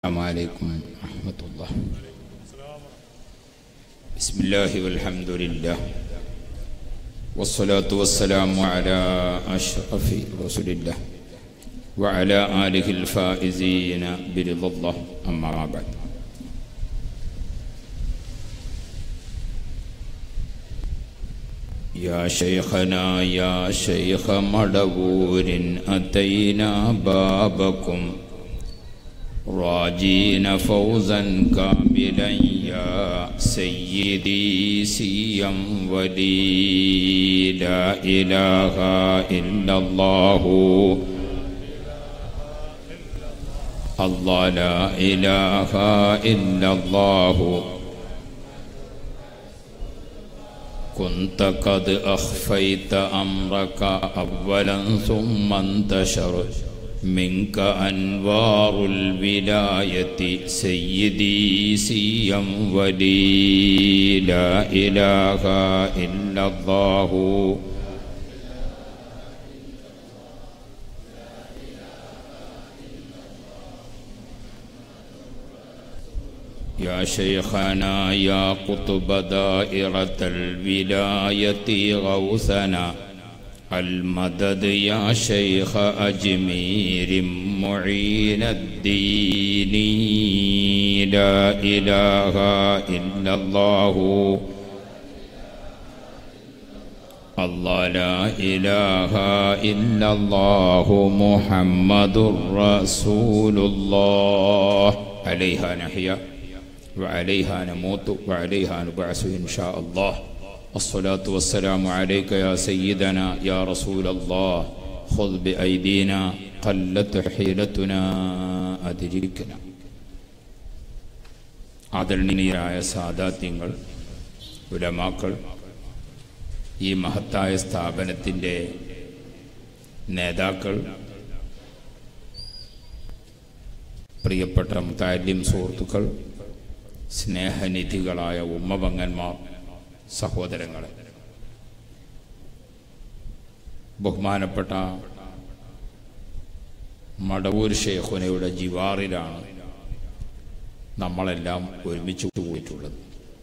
السلام عليكم ورحمة الله بسم الله والحمد لله والصلاة والسلام على أشرف رسول الله وعلى آله الفائزين برضا الله أما بعد يا شيخنا يا شيخ مدبور أتينا بابكم راجين فوزا كاملا يا سيدي سيا ولي لا إله إلا الله الله لا إله إلا الله كنت قد أخفيت أمرك أولا ثم انتشر منك أنوار الولاية سيدي سيا ولي لا إله إلا الله يا شيخنا يا قطب دائرة الولاية غوثنا المدد يا شيخ أجمير معين الدين لا إله إلا الله الله لا إله إلا الله محمد رسول الله عليها نحيا وعليها نموت وعليها نبعث إن شاء الله الصلاة والسلام عليك يا سيدنا يا رسول الله خذ بأيدينا قلت حيلتنا أدركنا ആദരണീയരായ സാദാത്യങ്ങൾ ഉലമാക്കൾ ഈ മഹത്തായ സ്ഥാപനത്തിൻ്റെ നേതാക്കൾ പ്രിയപ്പെട്ട മുത്താലിം സുഹൃത്തുക്കൾ സ്നേഹനിധികളായ ഉമ്മപങ്ങന്മാർ സഹോദരങ്ങളെ ബഹുമാനപ്പെട്ട മടവൂർ ഷേഖുനയുടെ ജിവാറിലാണ് നമ്മളെല്ലാം ഒരുമിച്ച് കൂടിയിട്ടുള്ളത്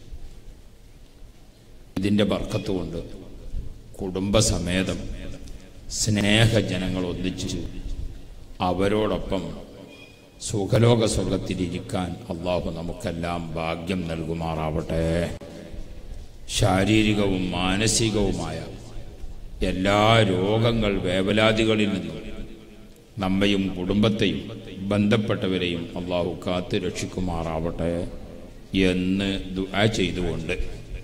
ഇതിൻ്റെ ബർക്കത്ത് കൊണ്ട് കുടുംബസമേതം സ്നേഹജനങ്ങൾ ഒന്നിച്ച് അവരോടൊപ്പം സുഖലോക സ്വർഗത്തിലിരിക്കാൻ അള്ളാഹു നമുക്കെല്ലാം ഭാഗ്യം നൽകുമാറാവട്ടെ ശാരീരികവും മാനസികവുമായ എല്ലാ രോഗങ്ങൾ വേവലാതികളിൽ നിന്നും നമ്മയും കുടുംബത്തെയും ബന്ധപ്പെട്ടവരെയും അള്ളാഹു കാത്ത് രക്ഷിക്കുമാറാവട്ടെ എന്ന് ദുആ ചെയ്തുകൊണ്ട്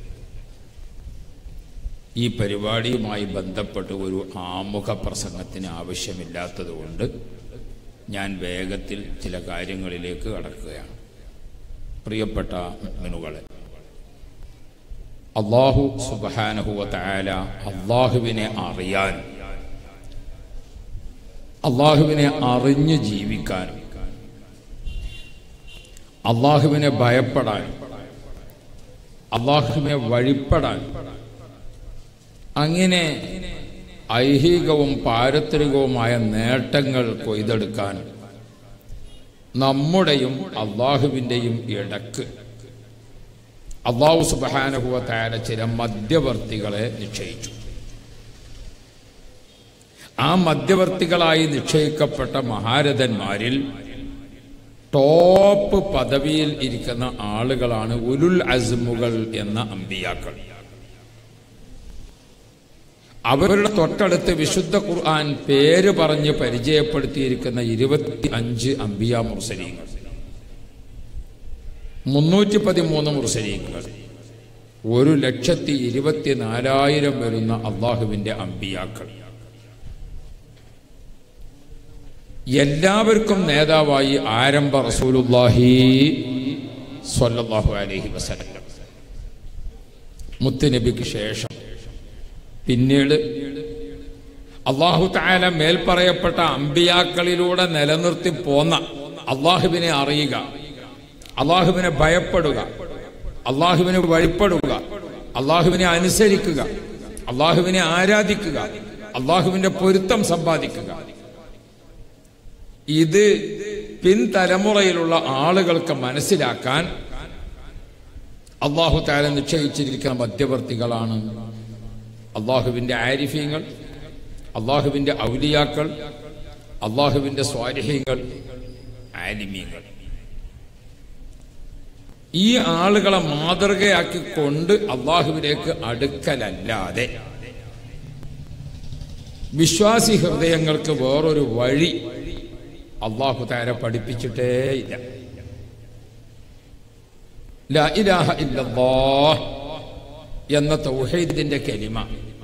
ഈ പരിപാടിയുമായി ബന്ധപ്പെട്ട് ഒരു ആമുഖ പ്രസംഗത്തിന് ആവശ്യമില്ലാത്തതുകൊണ്ട് ഞാൻ വേഗത്തിൽ ചില കാര്യങ്ങളിലേക്ക് കടക്കുകയാണ് പ്രിയപ്പെട്ട മിനുകളെ അള്ളാഹു സുബാനഹുവ തായാല അള്ളാഹുവിനെ അറിയാനും അള്ളാഹുവിനെ അറിഞ്ഞ് ജീവിക്കാനും അള്ളാഹുവിനെ ഭയപ്പെടാനും അള്ളാഹുവിനെ വഴിപ്പെടാനും അങ്ങനെ ഐഹികവും പാരത്രികവുമായ നേട്ടങ്ങൾ കൊയ്തെടുക്കാൻ നമ്മുടെയും അള്ളാഹുവിൻ്റെയും ഇടക്ക് അള്ളാഹു സുബാനഹുവ താര ചില മധ്യവർത്തികളെ നിശ്ചയിച്ചു ആ മധ്യവർത്തികളായി നിശ്ചയിക്കപ്പെട്ട മഹാരഥന്മാരിൽ ടോപ്പ് പദവിയിൽ ഇരിക്കുന്ന ആളുകളാണ് ഉലുൽ അസ്മുകൾ എന്ന അമ്പിയാക്കൾ അവരുടെ തൊട്ടടുത്ത് വിശുദ്ധ ഖുർആൻ പേര് പറഞ്ഞ് പരിചയപ്പെടുത്തിയിരിക്കുന്ന ഇരുപത്തി അഞ്ച് അംബിയ മുർസലീങ്ങൾ മുന്നൂറ്റി പതിമൂന്ന് മുർസലീങ്ങൾ ഒരു ലക്ഷത്തി ഇരുപത്തി നാലായിരം വരുന്ന അള്ളാഹുവിന്റെ അമ്പിയാക്കൾ എല്ലാവർക്കും നേതാവായി ആരംഭ റസൂലുല്ലാഹി സ്വല്ലല്ലാഹു അലൈഹി വസല്ലം മുത്തുനബിക്ക് ശേഷം പിന്നീട് അള്ളാഹു താല മേൽപ്പറയപ്പെട്ട അമ്പിയാക്കളിലൂടെ നിലനിർത്തി പോന്ന അള്ളാഹുവിനെ അറിയുക അള്ളാഹുവിനെ ഭയപ്പെടുക അള്ളാഹുവിനെ വഴിപ്പെടുക അള്ളാഹുവിനെ അനുസരിക്കുക അള്ളാഹുവിനെ ആരാധിക്കുക അള്ളാഹുവിന്റെ പൊരുത്തം സമ്പാദിക്കുക ഇത് പിൻതലമുറയിലുള്ള ആളുകൾക്ക് മനസ്സിലാക്കാൻ അള്ളാഹു താല നിശ്ചയിച്ചിരിക്കുന്ന മധ്യവർത്തികളാണ് അള്ളാഹുവിന്റെ ആരിഫ്യങ്ങൾ അള്ളാഹുവിന്റെ ഔലിയാക്കൾ അള്ളാഹുവിന്റെ സ്വാരിഹ്യങ്ങൾ ആലിമീങ്ങൾ ഈ ആളുകളെ മാതൃകയാക്കിക്കൊണ്ട് അള്ളാഹുവിലേക്ക് അടുക്കലല്ലാതെ വിശ്വാസി ഹൃദയങ്ങൾക്ക് വേറൊരു വഴി അള്ളാഹു താര പഠിപ്പിച്ചിട്ടേ ഇല്ല ലാ ഇലാഹ ഇല്ലല്ലാഹ് എന്ന തൗഹീദിന്റെ കലിമ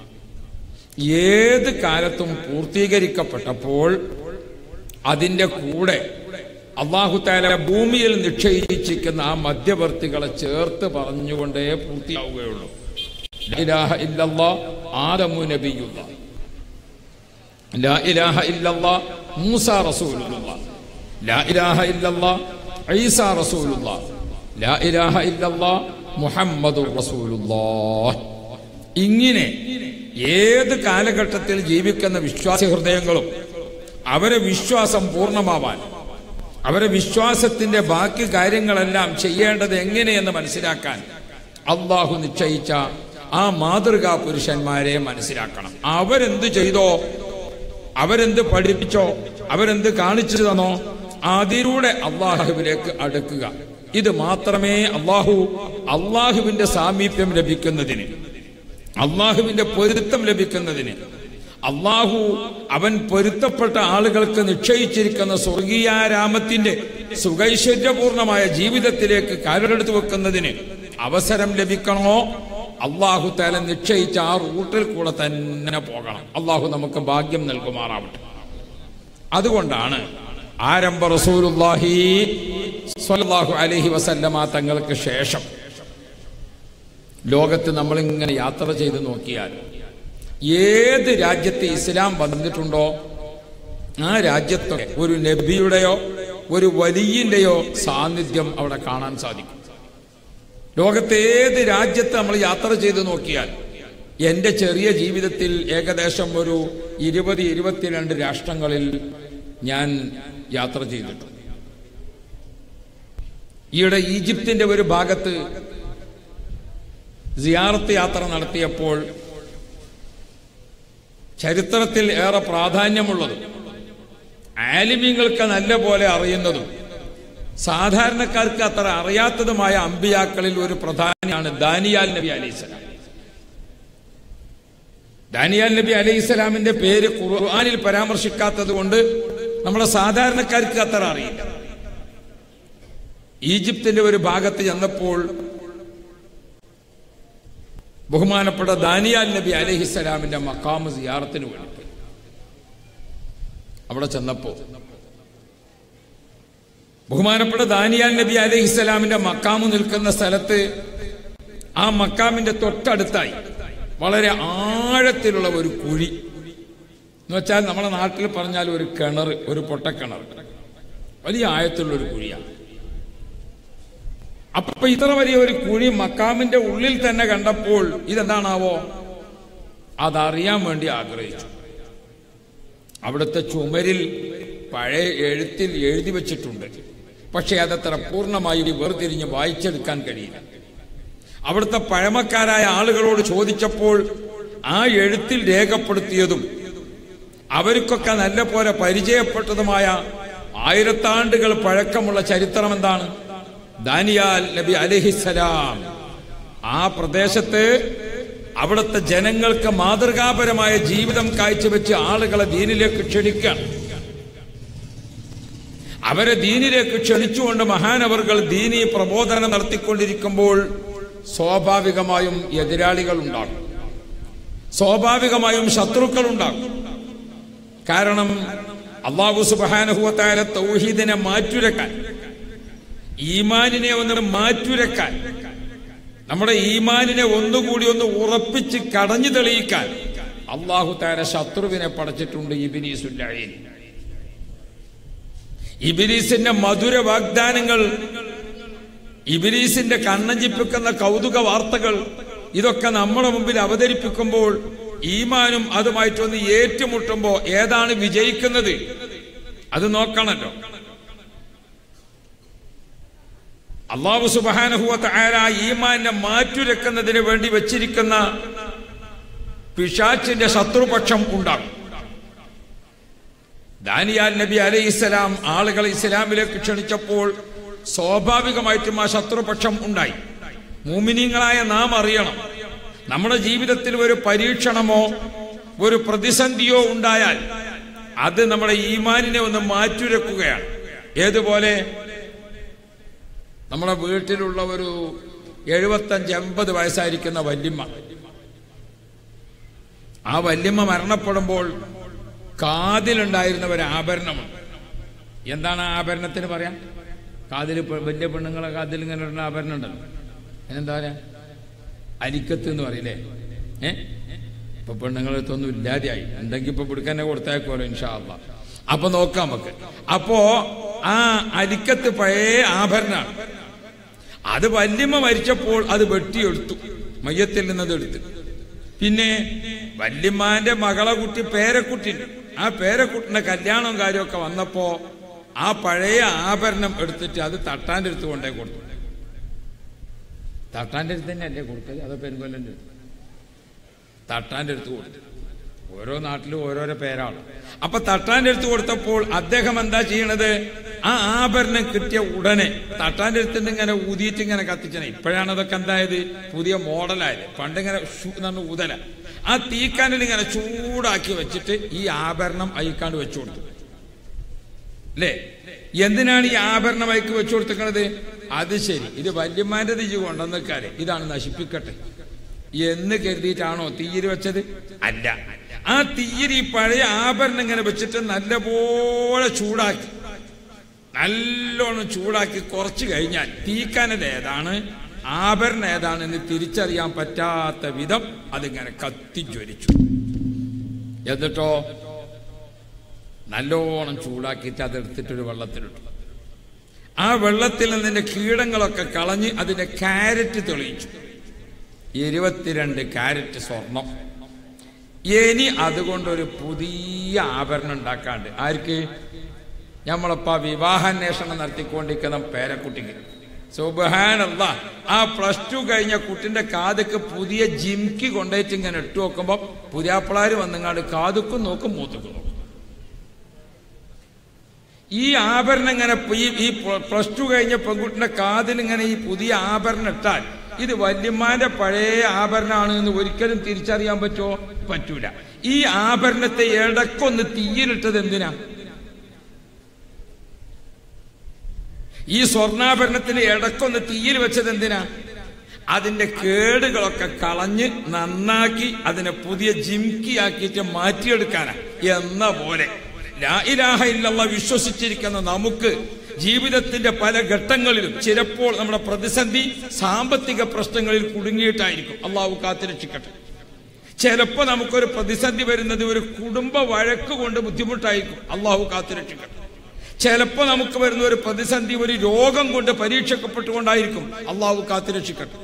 ഏത് കാലത്തും പൂർത്തീകരിക്കപ്പെട്ടപ്പോൾ അതിന്റെ കൂടെ അള്ളാഹു താല ഭൂമിയിൽ നിക്ഷയിച്ചിരിക്കുന്ന ആ മധ്യവർത്തികളെ ചേർത്ത് പറഞ്ഞുകൊണ്ടേ പൂർത്തിയാവുകയുള്ളൂ ലാ ഇലാഹ ഇല്ലല്ലാഹ് ആദമു നബിയുള്ള ലാ ഇലാഹ ഇല്ലല്ലാഹ് മൂസ റസൂലുള്ള ലാ ഇലാഹ ഇല്ലല്ലാഹ് ഈസ റസൂലുള്ള ലാ ഇലാഹ ഇല്ലല്ലാഹ് മുഹമ്മദുർ റസൂലുള്ളാഹ് ഇങ്ങനെ ഏത് കാലഘട്ടത്തിൽ ജീവിക്കുന്ന വിശ്വാസ ഹൃദയങ്ങളും അവരെ വിശ്വാസം പൂർണ്ണമാവാൻ അവരെ വിശ്വാസത്തിന്റെ ബാക്കി കാര്യങ്ങളെല്ലാം ചെയ്യേണ്ടത് എങ്ങനെയെന്ന് മനസ്സിലാക്കാൻ അള്ളാഹു നിശ്ചയിച്ച ആ മാതൃകാ പുരുഷന്മാരെ മനസ്സിലാക്കണം അവരെന്ത് ചെയ്തോ അവരെന്ത് പഠിപ്പിച്ചോ അവരെന്ത് കാണിച്ചു തന്നോ അതിലൂടെ അള്ളാഹുവിലേക്ക് അടുക്കുക ഇത് മാത്രമേ അള്ളാഹു അള്ളാഹുവിന്റെ സാമീപ്യം ലഭിക്കുന്നതിന് അള്ളാഹുവിന്റെ പൊരുത്തം ലഭിക്കുന്നതിന് അള്ളാഹു അവൻ പൊരുത്തപ്പെട്ട ആളുകൾക്ക് നിശ്ചയിച്ചിരിക്കുന്ന സ്വർഗീയാരാമത്തിന്റെ സുഖൈശ്വര്യപൂർണമായ ജീവിതത്തിലേക്ക് കാലെടുത്ത് വെക്കുന്നതിന് അവസരം ലഭിക്കണമോ അള്ളാഹു തല നിശ്ചയിച്ച ആ റൂട്ടിൽ കൂടെ തന്നെ പോകണം അള്ളാഹു നമുക്ക് ഭാഗ്യം നൽകുമാറാവട്ടെ അതുകൊണ്ടാണ് ആരംഭ റസൂലുല്ലാഹി സ്വല്ലല്ലാഹു അലൈഹി വസല്ലമ തങ്ങൾക്ക് ശേഷം ലോകത്ത് നമ്മളിങ്ങനെ യാത്ര ചെയ്ത് നോക്കിയാൽ ഏത് രാജ്യത്ത് ഇസ്ലാം വന്നിട്ടുണ്ടോ ആ രാജ്യത്തൊക്കെ ഒരു നബിയുടെയോ ഒരു വലിയന്റെയോ സാന്നിധ്യം അവിടെ കാണാൻ സാധിക്കും ലോകത്തെ ഏത് രാജ്യത്ത് നമ്മൾ യാത്ര ചെയ്ത് നോക്കിയാൽ എൻ്റെ ചെറിയ ജീവിതത്തിൽ ഏകദേശം ഒരു ഇരുപത് ഇരുപത്തിരണ്ട് രാഷ്ട്രങ്ങളിൽ ഞാൻ യാത്ര ചെയ്തിട്ടുണ്ട് ഈയിടെ ഈജിപ്തിന്റെ ഒരു ഭാഗത്ത് സിയാറത്ത് യാത്ര നടത്തിയപ്പോൾ ചരിത്രത്തിൽ ഏറെ പ്രാധാന്യമുള്ളതും ആലിമ്യങ്ങൾക്ക് നല്ല പോലെ അറിയുന്നതും സാധാരണക്കാർക്ക് അത്ര അറിയാത്തതുമായ അമ്പിയാക്കളിൽ ഒരു പ്രധാനിയാണ് ദാനിയാൽ നബി അലൈഹിസ്സലാം ദാനിയാൽ നബി അലൈഹിസ്സലാമിന്റെ പേര് ഖുർആനിൽ പരാമർശിക്കാത്തത് കൊണ്ട് നമ്മളെ സാധാരണക്കാർക്ക് അത്ര അറിയില്ല ഈജിപ്തിന്റെ ഒരു ഭാഗത്ത് ചെന്നപ്പോൾ ബഹുമാനപ്പെട്ട ദാനിയാൽ നബി അലഹിസ്സലാമിന്റെ മക്കാമ് സിയാറത്തിന് വേണ്ടി പോയി അവിടെ ചെന്നപ്പോ ബഹുമാനപ്പെട്ട ദാനിയാൽ നബി അലഹിസ്സലാമിന്റെ മക്കാമ് നിൽക്കുന്ന സ്ഥലത്ത് ആ മക്കാമിന്റെ തൊട്ടടുത്തായി വളരെ ആഴത്തിലുള്ള ഒരു കുഴി എന്ന് വെച്ചാൽ നമ്മുടെ നാട്ടിൽ പറഞ്ഞാൽ ഒരു കിണർ ഒരു പൊട്ടക്കിണർ വലിയ ആഴത്തിലുള്ള ഒരു കുഴിയാണ് അപ്പൊ ഇത്ര വലിയ ഒരു കുഴി മക്കാമിന്റെ ഉള്ളിൽ തന്നെ കണ്ടപ്പോൾ ഇതെന്താണാവോ അതറിയാൻ വേണ്ടി ആഗ്രഹിച്ചു അവിടുത്തെ ചുമരിൽ പഴയ എഴുത്തിൽ എഴുതി വെച്ചിട്ടുണ്ട് പക്ഷെ അതത്ര പൂർണ്ണമായി വേർതിരിഞ്ഞ് വായിച്ചെടുക്കാൻ കഴിയില്ല അവിടുത്തെ പഴമക്കാരായ ആളുകളോട് ചോദിച്ചപ്പോൾ ആ എഴുത്തിൽ രേഖപ്പെടുത്തിയതും അവർക്കൊക്കെ നല്ല പോലെ പരിചയപ്പെട്ടതുമായ ആയിരത്താണ്ടുകൾ പഴക്കമുള്ള ചരിത്രം എന്താണ് ദാനിയാൽ നബി അലഹിസലാം ആ പ്രദേശത്ത് അവിടുത്തെ ജനങ്ങൾക്ക് മാതൃകാപരമായ ജീവിതം കാഴ്ചവെച്ച് ആളുകളെ ദീനിലേക്ക് ക്ഷണിക്കാൻ അവരെ ദീനിലേക്ക് ക്ഷണിച്ചുകൊണ്ട് മഹാനവർകൾ ദീനി പ്രബോധനം നടത്തിക്കൊണ്ടിരിക്കുമ്പോൾ സ്വാഭാവികമായും എതിരാളികൾ ഉണ്ടാകും സ്വാഭാവികമായും ശത്രുക്കൾ ഉണ്ടാകും കാരണം അള്ളാഹു സുബാനുഹുവത്തായ തൗഹീദിനെ മാറ്റുരക്കാൻ ഈമാനിനെ ഒന്ന് മാറ്റുരക്കാൻ നമ്മുടെ ഈമാനിനെ ഒന്നുകൂടി ഒന്ന് ഉറപ്പിച്ച് കടഞ്ഞു തെളിയിക്കാൻ അള്ളാഹു താര ശത്രുവിനെ പടച്ചിട്ടുണ്ട് ഇബിനീസുല്ലായി ഇബിലീസിന്റെ മധുര വാഗ്ദാനങ്ങൾ ഇബിലീസിന്റെ കണ്ണഞ്ചിപ്പിക്കുന്ന കൗതുക വാർത്തകൾ ഇതൊക്കെ നമ്മുടെ മുമ്പിൽ അവതരിപ്പിക്കുമ്പോൾ ഈമാനും അതുമായിട്ടൊന്ന് ഏറ്റുമുട്ടുമ്പോ ഏതാണ് വിജയിക്കുന്നത് അത് നോക്കണല്ലോ അള്ളാഹു സുബാനഹുവത്ത് ആര ഈമാനെ മാറ്റുരക്കുന്നതിന് വേണ്ടി വെച്ചിരിക്കുന്ന പിശാച്ചിന്റെ ശത്രുപക്ഷം ഉണ്ടാകും ദാനിയാൽ നബി അലൈഹി ഇസ്ലാം ആളുകളെ ഇസ്ലാമിലേക്ക് ക്ഷണിച്ചപ്പോൾ സ്വാഭാവികമായിട്ടും ആ ശത്രുപക്ഷം ഉണ്ടായി മൂമിനീങ്ങളായ നാം അറിയണം നമ്മുടെ ജീവിതത്തിൽ ഒരു പരീക്ഷണമോ ഒരു പ്രതിസന്ധിയോ ഉണ്ടായാൽ അത് നമ്മുടെ ഈമാനിനെ ഒന്ന് മാറ്റുരക്കുകയാണ് ഏതുപോലെ നമ്മുടെ വീട്ടിലുള്ള ഒരു എഴുപത്തഞ്ച് എൺപത് വയസ്സായിരിക്കുന്ന വല്യമ്മ ആ വല്യമ്മ മരണപ്പെടുമ്പോൾ കാതിലുണ്ടായിരുന്ന ഒരു ആഭരണമാണ് എന്താണ് ആ ആഭരണത്തിന് പറയാം കാതിൽ പെ- വലിയ പെണ്ണുങ്ങളെ കാതിൽ ഇങ്ങനെ ഇടുന്ന ആഭരണം ഉണ്ടല്ലോ അതിനെന്താ പറയാ അരിക്കത്ത് എന്ന് പറയില്ലേ ഏ ഇപ്പൊ പെണ്ണുങ്ങളടുത്തൊന്നും ഇല്ലാതെയായി ഉണ്ടെങ്കിൽ ഇപ്പൊ പിടിക്കാനെ കൊടുത്തേക്കുമല്ലോ ഇൻഷാ അള്ളാ അപ്പൊ നോക്കാം നമുക്ക് അപ്പോ ആ അരിക്കത്ത് പഴയ ആഭരണമാണ് അത് വല്യമ്മ മരിച്ചപ്പോൾ അത് വെട്ടിയെടുത്തു മയ്യത്തിൽ നിന്നത് എടുത്ത് പിന്നെ വല്യമ്മാന്റെ മകളെ കുട്ടി പേരക്കുട്ടി ആ പേരക്കുട്ടിന്റെ കല്യാണവും കാര്യമൊക്കെ വന്നപ്പോ ആ പഴയ ആഭരണം എടുത്തിട്ട് അത് തട്ടാന്റെ അടുത്ത് കൊണ്ടേ കൊടുത്തു തട്ടാന്റെ അടുത്ത് തന്നെ അല്ലേ കൊടുത്തത് അതോ പെരുമ്പല്ലന്റെ അടുത്ത് തട്ടാന്റെ അടുത്ത് കൊടുത്തു ഓരോ നാട്ടിലും ഓരോരോ പേരാണ് അപ്പൊ തട്ടാന്റെ അടുത്ത് കൊടുത്തപ്പോൾ അദ്ദേഹം എന്താ ചെയ്യണത് ആ ആഭരണം കിട്ടിയ ഉടനെ തട്ടാന്റെ അടുത്ത് നിന്ന് ഇങ്ങനെ ഊതിയിട്ട് ഇങ്ങനെ കത്തിച്ചനെ ഇപ്പോഴാണ് അതൊക്കെ എന്തായത് പുതിയ മോഡലായത് പണ്ടിങ്ങനെ ഷൂ എന്ന് പറഞ്ഞ ഊതല ആ തീക്കാനിൽ ഇങ്ങനെ ചൂടാക്കി വെച്ചിട്ട് ഈ ആഭരണം അയക്കാണ്ട് വെച്ചു കൊടുത്തു അല്ലേ എന്തിനാണ് ഈ ആഭരണം അയക്ക് വെച്ചു കൊടുത്തിരിക്കണത് അത് ശരി ഇത് വല്യമ്മാന്റെ തിജി കൊണ്ടുവന്നേക്കാരെ ഇതാണ് നശിപ്പിക്കട്ടെ എന്ന് കരുതിയിട്ടാണോ തീയര് വെച്ചത് അല്ല ആ തീയര് ഈ പഴയ ആഭരണം ഇങ്ങനെ വെച്ചിട്ട് നല്ലപോലെ ചൂടാക്കി നല്ലോണം ചൂടാക്കി കുറച്ച് കഴിഞ്ഞാൽ തീക്കനൽ ഏതാണ് ആഭരണം ഏതാണെന്ന് തിരിച്ചറിയാൻ പറ്റാത്ത വിധം അതിങ്ങനെ കത്തിജ്വലിച്ചു എന്നിട്ടോ നല്ലോണം ചൂടാക്കിയിട്ട് അതെടുത്തിട്ടൊരു വെള്ളത്തിലിട്ടു ആ വെള്ളത്തിൽ നിന്നിന്റെ കീടങ്ങളൊക്കെ കളഞ്ഞ് അതിന്റെ കാരറ്റ് തെളിയിച്ചു ഇരുപത്തിരണ്ട് കാരറ്റ് സ്വർണം ഇനി അതുകൊണ്ടൊരു പുതിയ ആഭരണം ഉണ്ടാക്കാണ്ട് ആർക്ക് നമ്മളിപ്പോ വിവാഹാന്വേഷണം നടത്തിക്കൊണ്ടിരിക്കുന്ന പേരക്കുട്ടിക്ക് സുബഹാനല്ല ആ പ്ലസ് ടു കഴിഞ്ഞ കുട്ടിന്റെ കാതുക്ക് പുതിയ ജിംക്കി കൊണ്ടുപോയിട്ട് ഇങ്ങനെ ഇട്ടു നോക്കുമ്പോ പുതിയാപ്പിളാര് വന്നങ്ങാണ്ട് കാതുക്കും നോക്കും മൂത്തുക്കും നോക്കും ഈ ആഭരണം ഇങ്ങനെ ഈ ഈ പ്ലസ് ടു കഴിഞ്ഞ പെൺകുട്ടിന്റെ കാതിൽ ഇങ്ങനെ ഈ പുതിയ ആഭരണം ഇട്ടാൽ ഇത് വല്യമ്മാന്റെ പഴയ ആഭരണമാണ് എന്ന് ഒരിക്കലും തിരിച്ചറിയാൻ പറ്റുമോ പറ്റൂല ഈ ആഭരണത്തെ ഇടക്കൊന്ന് തീയിലിട്ടത് എന്തിനാ ഈ സ്വർണ്ണാഭരണത്തിന് ഇടക്കൊന്ന് തീയിൽ വെച്ചത് എന്തിനാ അതിന്റെ കേടുകളൊക്കെ കളഞ്ഞ് നന്നാക്കി അതിനെ പുതിയ ജിംകിയാക്കിയിട്ട് മാറ്റിയെടുക്കാനാ എന്ന പോലെ ലാ ഇലാഹ ഇല്ലല്ലാ വിശ്വസിച്ചിരിക്കുന്ന നമുക്ക് ജീവിതത്തിന്റെ പല ഘട്ടങ്ങളിലും ചിലപ്പോൾ നമ്മുടെ പ്രതിസന്ധി സാമ്പത്തിക പ്രശ്നങ്ങളിൽ കുടുങ്ങിയിട്ടായിരിക്കും അള്ളാഹു കാത്തിരക്ഷിക്കട്ടെ ചിലപ്പോൾ നമുക്കൊരു പ്രതിസന്ധി വരുന്നത് ഒരു കുടുംബ വഴക്ക് കൊണ്ട് ബുദ്ധിമുട്ടായിരിക്കും അള്ളാഹു കാത്തിരക്ഷിക്കട്ടെ ചിലപ്പോൾ നമുക്ക് വരുന്ന ഒരു പ്രതിസന്ധി ഒരു രോഗം കൊണ്ട് പരീക്ഷിക്കപ്പെട്ടുകൊണ്ടായിരിക്കും അള്ളാഹു കാത്തിരക്ഷിക്കട്ടെ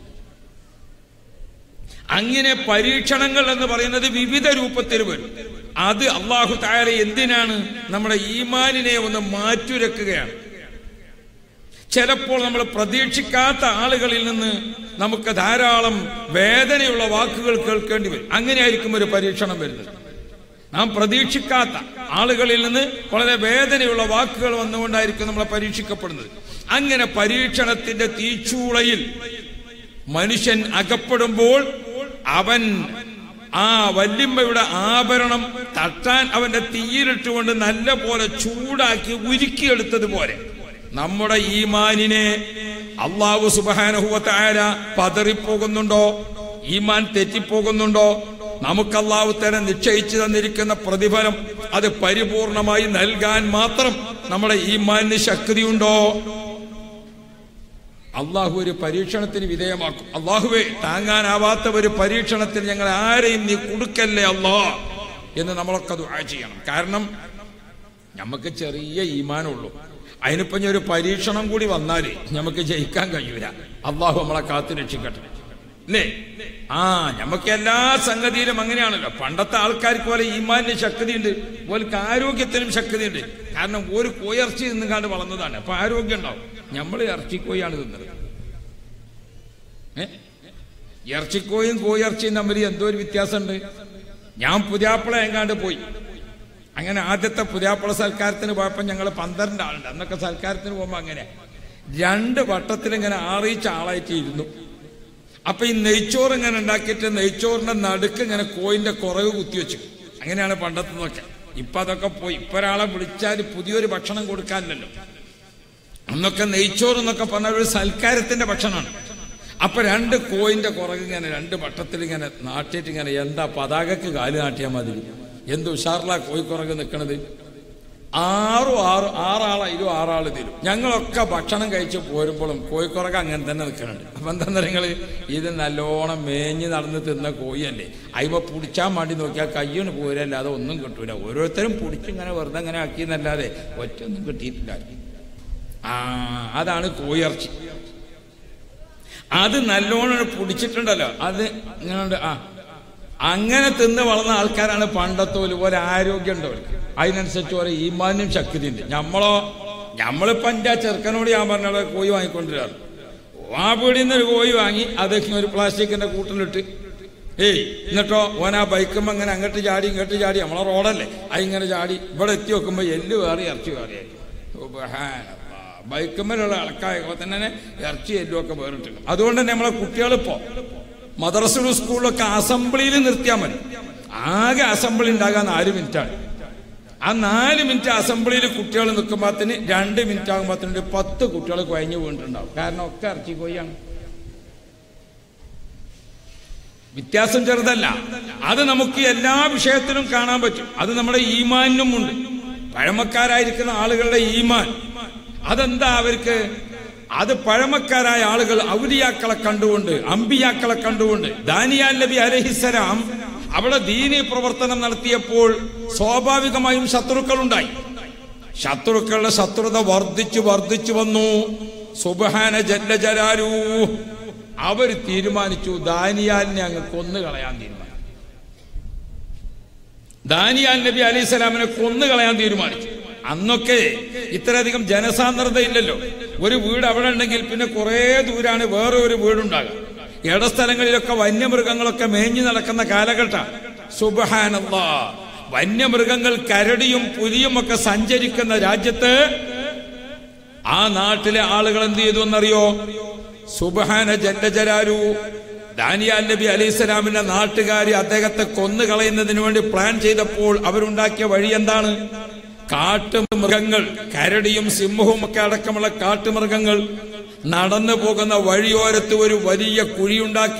അങ്ങനെ പരീക്ഷണങ്ങൾ എന്ന് പറയുന്നത് വിവിധ രൂപത്തിൽ വരും അത് അള്ളാഹു താര എന്തിനാണ് നമ്മുടെ ഈമാനിനെ ഒന്ന് മാറ്റുരക്കുകയാണ് ചിലപ്പോൾ നമ്മൾ പ്രതീക്ഷിക്കാത്ത ആളുകളിൽ നിന്ന് നമുക്ക് ധാരാളം വേദനയുള്ള വാക്കുകൾ കേൾക്കേണ്ടി വരും അങ്ങനെയായിരിക്കും ഒരു പരീക്ഷണം വരുന്നത് നാം പ്രതീക്ഷിക്കാത്ത ആളുകളിൽ നിന്ന് വളരെ വേദനയുള്ള വാക്കുകൾ വന്നുകൊണ്ടായിരിക്കും നമ്മളെ പരീക്ഷിക്കപ്പെടുന്നത് അങ്ങനെ പരീക്ഷണത്തിന്റെ തീച്ചൂളയിൽ മനുഷ്യൻ അകപ്പെടുമ്പോൾ അവൻ ആ വല്യമ്മയുടെ ആഭരണം തട്ടാൻ അവന്റെ തീയിലിട്ടുകൊണ്ട് നല്ല പോലെ ചൂടാക്കി ഉരുക്കിയെടുത്തതുപോലെ നമ്മുടെ ഈമാനിനെ അള്ളാഹു സുബാനഹുവത്തായ പതറിപ്പോകുന്നുണ്ടോ ഈമാൻ തെറ്റിപ്പോകുന്നുണ്ടോ നമുക്ക് അള്ളാഹു തരം നിശ്ചയിച്ചു തന്നിരിക്കുന്ന പ്രതിഫലം അത് പരിപൂർണമായി നൽകാൻ മാത്രം നമ്മുടെ ഈമാനിന് ശക്തിയുണ്ടോ അള്ളാഹു ഒരു പരീക്ഷണത്തിന് വിധേയമാക്കും അള്ളാഹുവെ താങ്ങാനാവാത്ത ഒരു പരീക്ഷണത്തിൽ ഞങ്ങൾ ആരെയും നീ കൊടുക്കല്ലേ അള്ളാ എന്ന് നമ്മളൊക്കെ ദുആ ചെയ്യണം കാരണം നമുക്ക് ചെറിയ ഈമാനുള്ളൂ അതിനിപ്പം ഇനി ഒരു പരീക്ഷണം കൂടി വന്നാൽ നമുക്ക് ജയിക്കാൻ കഴിയൂല അള്ളാഹു നമ്മളെ കാത്തു രക്ഷിക്കട്ടെ അല്ലേ ആ നമുക്ക് എല്ലാ സംഗതിയിലും അങ്ങനെയാണല്ലോ പണ്ടത്തെ ആൾക്കാർക്ക് പോലെ ഈമാനിന് ശക്തിയുണ്ട് ഓർക്ക് ആരോഗ്യത്തിനും ശക്തിയുണ്ട് കാരണം ഒരു കോയിറച്ചി നിന്നുകാണ്ട് വളർന്നതാണ് അപ്പൊ ആരോഗ്യം ഉണ്ടാവും നമ്മൾ ഇറച്ചിക്കോയാണ് തിന്നത് ഏ ഇറച്ചിക്കോയും കോയിറച്ചിയും തമ്മിൽ എന്തോ ഒരു വ്യത്യാസമുണ്ട് ഞാൻ പുതിയാപ്പിള എങ്ങാണ്ട് പോയി അങ്ങനെ ആദ്യത്തെ പുതിയാപ്പിള സൽക്കാരത്തിന് പോയപ്പോൾ ഞങ്ങൾ പന്ത്രണ്ട് ആളുണ്ട് അന്നൊക്കെ സൽക്കാരത്തിന് പോകുമ്പോൾ അങ്ങനെ രണ്ട് വട്ടത്തിൽ ഇങ്ങനെ ആറിയിച്ച ആളായിട്ട് ഇരുന്നു അപ്പൊ ഈ നെയ്ച്ചോറ് ഇങ്ങനെ ഉണ്ടാക്കിയിട്ട് നെയ്ച്ചോറിന്റെ നടുക്ക് ഇങ്ങനെ കോയിന്റെ കുറവ് കുത്തിവെച്ചു അങ്ങനെയാണ് പണ്ടത്തതൊക്കെ ഇപ്പൊ അതൊക്കെ പോയി ഇപ്പൊ ഒരാളെ വിളിച്ചാൽ പുതിയൊരു ഭക്ഷണം കൊടുക്കാനില്ലല്ലോ അന്നൊക്കെ നെയ്ച്ചോറ് എന്നൊക്കെ പറഞ്ഞ ഒരു സൽക്കാരത്തിന്റെ ഭക്ഷണമാണ് അപ്പൊ രണ്ട് കോയിന്റെ കുറവ് ഇങ്ങനെ രണ്ട് വട്ടത്തിൽ ഇങ്ങനെ നാട്ടിയിട്ട് ഇങ്ങനെ എന്താ പതാകക്ക് കാല് നാട്ടിയാൽ മതി എന്ത് ഉഷാറിലാ കോഴിക്കുറക് നിൽക്കണത് ആറും ആറ് ആറാളായാലും ആറാള് തരും ഞങ്ങളൊക്കെ ഭക്ഷണം കഴിച്ച് പോരുമ്പോഴും കോഴിക്കുറക് അങ്ങനെ തന്നെ നിൽക്കുന്നുണ്ട് അപ്പൊ എന്താ നിങ്ങൾ ഇത് നല്ലോണം മേഞ്ഞ് നടന്ന് തിന്ന കോഴിയല്ലേ അയിമ പിടിച്ചാൻ വേണ്ടി നോക്കിയാൽ കയ്യൊന്ന് പോരല്ലാതെ ഒന്നും കിട്ടൂല ഓരോരുത്തരും പിടിച്ചിങ്ങനെ വെറുതെ അങ്ങനെ ആക്കിയെന്നല്ലാതെ ഒറ്റൊന്നും കിട്ടിയിട്ടില്ല ആ അതാണ് കോയിറച്ചി അത് നല്ലോണം പിടിച്ചിട്ടുണ്ടല്ലോ അത് ഇങ്ങനെ ആ അങ്ങനെ തിന്ന് വളർന്ന ആൾക്കാരാണ് പണ്ടത്തോല് പോലെ ആരോഗ്യം ഉണ്ടവർക്ക് അതിനനുസരിച്ച് ഓരോ ഈമാനും ശക്തിയുണ്ട് നമ്മളോ നമ്മളിപ്പോ എൻ്റെ ആ ചെറുക്കനോട് ഞാൻ പറഞ്ഞ കോഴി വാങ്ങിക്കൊണ്ടിരാറ് ആ പീടിയിൽ നിന്ന് ഒരു കോഴി വാങ്ങി അത് ഒരു പ്ലാസ്റ്റിക്കിന്റെ കൂട്ടിലിട്ട് ഏയ് എന്നിട്ടോ ഓൻ ആ ബൈക്കുമ്പോ അങ്ങനെ അങ്ങോട്ട് ചാടി ഇങ്ങോട്ട് ചാടി നമ്മളെ റോഡല്ലേ അതിങ്ങനെ ചാടി ഇവിടെ എത്തി വെക്കുമ്പോ എല്ല് വേറി ഇറച്ചി വേറിയായി ബൈക്കുമ്മലുള്ള ആൾക്കായപ്പോൾ തന്നെ ഇറച്ചി എല്ലും ഒക്കെ വേറിട്ടുണ്ട് അതുകൊണ്ട് തന്നെ നമ്മളെ കുട്ടികളിപ്പോ മദ്രസയിലും സ്കൂളിലൊക്കെ അസംബ്ലിയിൽ നിർത്തിയാൽ മതി ആകെ അസംബ്ലി ഉണ്ടാകാൻ നാല് മിനിറ്റാണ് ആ നാല് മിനിറ്റ് അസംബ്ലിയിൽ കുട്ടികൾ നിൽക്കുമ്പോഴത്തിന് രണ്ട് മിനിറ്റ് ആകുമ്പോഴത്തിന് പത്ത് കുട്ടികൾ കുഴഞ്ഞു വീണിട്ടുണ്ടാവും കാരണം ഒക്കെ ഇറച്ചി കൊയ്യാണ് വ്യത്യാസം ചെറുതല്ല അത് നമുക്ക് എല്ലാ വിഷയത്തിലും കാണാൻ പറ്റും അത് നമ്മുടെ ഈമാനിനും ഉണ്ട് പഴമക്കാരായിരിക്കുന്ന ആളുകളുടെ ഈമാൻ അതെന്താ അവർക്ക് അത് പഴമക്കാരായ ആളുകൾ ഔലിയാക്കളെ കണ്ടുകൊണ്ട് അമ്പിയാക്കളെ കണ്ടുകൊണ്ട് ദാനിയാൽ നബി അലഹിസലാം അവിടെ ദീനി പ്രവർത്തനം നടത്തിയപ്പോൾ സ്വാഭാവികമായും ശത്രുക്കൾ ഉണ്ടായി ശത്രുക്കളുടെ ശത്രുത വർദ്ധിച്ചു വർദ്ധിച്ചു വന്നു സുബഹാന ജല്ല ജലാലൂ അവർ തീരുമാനിച്ചു ദാനിയാലിനെ അങ്ങ് കൊന്നു കളയാൻ തീരുമാനിച്ചു ദാനിയാൽ നബി അലൈഹി സ്വലാമിനെ കൊന്നു കളയാൻ തീരുമാനിച്ചു അന്നൊക്കെ ഇത്രയധികം ജനസാന്ദ്രത ഇല്ലല്ലോ ഒരു വീട് അവിടെ ഉണ്ടെങ്കിൽ പിന്നെ കുറെ ദൂരാണ് വേറെ ഒരു വീടുണ്ടാകുക ഇടസ്ഥലങ്ങളിലൊക്കെ വന്യമൃഗങ്ങളൊക്കെ മേഞ്ഞു നടക്കുന്ന കാലഘട്ട സുബഹാനല്ലാ വന്യമൃഗങ്ങൾ കരടിയും പുലിയും ഒക്കെ സഞ്ചരിക്കുന്ന രാജ്യത്ത് ആ നാട്ടിലെ ആളുകൾ എന്ത് ചെയ്തു എന്നറിയോ സുബഹാന ജല്ലജലാലു ദാനിയാൽ നബി അലൈഹി സ്വലാമിന്റെ നാട്ടുകാരി അദ്ദേഹത്തെ കൊന്നു കളയുന്നതിന് വേണ്ടി പ്ലാൻ ചെയ്തപ്പോൾ അവരുണ്ടാക്കിയ വഴി എന്താണ് കാട്ടുമൃഗങ്ങൾ കരടിയും സിംഹവും ഒക്കെ അടക്കമുള്ള കാട്ടുമൃഗങ്ങൾ നടന്നു പോകുന്ന വഴിയോരത്ത് ഒരു വലിയ കുഴിയുണ്ടാക്കി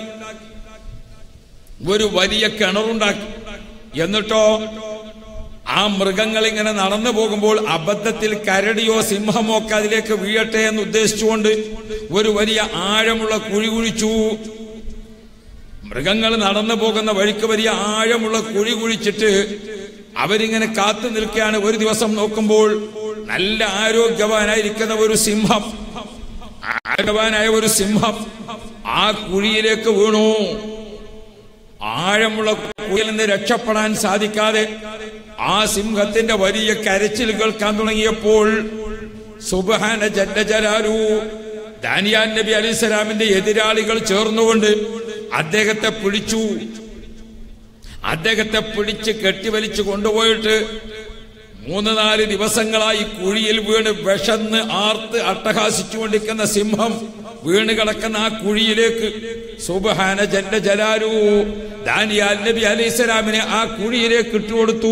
ഒരു വലിയ കിണറുണ്ടാക്കി എന്നിട്ടോ ആ മൃഗങ്ങൾ ഇങ്ങനെ നടന്നു പോകുമ്പോൾ അബദ്ധത്തിൽ കരടിയോ സിംഹമോ ഒക്കെ അതിലേക്ക് വീഴട്ടെ എന്ന് ഉദ്ദേശിച്ചുകൊണ്ട് ഒരു വലിയ ആഴമുള്ള കുഴി കുഴിച്ചു മൃഗങ്ങൾ നടന്നു പോകുന്ന വഴിക്ക് വലിയ ആഴമുള്ള കുഴി കുഴിച്ചിട്ട് അവരിങ്ങനെ കാത്തു നിൽക്കുകയാണ് ഒരു ദിവസം നോക്കുമ്പോൾ നല്ല ആരോഗ്യവാനായിരിക്കുന്ന ഒരു സിംഹം ആരോഗ്യവാനായ ഒരു സിംഹം ആ കുഴിയിലേക്ക് വീണു ആഴമുള്ള കുഴിയിൽ നിന്ന് രക്ഷപ്പെടാൻ സാധിക്കാതെ ആ സിംഹത്തിന്റെ വലിയ കരച്ചിൽ കേൾക്കാൻ തുടങ്ങിയപ്പോൾ സുബഹാന ജല്ലജലാലു ദാനിയാൻ നബി അലിസ്ലാമിന്റെ എതിരാളികൾ ചേർന്നുകൊണ്ട് അദ്ദേഹത്തെ പിടിച്ചു അദ്ദേഹത്തെ പിടിച്ച് കെട്ടിവലിച്ചു കൊണ്ടുപോയിട്ട് മൂന്ന് നാല് ദിവസങ്ങളായി കുഴിയിൽ വീണ് വിഷന്ന് ആർത്ത് അട്ടഹാസിച്ചുകൊണ്ടിരിക്കുന്ന സിംഹം വീണ് കിടക്കുന്ന ആ കുഴിയിലേക്ക് സുബഹാന ജല്ല ജലാലു ദാനിയാൽ നബി അലൈഹിസ്സലാമിനെ ആ കുഴിയിലേക്ക് ഇട്ടുകൊടുത്തു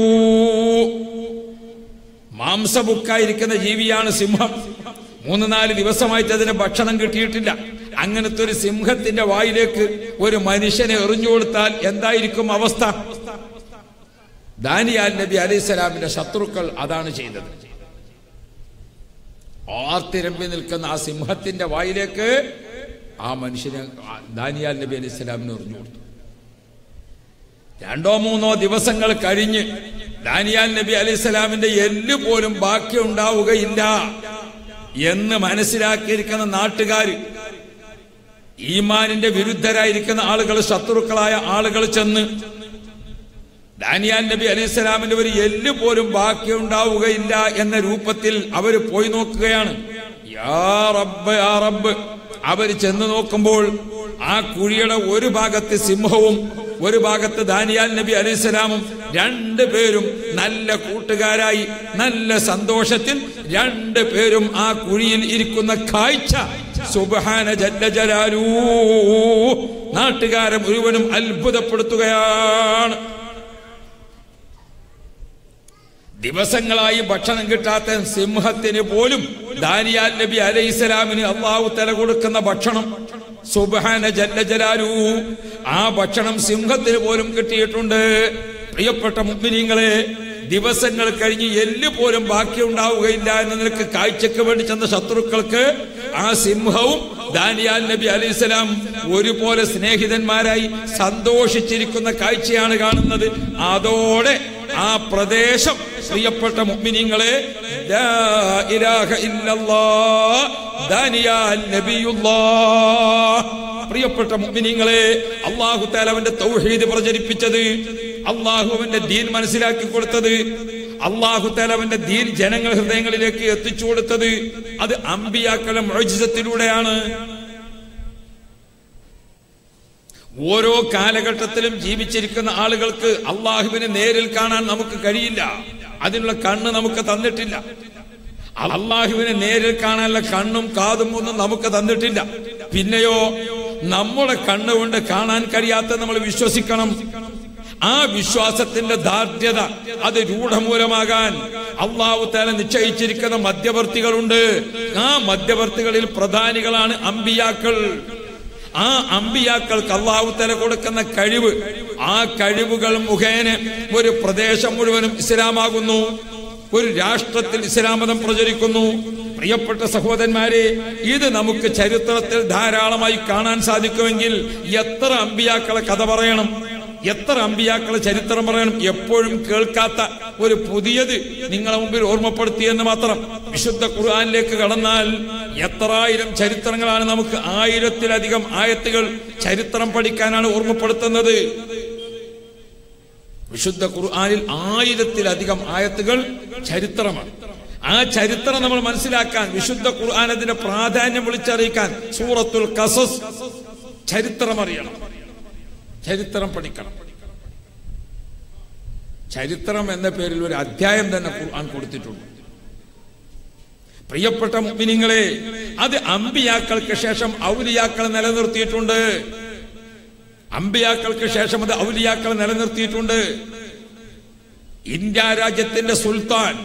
മാംസബുക്കായിരിക്കുന്ന ജീവിയാണ് സിംഹം മൂന്ന് നാല് ദിവസമായിട്ട് അതിന് ഭക്ഷണം കിട്ടിയിട്ടില്ല അങ്ങനത്തെ ഒരു സിംഹത്തിന്റെ വായിലേക്ക് ഒരു മനുഷ്യനെ എറിഞ്ഞു കൊടുത്താൽ എന്തായിരിക്കും അവസ്ഥ ദാനിയാൽ നബി അലൈഹിസ്സലാമിന്റെ ശത്രുക്കൾ അതാണ് ചെയ്തത് ആർത്തിരമ്പി നിൽക്കുന്ന ആ സിംഹത്തിന്റെ വായിലേക്ക് ആ മനുഷ്യനെ ആ ദാനിയാൽ നബി അലൈഹി സ്വലാമിന് എറിഞ്ഞു കൊടുത്തു രണ്ടോ മൂന്നോ ദിവസങ്ങൾ കഴിഞ്ഞ് ദാനിയാൽ നബി അലൈഹി സ്വലാമിന്റെ എല്ല് പോലും ബാക്കി ഉണ്ടാവുകയില്ല എന്ന് മനസ്സിലാക്കിയിരിക്കുന്ന നാട്ടുകാർ ഈമാനിന്റെ വിരുദ്ധരായിരിക്കുന്ന ആളുകൾ ശത്രുക്കളായ ആളുകൾ ചെന്ന് ദാനിയാൽ നബി അലൈഹിസ്സലാമിന്റെ ഒരു എല്ല് പോലും ബാക്കിയുണ്ടാവുകയില്ല എന്ന രൂപത്തിൽ അവർ പോയി നോക്കുകയാണ് യാ റബ്ബ് യാ റബ്ബ് അവർ ചെന്ന് നോക്കുമ്പോൾ ആ കുഴിയുടെ ഒരു ഭാഗത്ത് സിംഹവും ഒരു ഭാഗത്ത് ദാനിയാൽ നബി അലൈഹിസ്സലാമും രണ്ടു പേരും നല്ല കൂട്ടുകാരായി നല്ല സന്തോഷത്തിൽ രണ്ടു പേരും ആ കുഴിയിൽ ഇരിക്കുന്ന കാഴ്ച സുബഹാന ജല്ല ജലാലൂ നാട്ടുകാരെ മുഴുവനും അത്ഭുതപ്പെടുത്തുകയാണ് ദിവസങ്ങളായി ഭക്ഷണം കിട്ടാത്ത സിംഹത്തിന് പോലും ദാനിയാൽ നബി അലൈഹിസ്സലാമിന് അള്ളാഹു തല കൊടുക്കുന്ന ഭക്ഷണം സുബഹാന ജല്ല ജലാലു ആ ഭക്ഷണം സിംഹത്തിന് പോലും കിട്ടിയിട്ടുണ്ട് പ്രിയപ്പെട്ട മുഗ്മിനീങ്ങളെ ദിവസങ്ങൾ കഴിഞ്ഞ് എല്ല് പോലും ബാക്കിയുണ്ടാവുകയില്ല എന്ന നിനക്ക് കാഴ്ചക്ക് വേണ്ടി ചെന്ന ശത്രുക്കൾക്ക് ആ സിംഹവും ദാനിയാൽ നബി അലൈഹിസ്സലാം ഒരുപോലെ സ്നേഹിതന്മാരായി സന്തോഷിച്ചിരിക്കുന്ന കാഴ്ചയാണ് കാണുന്നത് അതോടെ ആ പ്രദേശം പ്രിയപ്പെട്ട മുഅ്മിനീങ്ങളെ ലാ ഇലാഹ ഇല്ലല്ലാഹ് ദാനിയാൽ നബിയുല്ലാഹ് പ്രിയപ്പെട്ട മുഅ്മിനീങ്ങളെ അല്ലാഹു തആല അവന്റെ തൗഹീദ് പ്രചരിപ്പിച്ചത് അള്ളാഹു അവന്റെ ദീൻ മനസ്സിലാക്കി കൊടുത്തത് അള്ളാഹു തആല അവന്റെ ദീൻ ജനങ്ങൾ ഹൃദയങ്ങളിലേക്ക് എത്തിച്ചു കൊടുത്തത് അത് അമ്പിയാക്കളുടെ മോചിതത്തിലൂടെയാണ് ഓരോ കാലഘട്ടത്തിലും ജീവിച്ചിരിക്കുന്ന ആളുകൾക്ക് അള്ളാഹുവിനെ നേരിൽ കാണാൻ നമുക്ക് കഴിയില്ല അതിനുള്ള കണ്ണ് നമുക്ക് തന്നിട്ടില്ല അള്ളാഹുവിനെ നേരിൽ കാണാനുള്ള കണ്ണും കാതും ഒന്നും നമുക്ക് തന്നിട്ടില്ല പിന്നെയോ നമ്മുടെ കണ്ണുകൊണ്ട് കാണാൻ കഴിയാത്ത നമ്മൾ വിശ്വസിക്കണം ആ വിശ്വാസത്തിന്റെ ദാർഢ്യത അത് രൂഢമൂലമാകാൻ അള്ളാഹു താല നിശ്ചയിച്ചിരിക്കുന്ന മധ്യവർത്തികളുണ്ട് ആ മധ്യവർത്തികളിൽ പ്രധാനികളാണ് അമ്പിയാക്കൾ ആ അമ്പിയാക്കൾക്ക് അള്ളാഹു തല കൊടുക്കുന്ന കഴിവ് ആ കഴിവുകൾ മുഖേന ഒരു പ്രദേശം മുഴുവനും ഇസ്ലാമാകുന്നു ഒരു രാഷ്ട്രത്തിൽ ഇസ്ലാം മതം പ്രചരിക്കുന്നു പ്രിയപ്പെട്ട സഹോദരന്മാരെ ഇത് നമുക്ക് ചരിത്രത്തിൽ ധാരാളമായി കാണാൻ സാധിക്കുമെങ്കിൽ എത്ര അമ്പിയാക്കളെ കഥ പറയണം എത്ര അമ്പിയാക്കളെ ചരിത്രം പറയണം എപ്പോഴും കേൾക്കാത്ത ഒരു പുതിയത് നിങ്ങളെ മുമ്പിൽ ഓർമ്മപ്പെടുത്തിയെന്ന് മാത്രം വിശുദ്ധ ഖുർആനിലേക്ക് കടന്നാൽ എത്രായിരം ചരിത്രങ്ങളാണ് നമുക്ക് ആയിരത്തിലധികം ആയത്തുകൾ ചരിത്രം പഠിക്കാനാണ് ഓർമ്മപ്പെടുത്തുന്നത് വിശുദ്ധ ഖുർആനിൽ ആയിരത്തിലധികം ആയത്തുകൾ ചരിത്രമാണ് ആ ചരിത്രം നമ്മൾ മനസ്സിലാക്കാൻ വിശുദ്ധ ഖുർആൻ അതിന്റെ പ്രാധാന്യം വിളിച്ചറിയിക്കാൻ സൂറത്തുൽ കസസ് ചരിത്രം അറിയണം ചരിത്രം പഠിക്കണം ചരിത്രം എന്ന പേരിൽ ഒരു അധ്യായം തന്നെ ഖുർആൻ കൊടുത്തിട്ടുണ്ട് പ്രിയപ്പെട്ട മുഅ്മിനീങ്ങളെ അത് അമ്പിയാക്കൾക്ക് ശേഷം ഔലിയാക്കൾ നിലനിർത്തിയിട്ടുണ്ട് അമ്പിയാക്കൾക്ക് ശേഷം അത് ഔലിയാക്കൾ നിലനിർത്തിയിട്ടുണ്ട് ഇന്ത്യ രാജ്യത്തിന്റെ സുൽത്താൻ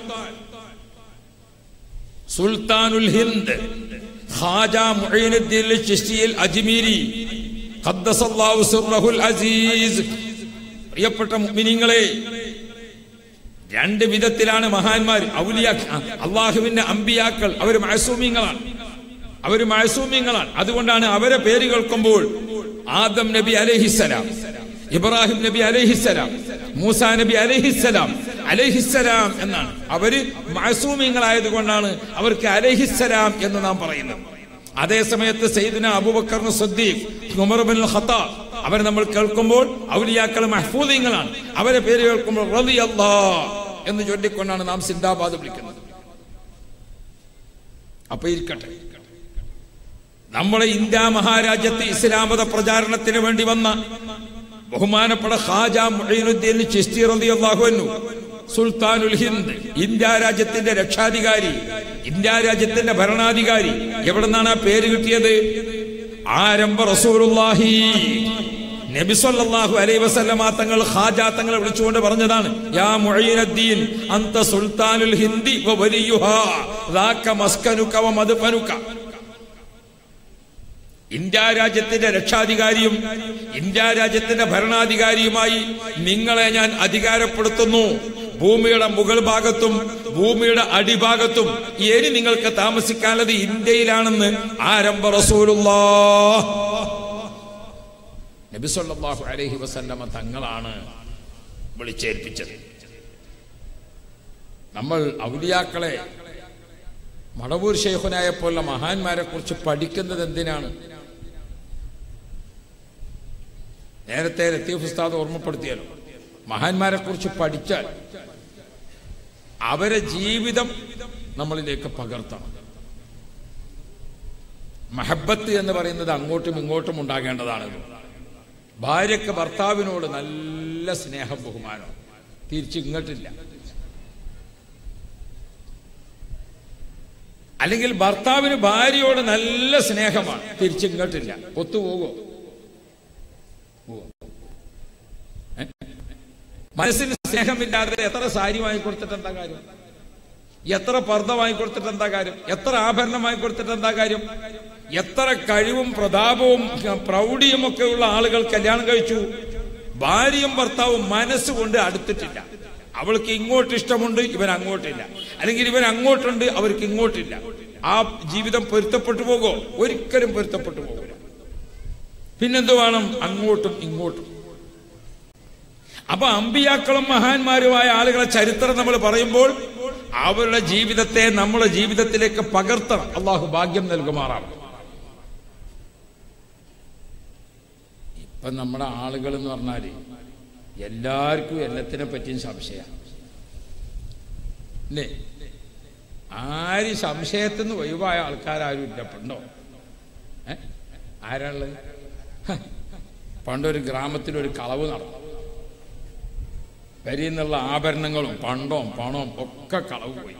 സുൽത്താനുൽ ഹിന്ദ് ഖാജ മുഈനുദ്ദീൻ ചിശ്തിയിൽ അജ്മീരി ഖദ്ദസല്ലാഹു സിർറഹുൽ അസീസ് പ്രിയപ്പെട്ട മുഅ്മിനീങ്ങളെ രണ്ട് വിധത്തിലാണ് മഹാന്മാർ ഔലിയാ അള്ളാഹുവിന്റെ അമ്പിയാക്കൾ അവർ മഴസൂമ്യങ്ങളാണ് അവർ മഴസൂമ്യങ്ങളാണ് അതുകൊണ്ടാണ് അവരെ പേര് കേൾക്കുമ്പോൾ ആദം നബി അലഹിസലാം ഇബ്രാഹിം നബി അലഹിസലാം മൂസ നബി അലഹിസലാം അലഹിസലാം എന്നാണ് അവര് മഴസൂമ്യങ്ങളായത് കൊണ്ടാണ് അവർക്ക് അലഹിസലാം എന്ന് നാം പറയുന്നത് അതേ സമയത്ത് സയ്യിദിന Abu Bakr Siddique Umar bin Khattab അവരെ നമ്മൾ കേൾക്കുമ്പോൾ ഔലിയാക്കൾ മഹ്ഫൂദീങ്ങളാണ് അവരെ പേര് കേൾക്കുമ്പോൾ റളിയല്ലാ എന്ന് ചൊല്ലിക്കൊണ്ടാണ് നാം സിന്ദാബാദ് വിളിക്കുന്നത് അപ്പൊ ഇരിക്കട്ടെ നമ്മുടെ ഇന്ത്യ മഹാരാജ്യത്ത് ഇസ്ലാമത പ്രചാരണത്തിന് വേണ്ടി വന്ന ബഹുമാനപ്പെട്ട ഖാജ മുഈനുദ്ദീൻ ചിസ്തി റളിയല്ലാഹു അൻഹു സുൽത്താനുൽ ഹിന്ദ് ഇന്ത്യ രാജ്യത്തിന്റെ രക്ഷാധികാരി ഇന്ത്യ രാജ്യത്തിന്റെ ഭരണാധികാരി എവിടെ നിന്നാണ് ആ പേര് കിട്ടിയത് ആരംഭ റസൂലുള്ളാഹി നബി സല്ലല്ലാഹു അലൈഹി വസല്ലമ തങ്ങൾ ഖാജ തങ്ങളെ വിളിച്ചുകൊണ്ട് പറഞ്ഞതാണ് യാ മുഈനുദ്ദീൻ അന്ത സുൽത്താനുൽ ഹിന്ദി വ വലിയുഹാ ദാക മസ്കനുക വ മദ്ഫനുക ഇന്ത്യ രാജ്യത്തിന്റെ രക്ഷാധികാരിയും ഇന്ത്യ രാജ്യത്തിന്റെ ഭരണാധികാരിയുമായി നിങ്ങളെ ഞാൻ അധികാരപ്പെടുത്തുന്നു ഭൂമിയുടെ മുകൾ ഭാഗത്തും ഭൂമിയുടെ അടിഭാഗത്തും ഇനി നിങ്ങൾക്ക് താമസിക്കാനുള്ളത് ഇന്ത്യയിലാണെന്ന് ആരംഭ റസൂലുള്ളാ നബി സല്ലല്ലാഹു അലൈഹി വസല്ലമ തങ്ങളാണ് വിളിച്ചേൽപ്പിച്ചത് നമ്മൾ ഔലിയാക്കളെ മടവൂർ ഷെയ്ഖുനായ പോലുള്ള മഹാന്മാരെ കുറിച്ച് പഠിക്കുന്നത് എന്തിനാണ് നേരത്തെ ലത്തീഫ് ഉസ്താദ് ഓർമ്മപ്പെടുത്തിയല്ലോ മഹാന്മാരെ കുറിച്ച് പഠിച്ചാൽ അവരെ ജീവിതം നമ്മളിലേക്ക് പകർത്തണം മഹബത്ത് എന്ന് പറയുന്നത് അങ്ങോട്ടും ഇങ്ങോട്ടും ഉണ്ടാകേണ്ടതാണ് ഭാര്യക്ക് ഭർത്താവിനോട് നല്ല സ്നേഹം ബഹുമാനം തിരിച്ച് ഇങ്ങോട്ടില്ല അല്ലെങ്കിൽ ഭർത്താവിന് ഭാര്യയോട് നല്ല സ്നേഹമാണ് തിരിച്ച് ഇങ്ങോട്ടില്ല ഒത്തുപോകോ പോവോ? ഏ? മനസ്സിന് സ്നേഹമില്ലാതെ എത്ര സാരി വാങ്ങിക്കൊടുത്തിട്ട് എന്താ കാര്യം എത്ര പർദ്ദ വാങ്ങിക്കൊടുത്തിട്ട് എന്താ കാര്യം എത്ര ആഭരണം വാങ്ങിക്കൊടുത്തിട്ട് എന്താ കാര്യം എത്ര കഴിവും പ്രതാപവും പ്രൗഢിയും ഒക്കെ ഉള്ള ആളുകൾ കല്യാണം കഴിച്ചു ഭാര്യയും ഭർത്താവും മനസ്സുകൊണ്ട് അടുത്തിട്ടില്ല അവൾക്ക് ഇങ്ങോട്ട് ഇഷ്ടമുണ്ട് ഇവൻ അങ്ങോട്ടില്ല അല്ലെങ്കിൽ ഇവൻ അങ്ങോട്ടുണ്ട് അവർക്ക് ഇങ്ങോട്ടില്ല ആ ജീവിതം പൊരുത്തപ്പെട്ടു പോകോ ഒരിക്കലും പൊരുത്തപ്പെട്ടു പോകില്ല പിന്നെന്ത് വേണം അങ്ങോട്ടും ഇങ്ങോട്ടും അപ്പൊ അമ്പിയാക്കളും മഹാന്മാരുമായ ആളുകളെ ചരിത്രം നമ്മൾ പറയുമ്പോൾ അവരുടെ ജീവിതത്തെ നമ്മുടെ ജീവിതത്തിലേക്ക് പകർത്തണം അള്ളാഹു ഭാഗ്യം നൽകുമാറാണ് ഇപ്പൊ നമ്മുടെ ആളുകൾ എന്ന് പറഞ്ഞാല് എല്ലാവർക്കും എല്ലാത്തിനെ പറ്റിയും സംശയമാണ് അല്ലേ ആരും സംശയത്തിൽ നിന്ന് ഒഴിവായ ആൾക്കാരും ഇല്ല പണ്ടോ ഏ ആരാളുള്ളത് ഹ, പണ്ടൊരു ഗ്രാമത്തിൽ ഒരു കളവ് നടന്നു വരിയിൽ നിന്നുള്ള ആഭരണങ്ങളും പണ്ടവും പണവും ഒക്കെ കളവ് പോയി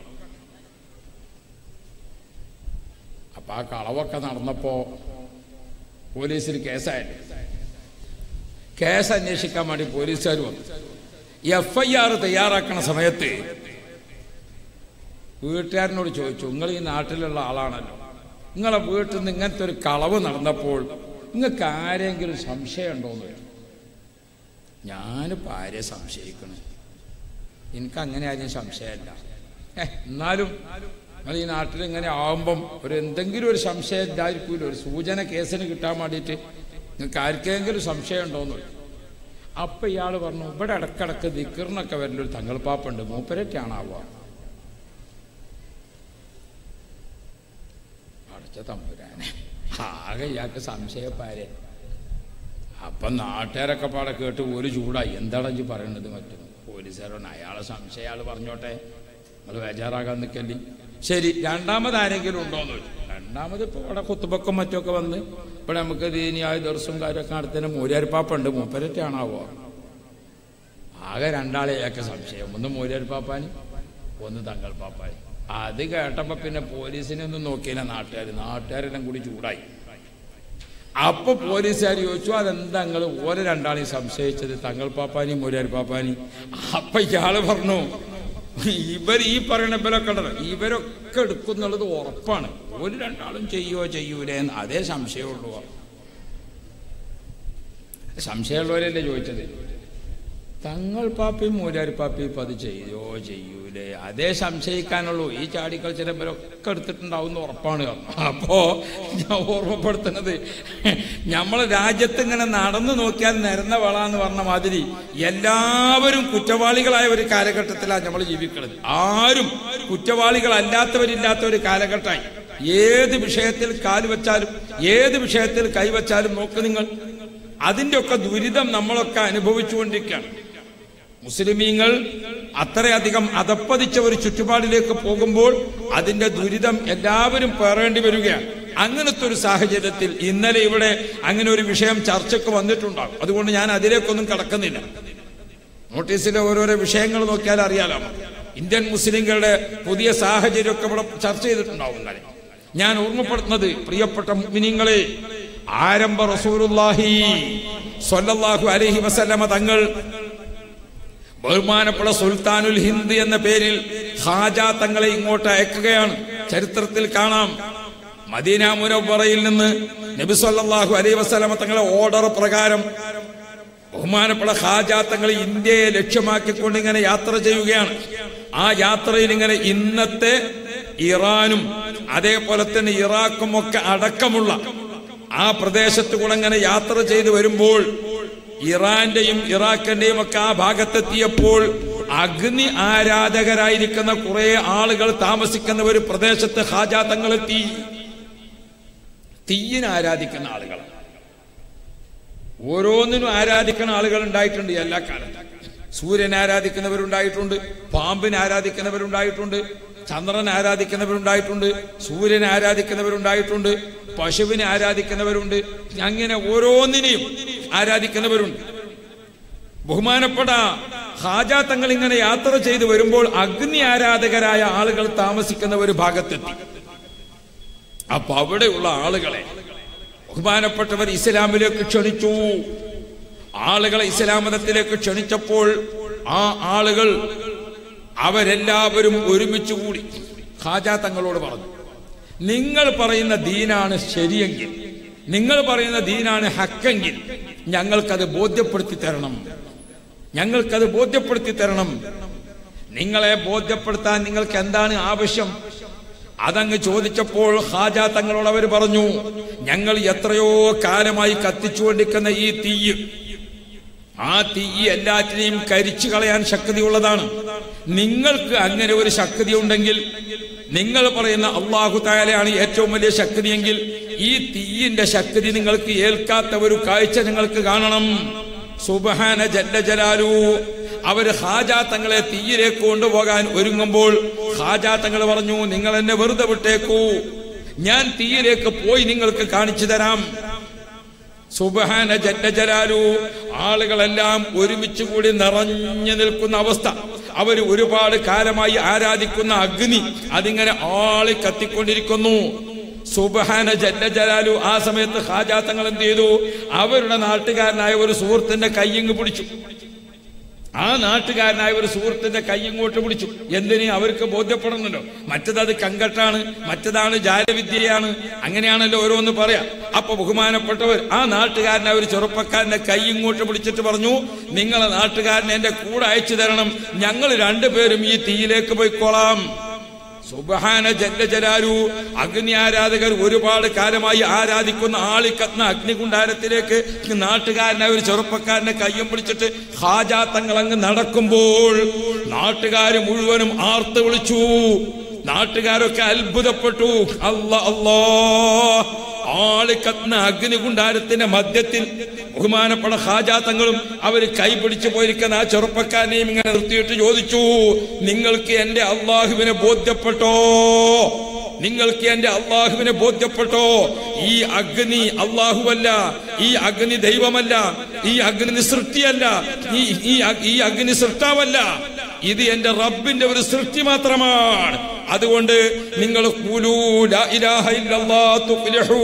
അപ്പൊ ആ കളവൊക്കെ നടന്നപ്പോ പോലീസിൽ കേസായില്ലേ കേസ് അന്വേഷിക്കാൻ വേണ്ടി പോലീസുകാർ വന്നു എഫ് ഐ ആർ തയ്യാറാക്കണ സമയത്ത് വീട്ടുകാരനോട് ചോദിച്ചു നിങ്ങൾ ഈ നാട്ടിലുള്ള ആളാണല്ലോ നിങ്ങളെ വീട്ടിൽ നിന്ന് ഇങ്ങനത്തെ ഒരു കളവ് നടന്നപ്പോൾ നിങ്ങൾക്ക് ആരെങ്കിലും സംശയമുണ്ടോന്ന് ചോദിച്ചു ഞാനിപ്പോൾ ആരെ സംശയിക്കണം എനിക്ക് അങ്ങനെ ആരും സംശയമല്ല ഏ എന്നാലും നിങ്ങൾ ഈ നാട്ടിൽ ഇങ്ങനെ ആവുമ്പം ഒരു എന്തെങ്കിലും ഒരു സംശയം ഇല്ലായിരിക്കൂല ഒരു സൂചന കേസിന് കിട്ടാൻ വേണ്ടിയിട്ട് നിങ്ങൾക്ക് ആർക്കെങ്കിലും സംശയം ഉണ്ടോന്ന് ചോദിച്ചു അപ്പൊ ഇയാൾ പറഞ്ഞു ഇവിടെ ഇടക്കിടക്ക് ദിക്കറിനൊക്കെ വരലൊരു തങ്ങൾപ്പാപ്പുണ്ട് മൂപ്പരറ്റാണാവുക അടച്ച തമ്പുരാനെ ആകെ ഇയാൾക്ക് സംശയപ്പാരെ അപ്പൊ നാട്ടുകാരൊക്കെ പാടെ കേട്ട് ഒരു ചൂടായി എന്താണ് ഇജ്ജ് പറയണത് മറ്റും പോലീസുകാരോട് അയാളെ സംശയം അയാൾ പറഞ്ഞോട്ടെ നിങ്ങൾ ബേജാറാകാൻ നിൽക്കല്ലേ ശരി രണ്ടാമത് ആരെങ്കിലും ഉണ്ടോന്ന് ചോദിച്ചു രണ്ടാമത് ഇപ്പൊ ഇവിടെ കുത്തുബക്കും മറ്റൊക്കെ വന്ന് ഇവിടെ നമുക്ക് ദീനിയായ ദർശവും കാര്യമൊക്കെ നടത്തുന്ന മൂര്യാരിപ്പാപ്പുണ്ട് മൂപ്പരറ്റാണാവോ ആകെ രണ്ടാളെയൊക്കെ സംശയം ഒന്ന് മൂര്യാരിപ്പാപ്പാന് ഒന്ന് തങ്ങൾ പാപ്പാന് അത് കേട്ടപ്പോ പിന്നെ പോലീസിനെ ഒന്നും നോക്കിയില്ല നാട്ടുകാർ നാട്ടുകാരെല്ലാം കൂടി ചൂടായി അപ്പൊ പോലീസുകാർ ചോദിച്ചു അതെന്താ നിങ്ങൾ ഓരോ രണ്ടാളെയും സംശയിച്ചത് തങ്ങൾ പാപ്പാനി മൂരാർ പാപ്പാനി അപ്പൊ ഇയാള് പറഞ്ഞു ഇവർ ഈ പറയുന്ന ഇവരൊക്കെ ഉണ്ടല്ലോ ഇവരൊക്കെ എടുക്കുന്നുള്ളത് ഉറപ്പാണ് ഒരു രണ്ടാളും ചെയ്യോ ചെയ്യൂലേ എന്ന് അതേ സംശയമുള്ളൂ സംശയമുള്ളവരല്ലേ ചോദിച്ചത് തങ്ങൾ പാപ്പയും മൂലാരി പാപ്പയും ഇപ്പൊ അത് ചെയ്യോ ചെയ്യൂലേ അതേ സംശയിക്കാനുള്ളൂ ഈ ചാടിക്കളിച്ചിട്ട് ഇവരൊക്കെ എടുത്തിട്ടുണ്ടാവും എന്ന് ഉറപ്പാണ് പറഞ്ഞു. അപ്പോ ഞാൻ ഓർമ്മപ്പെടുത്തുന്നത് നമ്മളെ രാജ്യത്ത് ഇങ്ങനെ നടന്നു നോക്കിയാൽ നിരന്ന വള എന്ന് പറഞ്ഞ മാതിരി എല്ലാവരും കുറ്റവാളികളായ ഒരു കാലഘട്ടത്തിലാണ് നമ്മൾ ജീവിക്കുന്നത് ആരും കുറ്റവാളികളല്ലാത്തവരില്ലാത്ത ഒരു കാലഘട്ടമായി ഏത് വിഷയത്തിൽ കാല് വെച്ചാലും ഏത് വിഷയത്തിൽ കൈവച്ചാലും നോക്ക് നിങ്ങൾ അതിന്റെ ഒക്കെ ദുരിതം നമ്മളൊക്കെ അനുഭവിച്ചുകൊണ്ടിരിക്കുകയാണ് മുസ്ലിമീങ്ങൾ അത്രയധികം അതപ്പതിച്ച ഒരു ചുറ്റുപാടിലേക്ക് പോകുമ്പോൾ അതിന്റെ ദുരിതം എല്ലാവരും പേറേണ്ടി വരികയാണ് അങ്ങനത്തെ ഒരു സാഹചര്യത്തിൽ ഇന്നലെ ഇവിടെ അങ്ങനെ ഒരു വിഷയം ചർച്ചയ്ക്ക് വന്നിട്ടുണ്ടാകും അതുകൊണ്ട് ഞാൻ അതിലേക്കൊന്നും കടക്കുന്നില്ല നോട്ടീസിലെ ഓരോരോ വിഷയങ്ങൾ നോക്കിയാൽ അറിയാലോ ഇന്ത്യൻ മുസ്ലിങ്ങളുടെ പുതിയ സാഹചര്യമൊക്കെ ഇവിടെ ചർച്ച ചെയ്തിട്ടുണ്ടാവും ഇന്നലെ ഞാൻ ഓർമ്മപ്പെടുത്തുന്നത് പ്രിയപ്പെട്ട മുഅ്മിനീങ്ങളെ ആരംഭ റസൂലുള്ളാഹി സ്വല്ലല്ലാഹു അലൈഹി വസല്ലമ തങ്ങൾ ബഹുമാനപ്പെട്ട സുൽത്താനുൽ ഹിന്ദ് എന്ന പേരിൽ ഹാജ തങ്ങളെ ഇങ്ങോട്ട് അയക്കുകയാണ് ചരിത്രത്തിൽ കാണാം മദീന മുനവറയിൽ നിന്ന് നബി സല്ലല്ലാഹു അലൈഹി വസല്ലമ തങ്ങളെ ഓർഡർ പ്രകാരം ബഹുമാനപ്പെട്ട ഹാജ തങ്ങൾ ഇന്ത്യയെ ലക്ഷ്യമാക്കിക്കൊണ്ട് ഇങ്ങനെ യാത്ര ചെയ്യുകയാണ് ആ യാത്രയിൽ ഇങ്ങനെ ഇന്നത്തെ ഇറാനും അതേപോലെ തന്നെ ഇറാഖും ഒക്കെ അടക്കമുള്ള ആ പ്രദേശത്ത് കൂടെ ഇങ്ങനെ യാത്ര ചെയ്തു വരുമ്പോൾ ഇറാന്റെയും ഇറാഖിന്റെയും ഒക്കെ ആ ഭാഗത്തെത്തിയപ്പോൾ അഗ്നി ആരാധകരായിരിക്കുന്ന കുറെ ആളുകൾ താമസിക്കുന്ന ഒരു പ്രദേശത്ത് ഹാജാ തങ്ങളെത്തി തീയിനെ ആരാധിക്കുന്ന ആളുകൾ ഓരോന്നിനും ആരാധിക്കുന്ന ആളുകൾ ഉണ്ടായിട്ടുണ്ട് എല്ലാ കാലത്തും സൂര്യനെ ആരാധിക്കുന്നവരുണ്ടായിട്ടുണ്ട് പാമ്പിനെ ആരാധിക്കുന്നവരുണ്ടായിട്ടുണ്ട് ചന്ദ്രൻ ആരാധിക്കുന്നവരുണ്ടായിട്ടുണ്ട് സൂര്യനെ ആരാധിക്കുന്നവരുണ്ടായിട്ടുണ്ട് പശുവിനെ ആരാധിക്കുന്നവരുണ്ട് അങ്ങനെ ഓരോന്നിനെയും ആരാധിക്കുന്നവരുണ്ട് ബഹുമാനപ്പെട്ട ഹാജ തങ്ങൾ ഇങ്ങനെ യാത്ര ചെയ്തു വരുമ്പോൾ അഗ്നി ആരാധകരായ ആളുകൾ താമസിക്കുന്ന ഒരു ഭാഗത്തെത്തി അപ്പൊ അവിടെയുള്ള ആളുകളെ ബഹുമാനപ്പെട്ടവർ ഇസ്ലാമിലേക്ക് ക്ഷണിച്ചു ആളുകളെ ഇസ്ലാം മതത്തിലേക്ക് ക്ഷണിച്ചപ്പോൾ ആ ആളുകൾ അവരെല്ലാവരും ഒരുമിച്ച് കൂടി ഹാജ തങ്ങളോട് പറഞ്ഞു നിങ്ങൾ പറയുന്ന ദീനാണ് ശരിയെങ്കിൽ നിങ്ങൾ പറയുന്ന ദീനാണ് ഹക്കെങ്കിൽ ഞങ്ങൾക്കത് ബോധ്യപ്പെടുത്തി തരണം ഞങ്ങൾക്കത് ബോധ്യപ്പെടുത്തി തരണം നിങ്ങളെ ബോധ്യപ്പെടുത്താൻ നിങ്ങൾക്ക് എന്താണ് ആവശ്യം അതങ്ങ് ചോദിച്ചപ്പോൾ ഹാജ തങ്ങളോട് അവർ പറഞ്ഞു ഞങ്ങൾ എത്രയോ കാലമായി കത്തിച്ചുകൊണ്ടിരിക്കുന്ന ഈ തീയ് ആ തീ എല്ലാറ്റിനെയും കരിച്ചു കളയാൻ ശക്തിയുള്ളതാണ് നിങ്ങൾക്ക് അങ്ങനെ ഒരു ശക്തി ഉണ്ടെങ്കിൽ നിങ്ങൾ പറയുന്ന അള്ളാഹു തായാലാണ് ഏറ്റവും വലിയ ശക്തിയെങ്കിൽ ഈ തീയിന്റെ ശക്തി നിങ്ങൾക്ക് ഏൽക്കാത്ത ഒരു കാഴ്ച നിങ്ങൾക്ക് കാണണം സുബഹാന ജല്ല ജലാലു അവര് ഹാജാ തങ്ങളെ തീയിലേക്ക് കൊണ്ടുപോകാൻ ഒരുങ്ങുമ്പോൾ ഹാജാ തങ്ങൾ പറഞ്ഞു നിങ്ങൾ എന്നെ വെറുതെ വിട്ടേക്കൂ ഞാൻ തീയിലേക്ക് പോയി നിങ്ങൾക്ക് കാണിച്ചു തരാം സുബഹാന ജല്ല ജലാലു ആളുകളെല്ലാം ഒരുമിച്ച് കൂടി നിറഞ്ഞു നിൽക്കുന്ന അവസ്ഥ അവർ ഒരുപാട് കാലമായി ആരാധിക്കുന്ന അഗ്നി അതിങ്ങനെ ആളി കത്തിക്കൊണ്ടിരിക്കുന്നു സുബഹാന ജല്ല ജലാലു ആ സമയത്ത് ഹാജാത്തങ്ങൾ എന്ത് ചെയ്തു അവരുടെ നാട്ടുകാരനായ ഒരു സുഹൃത്തിന്റെ കയ്യങ്ങ് പിടിച്ചു ആ നാട്ടുകാരനായ ഒരു സുഹൃത്തിന്റെ കൈ ഇങ്ങോട്ട് പിടിച്ചു എന്തിന് അവർക്ക് ബോധ്യപ്പെടുന്നുണ്ടോ മറ്റത് അത് കങ്കട്ടാണ് മറ്റതാണ് ജാലവിദ്യയാണ് അങ്ങനെയാണല്ലോ ഓരോന്ന് പറയാ അപ്പൊ ബഹുമാനപ്പെട്ടവർ ആ നാട്ടുകാരനായ ഒരു ചെറുപ്പക്കാരന്റെ കൈ ഇങ്ങോട്ട് പിടിച്ചിട്ട് പറഞ്ഞു നിങ്ങളെ നാട്ടുകാരനെ എന്റെ കൂടെ അയച്ചു തരണം ഞങ്ങൾ രണ്ടുപേരും ഈ തീയിലേക്ക് പോയിക്കോളാം സുബഹാന ജല്ല ജലാലു അഗ്നി ആരാധകർ ഒരുപാട് കാലമായി ആരാധിക്കുന്ന ആളിക്കത്തുന്ന അഗ്നികുണ്ടാരത്തിലേക്ക് നാട്ടുകാരനായ ഒരു ചെറുപ്പക്കാരനെ കയ്യും പിടിച്ചിട്ട് ഹാജാ തങ്ങൾ അങ്ങ് നടക്കുമ്പോൾ നാട്ടുകാർ മുഴുവനും ആർത്ത് വിളിച്ചു നാട്ടുകാരൊക്കെ അത്ഭുതപ്പെട്ടു അല്ല അല്ലാ ആളിക്കത്തുന്ന അഗ്നികുണ്ടാരത്തിന്റെ മധ്യത്തിൽ ബഹുമാനപ്പെട്ട ഹാജാത്തങ്ങളും അവർ കൈപിടിച്ചു പോയിരിക്കുന്ന ആ ചെറുപ്പക്കാരനെയും ഇങ്ങനെ നിർത്തിയിട്ട് ചോദിച്ചു നിങ്ങൾക്ക് എന്റെ അള്ളാഹുവിനെ ബോധ്യപ്പെട്ടോ നിങ്ങൾക്ക് എന്റെ അള്ളാഹുവിനെ ബോധ്യപ്പെട്ടോ ഈ അഗ്നി അള്ളാഹുവല്ല ഈ അഗ്നി ദൈവമല്ല ഈ അഗ്നി സൃഷ്ടിയല്ല ഈ ഈ അ- ഈ അഗ്നി സൃഷ്ടാവല്ല ഇത് എന്റെ റബ്ബിന്റെ ഒരു സൃഷ്ടി മാത്രമാണ് അതുകൊണ്ട് നിങ്ങൾ ഖുലൂ ലാ ഇലാഹ ഇല്ലല്ലാഹ് തുഫ്ലിഹൂ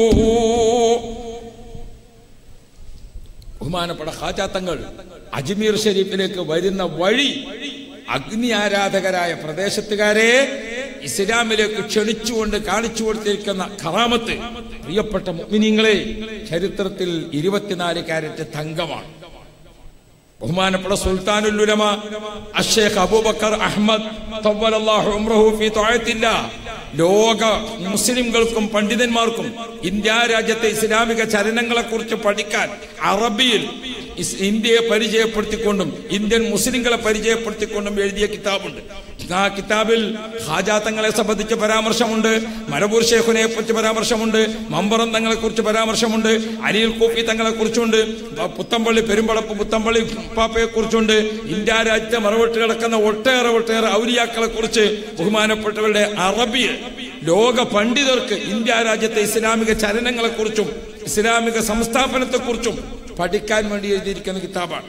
ബഹുമാനപ്പെട്ട ഹാജാത്തങ്ങൾ അജ്മീർ ഷരീഫിലേക്ക് വരുന്ന വഴി അഗ്നി ആരാധകരായ പ്രദേശത്തുകാരെ ഇസ്ലാമിലേക്ക് ക്ഷണിച്ചുകൊണ്ട് കാണിച്ചു കൊടുത്തിരിക്കുന്ന ഖറാമത്ത് പ്രിയപ്പെട്ട മുഅ്മിനീങ്ങളെ ചരിത്രത്തിൽ ഇരുപത്തിനാല് കാരറ്റ് തങ്കമാണ് ബഹുമാനപ്പെട്ട സുൽത്താനുൽ ഉലമ അഷേഖ് അബൂബക്കർ അഹമ്മദ് തവ്വലല്ലാഹു ഉംറഹു ഫീ ത്വഅത്തില്ല ലോക മുസ്ലിംകൾക്കും പണ്ഡിതന്മാർക്കും ഇന്ത്യ രാജ്യത്തെ ഇസ്ലാമിക ചലനങ്ങളെ കുറിച്ച് പഠിക്കാൻ അറബിയിൽ ഇസ് ഇന്ത്യയെ പരിചയപ്പെടുത്തിക്കൊണ്ടും ഇന്ത്യൻ മുസ്ലിങ്ങളെ പരിചയപ്പെടുത്തിക്കൊണ്ടും എഴുതിയ കിതാബുണ്ട് ആ കിതാബിൽ ഹാജാത്തങ്ങളെ സംബന്ധിച്ച് പരാമർശമുണ്ട് മരബൂർ ഷേഖുനെ കുറിച്ച് പരാമർശമുണ്ട് മമ്പറം തങ്ങളെ കുറിച്ച് പരാമർശമുണ്ട് അരിയിൽ കോപ്പി തങ്ങളെ കുറിച്ചുണ്ട് പുത്തമ്പള്ളി പെരുമ്പളപ്പ് പുത്തമ്പള്ളി പാപ്പയെ കുറിച്ചുണ്ട് ഇന്ത്യ രാജ്യത്തെ മറവിട്ട് കിടക്കുന്ന ഒട്ടേറെ ഒട്ടേറെ ഔലിയാക്കളെ കുറിച്ച് ബഹുമാനപ്പെട്ടവരുടെ അറബിയിൽ ലോക പണ്ഡിതർക്ക് ഇന്ത്യ രാജ്യത്തെ ഇസ്ലാമിക ചലനങ്ങളെ കുറിച്ചും ഇസ്ലാമിക സംസ്ഥാപനത്തെ കുറിച്ചും പഠിക്കാൻ വേണ്ടി എഴുതിയിരിക്കുന്ന കിതാബാണ്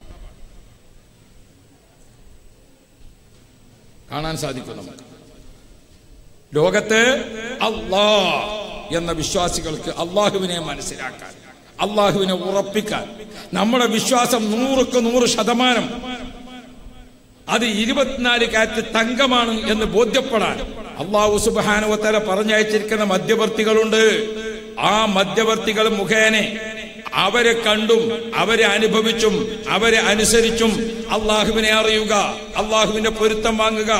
കാണാൻ സാധിക്കും നമുക്ക് ലോകത്ത് അള്ളാ എന്ന വിശ്വാസികൾക്ക് അള്ളാഹുവിനെ മനസ്സിലാക്കാൻ അള്ളാഹുവിനെ ഉറപ്പിക്കാൻ നമ്മുടെ വിശ്വാസം നൂറുക്ക് നൂറ് ശതമാനം അത് ഇരുപത്തിനാല് കാറ്റ് തങ്കമാണ് എന്ന് ബോധ്യപ്പെടാൻ അള്ളാഹു സുബാനുവത്തല പറഞ്ഞയച്ചിരിക്കുന്ന മധ്യവർത്തികളുണ്ട് ആ മധ്യവർത്തികൾ മുഖേന അവരെ കണ്ടും അവരെ അനുഭവിച്ചും അവരെ അനുസരിച്ചും അള്ളാഹുവിനെ അറിയുക അള്ളാഹുവിന്റെ പൊരുത്തം വാങ്ങുക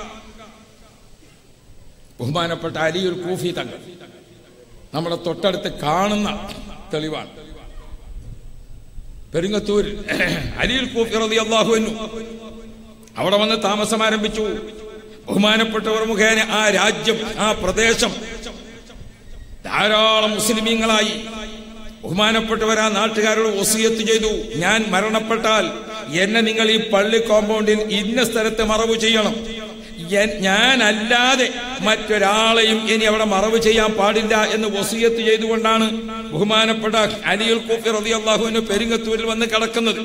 ബഹുമാനപ്പെട്ട അലിയുൽ കൂഫി തങ്ങൾ നമ്മുടെ തൊട്ടടുത്ത് കാണുന്ന തെളിവാണ് പെരിങ്ങത്തൂർ അലിയുൽ കൂഫി റതി അള്ളാഹുവിനു അവിടെ വന്ന് താമസം ആരംഭിച്ചു ബഹുമാനപ്പെട്ടവർ മുഖേന ആ രാജ്യം ആ പ്രദേശം ധാരാളം മുസ്ലിമീങ്ങളായി ബഹുമാനപ്പെട്ടവർ ആ നാട്ടുകാരോട് ഒസിയത്ത് ചെയ്തു ഞാൻ മരണപ്പെട്ടാൽ എന്നെ നിങ്ങൾ ഈ പള്ളി കോമ്പൗണ്ടിൽ ഇന്ന സ്ഥലത്ത് മറവ് ചെയ്യണം എൻ- ഞാനല്ലാതെ മറ്റൊരാളെയും ഇനി അവിടെ മറവ് ചെയ്യാൻ പാടില്ല എന്ന് വസീയത്ത് ചെയ്തുകൊണ്ടാണ് ബഹുമാനപ്പെട്ട അലിയുൽ കൂഫി റതി അള്ളാഹുവിന് പെരിങ്ങത്തൂരിൽ വന്ന് കിടക്കുന്നത്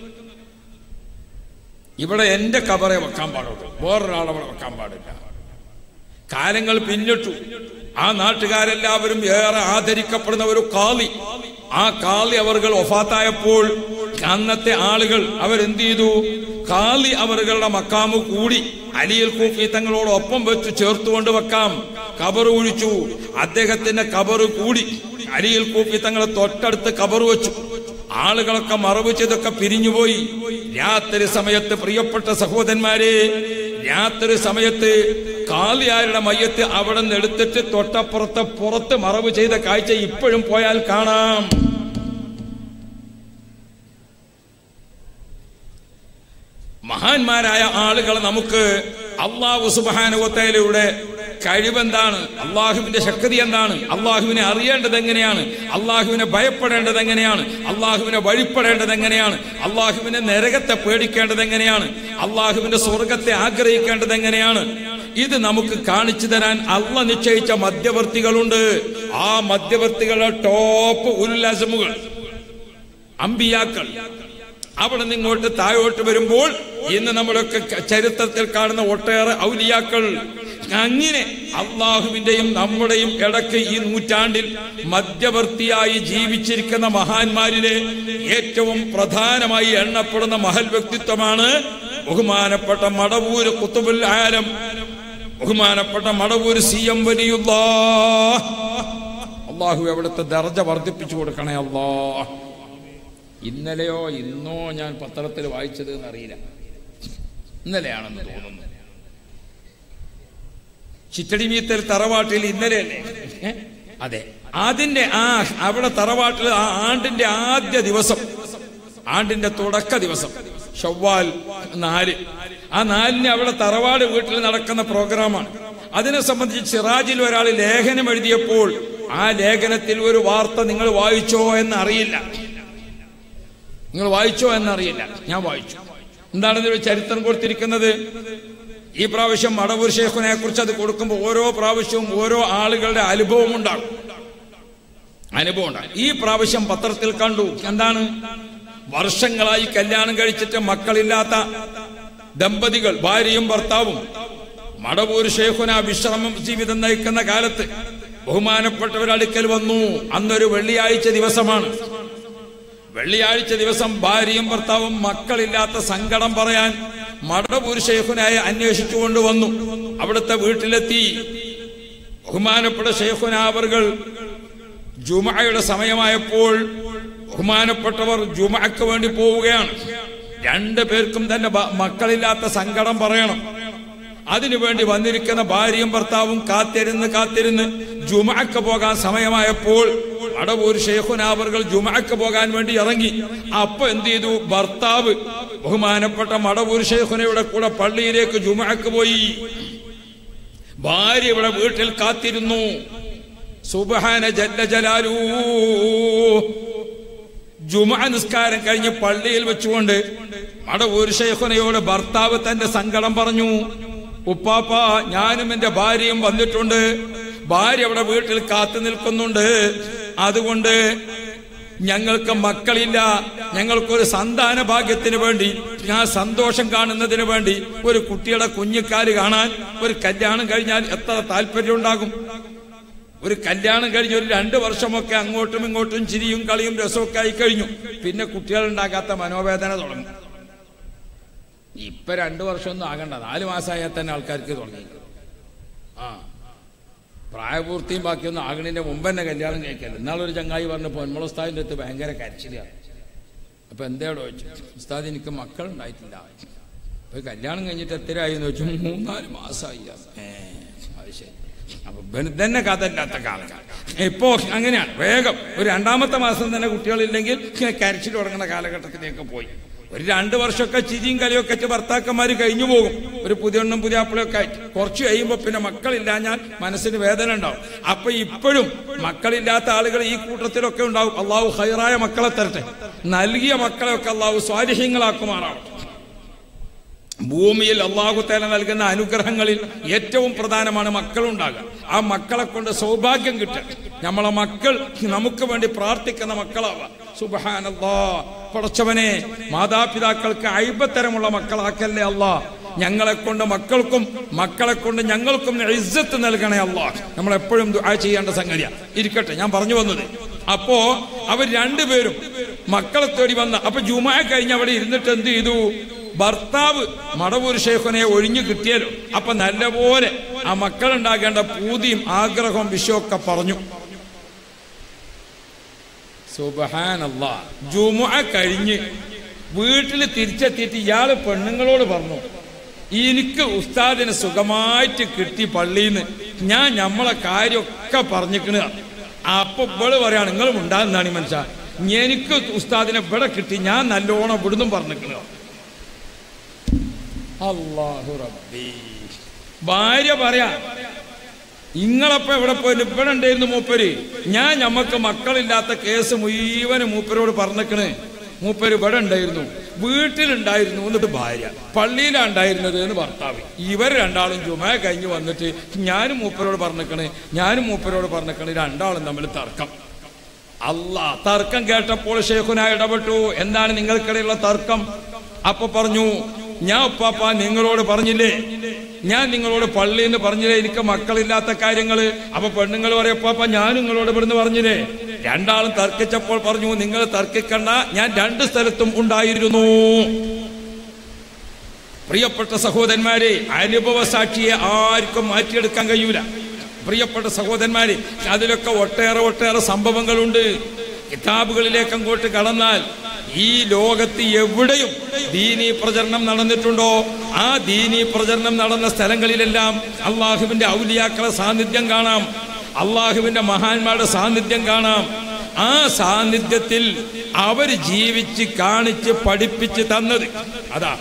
ഇവിടെ എന്റെ കബറെ വെക്കാൻ പാടുള്ളൂ വേറൊരാളവിടെ വെക്കാൻ പാടില്ല കാലങ്ങൾ പിന്നിട്ടു ആ നാട്ടുകാരെല്ലാവരും ഏറെ ആദരിക്കപ്പെടുന്ന ഒരു കാളി ആ കാളി അവർകൾ ഒഫാത്തായപ്പോൾ അന്നത്തെ ആളുകൾ അവരെന്ത് ചെയ്തു കാളി അവരുടെ മക്കാമ് കൂടി അലിയൽ കൂഫി തങ്ങളോടൊപ്പം വെച്ച് ചേർത്തുകൊണ്ട് വെക്കാം കബർ ഒഴിച്ചു അദ്ദേഹത്തിന്റെ കബറ് കൂടി അലിയൽ കൂഫി തങ്ങളെ തൊട്ടടുത്ത് കബർ വെച്ചു ആളുകളൊക്കെ മറവ് ചെയ്തൊക്കെ പിരിഞ്ഞുപോയി രാത്രി സമയത്ത് പ്രിയപ്പെട്ട സഹോദരന്മാരെ രാത്രി സമയത്ത് കാളിയാരുടെ മയ്യത്ത് അവിടെ നിന്ന് എടുത്തിട്ട് തൊട്ടപ്പുറത്ത് പുറത്ത് മറവ് ചെയ്ത കാഴ്ച ഇപ്പോഴും പോയാൽ കാണാം മഹാന്മാരായ ആളുകൾ നമുക്ക് അള്ളാഹു സുബാനുവത്തയിലൂടെ കഴിവെന്താണ് അള്ളാഹുവിന്റെ ശക്തി എന്താണ് അള്ളാഹുവിനെ അറിയേണ്ടത് എങ്ങനെയാണ് അള്ളാഹുവിനെ ഭയപ്പെടേണ്ടത് എങ്ങനെയാണ് അള്ളാഹുവിനെ വഴിപ്പെടേണ്ടത് എങ്ങനെയാണ് അള്ളാഹുവിനെ നരകത്തെ പേടിക്കേണ്ടത് എങ്ങനെയാണ് അള്ളാഹുവിന്റെ സ്വർഗത്തെ ആഗ്രഹിക്കേണ്ടത് എങ്ങനെയാണ് ഇത് നമുക്ക് കാണിച്ചു തരാൻ അള്ള നിശ്ചയിച്ച മധ്യവർത്തികളുണ്ട് ആ മധ്യവർത്തികളുടെ ടോപ്പ് ഉല്ലാസമുകൾ അമ്പിയാക്കൾ അവിടെ നിന്ന് ഇങ്ങോട്ട് താഴോട്ട് വരുമ്പോൾ ഇന്ന് നമ്മളൊക്കെ ക- ചരിത്രത്തിൽ കാണുന്ന ഒട്ടേറെ ഔലിയാക്കൾ അങ്ങനെ അള്ളാഹുവിന്റെയും നമ്മുടെയും ഇടയ്ക്ക് ഈ നൂറ്റാണ്ടിൽ മധ്യവർത്തിയായി ജീവിച്ചിരിക്കുന്ന മഹാന്മാരിലെ ഏറ്റവും പ്രധാനമായി എണ്ണപ്പെടുന്ന മഹൽ വ്യക്തിത്വമാണ് ബഹുമാനപ്പെട്ട മടവൂര് കുത്തുബുൽ ആലം ബഹുമാനപ്പെട്ട മടവൂര് സി എം വലിയുള്ള അള്ളാഹു അവിടുത്തെ ദർജ വർദ്ധിപ്പിച്ചു കൊടുക്കണേ അള്ളാഹ് ഇന്നലെയോ ഇന്നോ ഞാൻ പത്രത്തിൽ വായിച്ചത് എന്നറിയില്ല ഇന്നലെയാണെന്ന് തോന്നുന്നു ചിറ്റടിമീത്തൽ തറവാട്ടിൽ ഇന്നലെയല്ലേ ഏ? അതെ അതിന്റെ ആ അവിടെ തറവാട്ടിൽ ആ ആണ്ടിന്റെ ആദ്യ ദിവസം ആണ്ടിന്റെ തുടക്ക ദിവസം ഷവ്വാൽ നാല് ആ നാലിന് അവിടെ തറവാട് വീട്ടിൽ നടക്കുന്ന പ്രോഗ്രാമാണ് അതിനെ സംബന്ധിച്ച് സിറാജിൽ ഒരാൾ ലേഖനം എഴുതിയപ്പോൾ ആ ലേഖനത്തിൽ ഒരു വാർത്ത നിങ്ങൾ വായിച്ചോ എന്നറിയില്ല നിങ്ങൾ വായിച്ചോ എന്നറിയില്ല ഞാൻ വായിച്ചു എന്താണ് ഇതിൽ ചരിത്രം കൊടുത്തിരിക്കുന്നത് ഈ പ്രാവശ്യം മടവൂർ ഷേഖുനെ കുറിച്ച് അത് കൊടുക്കുമ്പോൾ ഓരോ പ്രാവശ്യവും ഓരോ ആളുകളുടെ അനുഭവം ഉണ്ടാകും അനുഭവം ഉണ്ടാകും ഈ പ്രാവശ്യം പത്രത്തിൽ കണ്ടു എന്താണ് വർഷങ്ങളായി കല്യാണം കഴിച്ചിട്ട് മക്കളില്ലാത്ത ദമ്പതികൾ ഭാര്യയും ഭർത്താവും മടവൂർ ഷേഖുന വിശ്രമം ജീവിതം നയിക്കുന്ന കാലത്ത് ബഹുമാനപ്പെട്ടവരടുക്കൽ വന്നു അന്നൊരു വെള്ളിയാഴ്ച ദിവസമാണ് വെള്ളിയാഴ്ച ദിവസം ഭാര്യയും ഭർത്താവും മക്കളില്ലാത്ത സങ്കടം പറയാൻ മടപൂർ ഷെയ്ഖുനായ അന്വേഷിച്ചുകൊണ്ട് വന്നു അവിടുത്തെ വീട്ടിലെത്തി ബഹുമാനപ്പെട്ട ഷെയ്ഖുന അവർകൾ ജുമയുടെ സമയമായപ്പോൾ ബഹുമാനപ്പെട്ടവർ ജുമക്ക് വേണ്ടി പോവുകയാണ് രണ്ടു പേർക്കും തന്നെ ബ- മക്കളില്ലാത്ത സങ്കടം പറയണം അതിനുവേണ്ടി വന്നിരിക്കുന്ന ഭാര്യയും ഭർത്താവും കാത്തിരുന്ന് കാത്തിരുന്ന് ജുമക്ക് പോകാൻ സമയമായപ്പോൾ അടവൂർ ഷെയ്ഖുനാവറുകൾ ജുമക്ക് പോകാൻ വേണ്ടി ഇറങ്ങി അപ്പൊ എന്ത് ചെയ്തു ഭർത്താവ് ബഹുമാനപ്പെട്ട മടവൂർ ഷെയ്ഖുനയുടെ കൂടെ പള്ളിയിലേക്ക് ജുമക്ക് പോയി ഭാര്യ ഇവിടെ വീട്ടിൽ കാത്തിരുന്നു സുബഹാന ജല്ല ജലാലൂ ജുമ നിസ്കാരം കഴിഞ്ഞ് പള്ളിയിൽ വെച്ചുകൊണ്ട് മടവൂർ ഷെയ്ഖുനയോട് ഭർത്താവ് തന്റെ സങ്കടം പറഞ്ഞു ഉപ്പാപ്പ ഞാനും എന്റെ ഭാര്യയും വന്നിട്ടുണ്ട് ഭാര്യ അവിടെ വീട്ടിൽ കാത്തു നിൽക്കുന്നുണ്ട് അതുകൊണ്ട് ഞങ്ങൾക്ക് മക്കളില്ല ഞങ്ങൾക്കൊരു സന്താന ഭാഗ്യത്തിന് വേണ്ടി ഞാൻ സന്തോഷം കാണുന്നതിന് വേണ്ടി ഒരു കുട്ടിയുടെ കുഞ്ഞിക്കാല് കാണാൻ ഒരു കല്യാണം കഴിഞ്ഞാൽ എത്ര താല്പര്യം ഉണ്ടാകും ഒരു കല്യാണം കഴിഞ്ഞ് ഒരു രണ്ട് വർഷമൊക്കെ അങ്ങോട്ടും ഇങ്ങോട്ടും ചിരിയും കളിയും രസമൊക്കെ ആയി കഴിഞ്ഞു പിന്നെ കുട്ടികളുണ്ടാകാത്ത മനോവേദന തുടങ്ങും ഇപ്പൊ രണ്ടു വർഷമൊന്നും ആകണ്ട നാല് മാസമായാൽ തന്നെ ആൾക്കാർക്ക് തുടങ്ങി ആ പ്രായപൂർത്തിയും ബാക്കിയൊന്നും ആകണിന്റെ മുമ്പ് തന്നെ കല്യാണം കഴിക്കല്ല ഇന്നാളൊരു ചങ്ങായി പറഞ്ഞു പൊന്മുളസ്താദിന്റെ അടുത്ത് ഭയങ്കര കരച്ചിലാണ് അപ്പൊ എന്തേടോ ചോദിച്ചു ഉസ്താദ് എനിക്ക് മക്കളുണ്ടായിട്ടില്ല അപ്പൊ കല്യാണം കഴിഞ്ഞിട്ട് എത്രയായി എന്ന് വെച്ചു മൂന്നാല് മാസമായി ഏ അത് ശരി അപ്പൊ ഇവന് തന്നെ കഥയില്ലാത്ത കാലം ഇപ്പോ അങ്ങനെയാണ് വേഗം ഒരു രണ്ടാമത്തെ മാസം തന്നെ കുട്ടികളില്ലെങ്കിൽ കരച്ചിൽ തുടങ്ങുന്ന കാലഘട്ടത്തിലേക്ക് പോയി ഒരു രണ്ട് വർഷമൊക്കെ ചിരിയും കലിയൊക്കെ വെച്ച് ഭർത്താക്കന്മാർ കഴിഞ്ഞു പോകും ഒരു പുതിയണ്ണും പുതിയ അപ്പിളൊക്കെ ആയിട്ട് കുറച്ച് കഴിയുമ്പോൾ പിന്നെ മക്കളില്ലാഞ്ഞാൽ മനസ്സിന് വേദന ഉണ്ടാവും അപ്പൊ ഇപ്പോഴും മക്കളില്ലാത്ത ആളുകൾ ഈ കൂട്ടത്തിലൊക്കെ ഉണ്ടാവും അള്ളാഹു ഹൈറായ മക്കളെ തരട്ടെ നൽകിയ മക്കളെയൊക്കെ അള്ളാഹു സ്വാരഹ്യങ്ങളാക്കുമാറാവും ഭൂമിയിൽ അള്ളാഹു തേല നൽകുന്ന അനുഗ്രഹങ്ങളിൽ ഏറ്റവും പ്രധാനമാണ് മക്കളുണ്ടാകുക ആ മക്കളെ കൊണ്ട് സൗഭാഗ്യം കിട്ടുക നമ്മളെ മക്കൾ നമുക്ക് വേണ്ടി പ്രാർത്ഥിക്കുന്ന മക്കളാവുക സുബഹാനല്ലാ പടച്ചവനെ മാതാപിതാക്കൾക്ക് അയ്പത്തരമുള്ള മക്കളാക്കല്ലേ അല്ലാ ഞങ്ങളെ കൊണ്ട് മക്കൾക്കും മക്കളെ കൊണ്ട് ഞങ്ങൾക്കും ഇജ്ജത്ത് നൽകണേ അല്ലാ നമ്മൾ എപ്പോഴും ദുആ ചെയ്യേണ്ട സംഗതിയാ ഇരിക്കട്ടെ ഞാൻ പറഞ്ഞു വന്നത് അപ്പോ അവർ രണ്ടുപേരും മക്കളെ തേടി വന്ന അപ്പൊ ജുമാ കഴിഞ്ഞ് അവിടെ ഇരുന്നിട്ട് എന്ത് ചെയ്തു ഭർത്താവ് മടവൂർ ഷേഖനെ ഒഴിഞ്ഞു കിട്ടിയാലോ അപ്പൊ നല്ലപോലെ ആ മക്കളുണ്ടാകേണ്ട പൂതിയും ആഗ്രഹവും വിഷയൊക്കെ പറഞ്ഞു സുബഹാനല്ല ജുമുഅ കഴിഞ്ഞ് വീട്ടിൽ തിരിച്ചെത്തിയിട്ട് ഇയാള് പെണ്ണുങ്ങളോട് പറഞ്ഞു എനിക്ക് ഉസ്താദിനെ സുഖമായിട്ട് കിട്ടി പള്ളിന്ന് ഞാൻ ഞമ്മളെ കാര്യമൊക്കെ പറഞ്ഞിക്കണ അപ്പൊ ഇവള് പറയാണ് നിങ്ങളും ഉണ്ടാകുന്നതാണ് ഈ മനുഷ്യ എനിക്ക് ഉസ്താദിനെ ഇവിടെ കിട്ടി ഞാൻ നല്ലോണം ഇവിടുന്നും പറഞ്ഞിക്കണ അള്ളാഹു റബ്ബി ഭാര്യ പറയാ ഇങ്ങളപ്പോ എവിടെ പോയിട്ട് ഇവിടെ ഉണ്ടായിരുന്നു മൂപ്പര് ഞാൻ ഞമ്മക്ക് മക്കളില്ലാത്ത കേസ് മുഴുവനും മൂപ്പരോട് പറഞ്ഞേക്കണ് മൂപ്പര് ഇവിടെ ഉണ്ടായിരുന്നു വീട്ടിലുണ്ടായിരുന്നു എന്നിട്ട് ഭാര്യ പള്ളിയിലാണ് ഉണ്ടായിരുന്നത് എന്ന് ഭർത്താവ് ഇവർ രണ്ടാളും ജുമ കഴിഞ്ഞ് വന്നിട്ട് ഞാനും മൂപ്പരോട് പറഞ്ഞേക്കണ് ഞാനും മൂപ്പരോട് പറഞ്ഞേക്കണ് രണ്ടാളും തമ്മിൽ തർക്കം അല്ല തർക്കം കേട്ടപ്പോൾ ഷേഖുന ഇടപെട്ടു എന്താണ് നിങ്ങൾക്കിടയിലുള്ള തർക്കം അപ്പൊ പറഞ്ഞു ഞാൻ ഉപ്പാപ്പ നിങ്ങളോട് പറഞ്ഞില്ലേ ഞാൻ നിങ്ങളോട് പള്ളിയിൽ നിന്ന് പറഞ്ഞില്ലേ എനിക്ക് മക്കളില്ലാത്ത കാര്യങ്ങള് അപ്പൊ പെണ്ണുങ്ങൾ പറയപ്പാപ്പ ഞാൻ നിങ്ങളോട് ഇവിടുന്ന് പറഞ്ഞില്ലേ രണ്ടാളും തർക്കിച്ചപ്പോൾ പറഞ്ഞു നിങ്ങൾ തർക്കിക്കണ്ട ഞാൻ രണ്ട് സ്ഥലത്തും ഉണ്ടായിരുന്നു പ്രിയപ്പെട്ട സഹോദരന്മാരെ അനുഭവ സാക്ഷിയെ ആർക്കും മാറ്റിയെടുക്കാൻ കഴിയൂല പ്രിയപ്പെട്ട സഹോദരന്മാരെ അതിലൊക്കെ ഒട്ടേറെ ഒട്ടേറെ സംഭവങ്ങളുണ്ട് കിതാബുകളിലേക്ക് അങ്ങോട്ട് കടന്നാൽ ഈ ലോകത്ത് എവിടെയും ദീനീ പ്രചരണം നടന്നിട്ടുണ്ടോ ആ ദീനീ പ്രചരണം നടന്ന സ്ഥലങ്ങളിലെല്ലാം അള്ളാഹുവിന്റെ ഔലിയാക്കളെ സാന്നിധ്യം കാണാം അള്ളാഹുവിന്റെ മഹാന്മാരുടെ സാന്നിധ്യം കാണാം ആ സാന്നിധ്യത്തിൽ അവർ ജീവിച്ച് കാണിച്ച് പഠിപ്പിച്ച് തന്നത് അതാ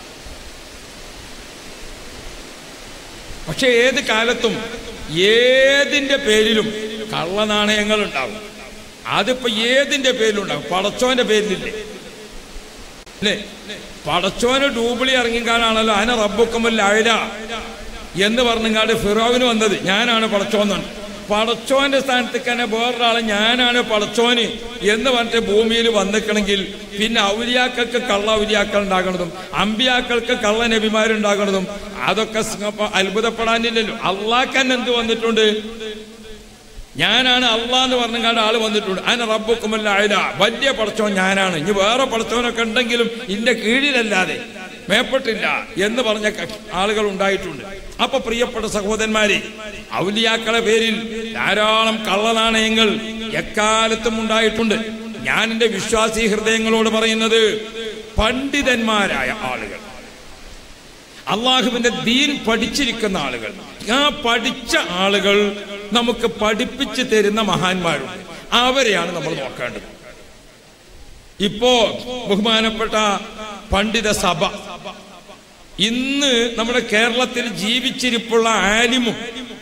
പക്ഷെ ഏത് കാലത്തും ഏതിന്റെ പേരിലും കള്ളനാണയങ്ങൾ ഉണ്ടാവും അതിപ്പോ ഏതിന്റെ പേരിലുണ്ടാവും പടച്ചോന്റെ പേരിലില്ലേ അല്ലേ പടച്ചോന് ഡൂബിളി ഇറങ്ങിക്കാനാണല്ലോ അന റബ്ബുക്കമല്ല അഴല എന്ന് പറഞ്ഞങ്ങാട് ഫിറോവിന് വന്നത് ഞാനാണ് പടച്ചോന്നാണ് പടച്ചോന്റെ സ്ഥാനത്തേക്ക് തന്നെ വേറൊരാളെ ഞാനാണ് പടച്ചോന് എന്ന് പറഞ്ഞിട്ട് ഭൂമിയിൽ വന്നിക്കണമെങ്കിൽ പിന്നെ ഔലിയാക്കൾക്ക് കള്ള ഔലിയാക്കൾ ഉണ്ടാകണതും അമ്പിയാക്കൾക്ക് കള്ള നബിമാരുണ്ടാകണതും അതൊക്കെ സ് അത്ഭുതപ്പെടാനില്ലല്ലോ അള്ളാഹ് തന്നെ എന്ത് വന്നിട്ടുണ്ട് ഞാനാണ് അള്ളാ എന്ന് പറഞ്ഞാണ്ട് ആള് വന്നിട്ടുണ്ട് അതിന് റബ്ബുക്കുമല്ല അയല വലിയ പടച്ചോൻ ഞാനാണ് ഇനി വേറെ പടച്ചോനൊക്കെ ഉണ്ടെങ്കിലും ഇന്റെ കീഴിലല്ലാതെ മേപ്പെട്ടില്ല എന്ന് പറഞ്ഞ ക- ആളുകൾ ഉണ്ടായിട്ടുണ്ട് അപ്പൊ പ്രിയപ്പെട്ട സഹോദരന്മാരെ ഔലിയാക്കളെ പേരിൽ ധാരാളം കള്ളനാണയങ്ങൾ എക്കാലത്തും ഉണ്ടായിട്ടുണ്ട് ഞാൻ എന്റെ വിശ്വാസി ഹൃദയങ്ങളോട് പറയുന്നത് പണ്ഡിതന്മാരായ ആളുകൾ അള്ളാഹുവിന്റെ ദീൻ പഠിച്ചിരിക്കുന്ന ആളുകൾ ആ പഠിച്ച ആളുകൾ നമുക്ക് പഠിപ്പിച്ചു തരുന്ന മഹാന്മാരുണ്ട് അവരെയാണ് നമ്മൾ നോക്കേണ്ടത് ഇപ്പോ ബഹുമാനപ്പെട്ട പണ്ഡിത സഭ ഇന്ന് നമ്മുടെ കേരളത്തിൽ ജീവിച്ചിരിപ്പുള്ള ആലിമും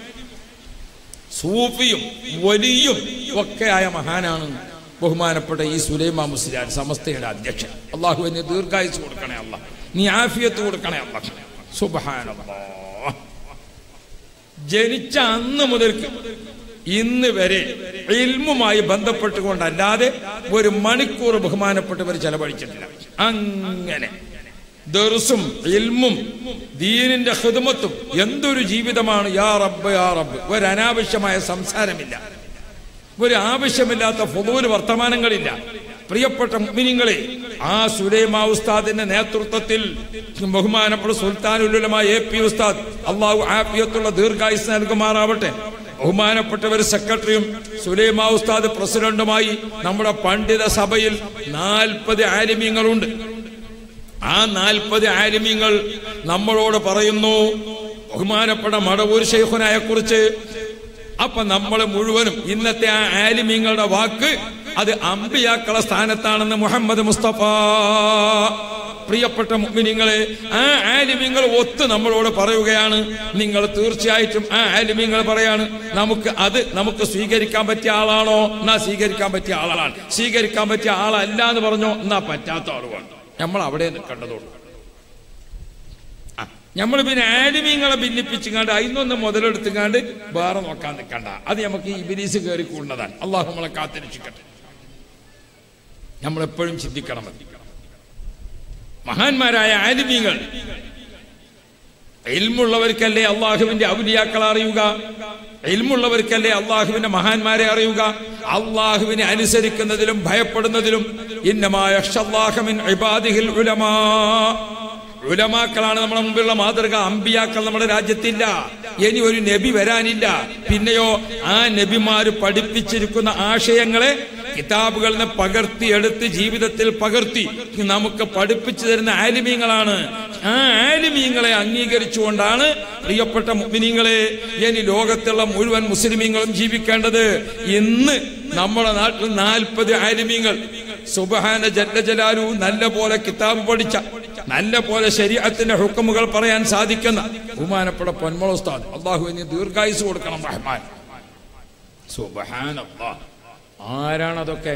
സൂഫിയും വലിയും ഒക്കെ ആയ മഹാനാണ് ബഹുമാനപ്പെട്ട ഈ സുലൈമാ മുസ്ലിയാർ സമസ്തയുടെ അധ്യക്ഷൻ അള്ളാഹു എന്നെ ദീർഘായുസ് കൊടുക്കണേ അല്ല നീ ആഫിയത്ത് കൊടുക്കണേ അല്ല സുബഹാനല്ലാ ജനിച്ച അന്ന് മുതൽക്ക് ഇന്ന് വരെ ഇൽമുമായി ബന്ധപ്പെട്ടുകൊണ്ടല്ലാതെ ഒരു മണിക്കൂർ ബഹുമാനപ്പെട്ടവർ ചെലവഴിച്ചിട്ടില്ല അങ്ങനെ ദർസും ഇൽമും ദീനിന്റെ ഹിദമത്തും എന്തൊരു ജീവിതമാണ് യാ റബ്ബ് യാ റബ്ബ് ഒരു അനാവശ്യമായ സംസാരമില്ല ഒരു ആവശ്യമില്ലാത്ത ഫുദൂല് വർത്തമാനങ്ങളില്ല പ്രിയപ്പെട്ട മുഅ്മിനീങ്ങളെ ആ സുലൈമാ ഉസ്താദിന്റെ നേതൃത്വത്തിൽ ബഹുമാനപ്പെട്ട സുൽത്താനുലമായ എ പി ഉസ്താദ് അള്ളാഹു ആഫിയത്തുള്ള ദീർഘായുസ് നൽകുമാറാവട്ടെ ബഹുമാനപ്പെട്ടവർ സെക്രട്ടറിയും സുലൈമാ ഉസ്താദ് പ്രസിഡന്റുമായി നമ്മുടെ പണ്ഡിത സഭയിൽ നാൽപ്പത് ആലിമ്യങ്ങളുണ്ട് ആ നാൽപ്പത് ആലിമ്യങ്ങൾ നമ്മളോട് പറയുന്നു ബഹുമാനപ്പെട്ട മടവൂർ ഷെയ്ഖുനായെ കുറിച്ച് അപ്പൊ നമ്മൾ മുഴുവനും ഇന്നത്തെ ആ ആലിമ്യങ്ങളുടെ വാക്ക് അത് അമ്പിയാക്കളെ സ്ഥാനത്താണെന്ന് മുഹമ്മദ് മുസ്തഫ പ്രിയപ്പെട്ട മുഅ്മിനീങ്ങളെ ആ ആലിമ്യങ്ങൾ ഒത്ത് നമ്മളോട് പറയുകയാണ് നിങ്ങൾ തീർച്ചയായിട്ടും ആ ആലിമ്യങ്ങൾ പറയാണ് നമുക്ക് അത് നമുക്ക് സ്വീകരിക്കാൻ പറ്റിയ ആളാണോ എന്നാ സ്വീകരിക്കാൻ പറ്റിയ ആളാണ് സ്വീകരിക്കാൻ പറ്റിയ ആളല്ല എന്ന് പറഞ്ഞോ എന്നാ പറ്റാത്ത ആളുമാണ് നമ്മൾ അവിടെ നിൽക്കേണ്ടതുള്ളൂ നമ്മൾ പിന്നെ ആലിമീങ്ങളെ ഭിന്നിപ്പിച്ചുകാണ്ട് അതിനൊന്ന് മുതലെടുത്തുകാണ്ട് വേറെ നോക്കാൻ നിൽക്കണ്ട അത് നമുക്ക് ഈ ഇബിലീസ് കയറി കൂടുന്നതാണ് അള്ളാഹു നമ്മളെ കാത്തിരക്ഷിക്കട്ടെ നമ്മളെപ്പോഴും ചിന്തിക്കണം അത്. മഹാന്മാരായ ആലിമീങ്ങൾ ഇൽമുള്ളവർക്കല്ലേ അള്ളാഹുവിന്റെ ഔലിയാക്കൾ അറിയുക ഇൽമുള്ളവർക്കല്ലേ അള്ളാഹുവിന്റെ മഹാന്മാരെ അറിയുക അള്ളാഹുവിനെ അനുസരിക്കുന്നതിലും ഭയപ്പെടുന്നതിലും ഇന്നമായ ഇബാദിഹിൽ ഉലമാ ഉലമാക്കളാണ് നമ്മുടെ മുമ്പിലുള്ള മാതൃക അമ്പിയാക്കൾ നമ്മുടെ രാജ്യത്തില്ല ഇനി ഒരു നബി വരാനില്ല പിന്നെയോ ആ നബിമാര് പഠിപ്പിച്ചിരിക്കുന്ന ആശയങ്ങളെ കിതാബുകളിൽ നിന്ന് പകർത്തി എടുത്ത് ജീവിതത്തിൽ പകർത്തി നമുക്ക് പഠിപ്പിച്ചു തരുന്ന ആലിമീങ്ങളാണ് ആ ആലിമീങ്ങളെ അംഗീകരിച്ചുകൊണ്ടാണ് പ്രിയപ്പെട്ട മുഗ്മിനീങ്ങളെ ഇനി ലോകത്തുള്ള മുഴുവൻ മുസ്ലിമീങ്ങളും ജീവിക്കേണ്ടത് ഇന്ന് നമ്മുടെ നാട്ടിൽ നാൽപ്പത് ആലിമീങ്ങൾ സുബഹാന ജല്ല ജലാലു നല്ല പോലെ കിതാബ് പഠിച്ച നല്ല പോലെ ശരീരത്തിന്റെ ഹുക്കമുകൾ പറയാൻ സാധിക്കുന്ന ബഹുമാനപ്പെട്ട പൊന്മള ഉസ്താദ് അള്ളാഹു ഇനി ദീർഘായുസ് കൊടുക്കണം റഹ്മാൻ സുബഹാൻ ആരാണ് അതൊക്കെ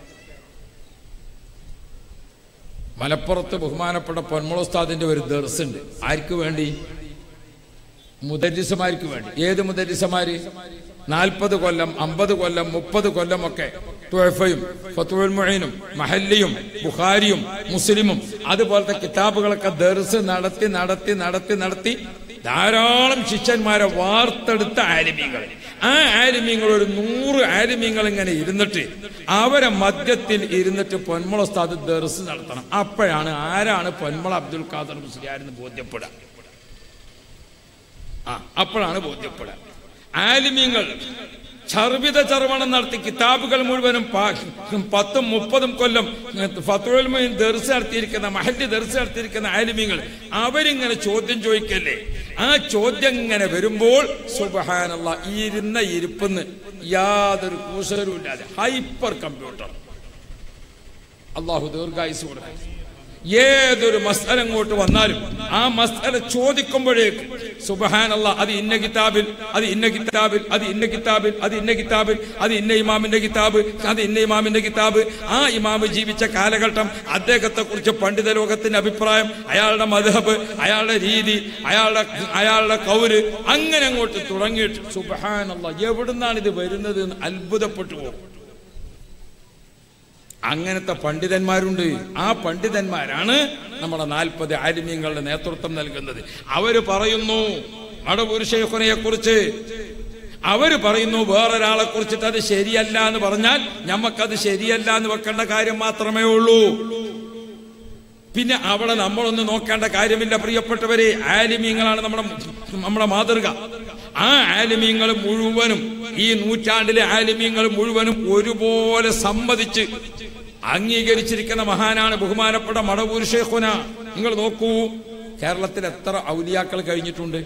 മലപ്പുറത്ത് ബഹുമാനപ്പെട്ട പൊന്മള ഉസ്താദിന്റെ ഒരു ദർസുണ്ട് ആർക്ക് വേണ്ടി മുദരിസമാർക്ക് വേണ്ടി ഏത് മുദരിസമാര് നാൽപ്പത് കൊല്ലം അമ്പത് കൊല്ലം മുപ്പത് കൊല്ലമൊക്കെ തുഴഫയും ഫത്തുൽ മുഴീനും മഹല്ലിയും ബുഖാരിയും മുസ്ലിമും അതുപോലത്തെ കിതാബുകളൊക്കെ ദർസ് നടത്തി നടത്തി നടത്തി നടത്തി ധാരാളം ശിഷ്യന്മാരെ വാർത്തെടുത്ത ആലിമീങ്ങൾ ആ ആലിമീങ്ങൾ ഒരു നൂറ് ആലിമീങ്ങൾ ഇങ്ങനെ ഇരുന്നിട്ട് അവരെ മധ്യത്തിൽ ഇരുന്നിട്ട് പൊന്മുള സ്ഥാദ് ദർസ് നടത്തണം അപ്പോഴാണ് ആരാണ് പൊന്മുള അബ്ദുൽ ഖാദർ മുസ്ലിയാരെന്ന് ബോധ്യപ്പെടുക ആ അപ്പോഴാണ് ബോധ്യപ്പെടുക ആലിമ്യങ്ങൾ ചർവിത ചർവണം നടത്തി കിതാബുകൾ മുഴുവനും പാ- പത്തും മുപ്പതും കൊല്ലം ഫത്തുവൽമയും ദർസ് നടത്തിയിരിക്കുന്ന മഹല്ലി ദർസ് നടത്തിയിരിക്കുന്ന ആലിമ്യങ്ങൾ അവരിങ്ങനെ ചോദ്യം ചോദിക്കല്ലേ ആ ചോദ്യം ഇങ്ങനെ വരുമ്പോൾ സുബഹാനല്ല ഈ ഇരുന്ന ഇരിപ്പെന്ന് യാതൊരു കൂസലും ഇല്ലാതെ ഹൈപ്പർ കമ്പ്യൂട്ടർ അള്ളാഹു ദീർഘായുസ് കൊടുക്കും ഏതൊരു മസ്അല അങ്ങോട്ട് വന്നാലും ആ മസ്അല ചോദിക്കുമ്പോഴേക്ക് സുബഹാനല്ല അത് ഇന്ന കിതാബിൽ അത് ഇന്ന കിതാബിൽ അത് ഇന്ന കിതാബിൽ അത് ഇന്ന കിതാബിൽ അത് ഇന്ന ഇമാമിന്റെ കിതാബ് അത് ഇന്ന ഇമാമിന്റെ കിതാബ് ആ ഇമാമ് ജീവിച്ച കാലഘട്ടം അദ്ദേഹത്തെ കുറിച്ച് പണ്ഡിത ലോകത്തിന്റെ അഭിപ്രായം അയാളുടെ മധബ് അയാളുടെ രീതി അയാളുടെ അയാളുടെ കൗര് അങ്ങനെ അങ്ങോട്ട് തുടങ്ങിയിട്ട് സുബഹാനല്ല എവിടുന്നാണ് ഇത് വരുന്നത് എന്ന് അത്ഭുതപ്പെട്ടു പോകും അങ്ങനത്തെ പണ്ഡിതന്മാരുണ്ട് ആ പണ്ഡിതന്മാരാണ് നമ്മുടെ നാൽപ്പത് ആലിമ്യങ്ങളുടെ നേതൃത്വം നൽകുന്നത് അവര് പറയുന്നു മടവൂർ ഷെയ്ഖുനയെ കുറിച്ച് അവര് പറയുന്നു വേറൊരാളെ കുറിച്ചിട്ട് അത് ശരിയല്ല എന്ന് പറഞ്ഞാൽ ഞമ്മക്കത് ശരിയല്ല എന്ന് വെക്കേണ്ട കാര്യം മാത്രമേ ഉള്ളൂ പിന്നെ അവിടെ നമ്മളൊന്ന് നോക്കേണ്ട കാര്യമില്ല പ്രിയപ്പെട്ടവരെ ആലിമീങ്ങളാണ് നമ്മുടെ നമ്മുടെ മാതൃക ആ ആലിമീങ്ങൾ മുഴുവനും ഈ നൂറ്റാണ്ടിലെ ആലിമീങ്ങൾ മുഴുവനും ഒരുപോലെ സമ്മതിച്ച് അംഗീകരിച്ചിരിക്കുന്ന മഹാനാണ് ബഹുമാനപ്പെട്ട മടവൂർ ഷേഖുന നിങ്ങൾ നോക്കൂ കേരളത്തിൽ എത്ര ഔലിയാക്കൾ കഴിഞ്ഞിട്ടുണ്ട്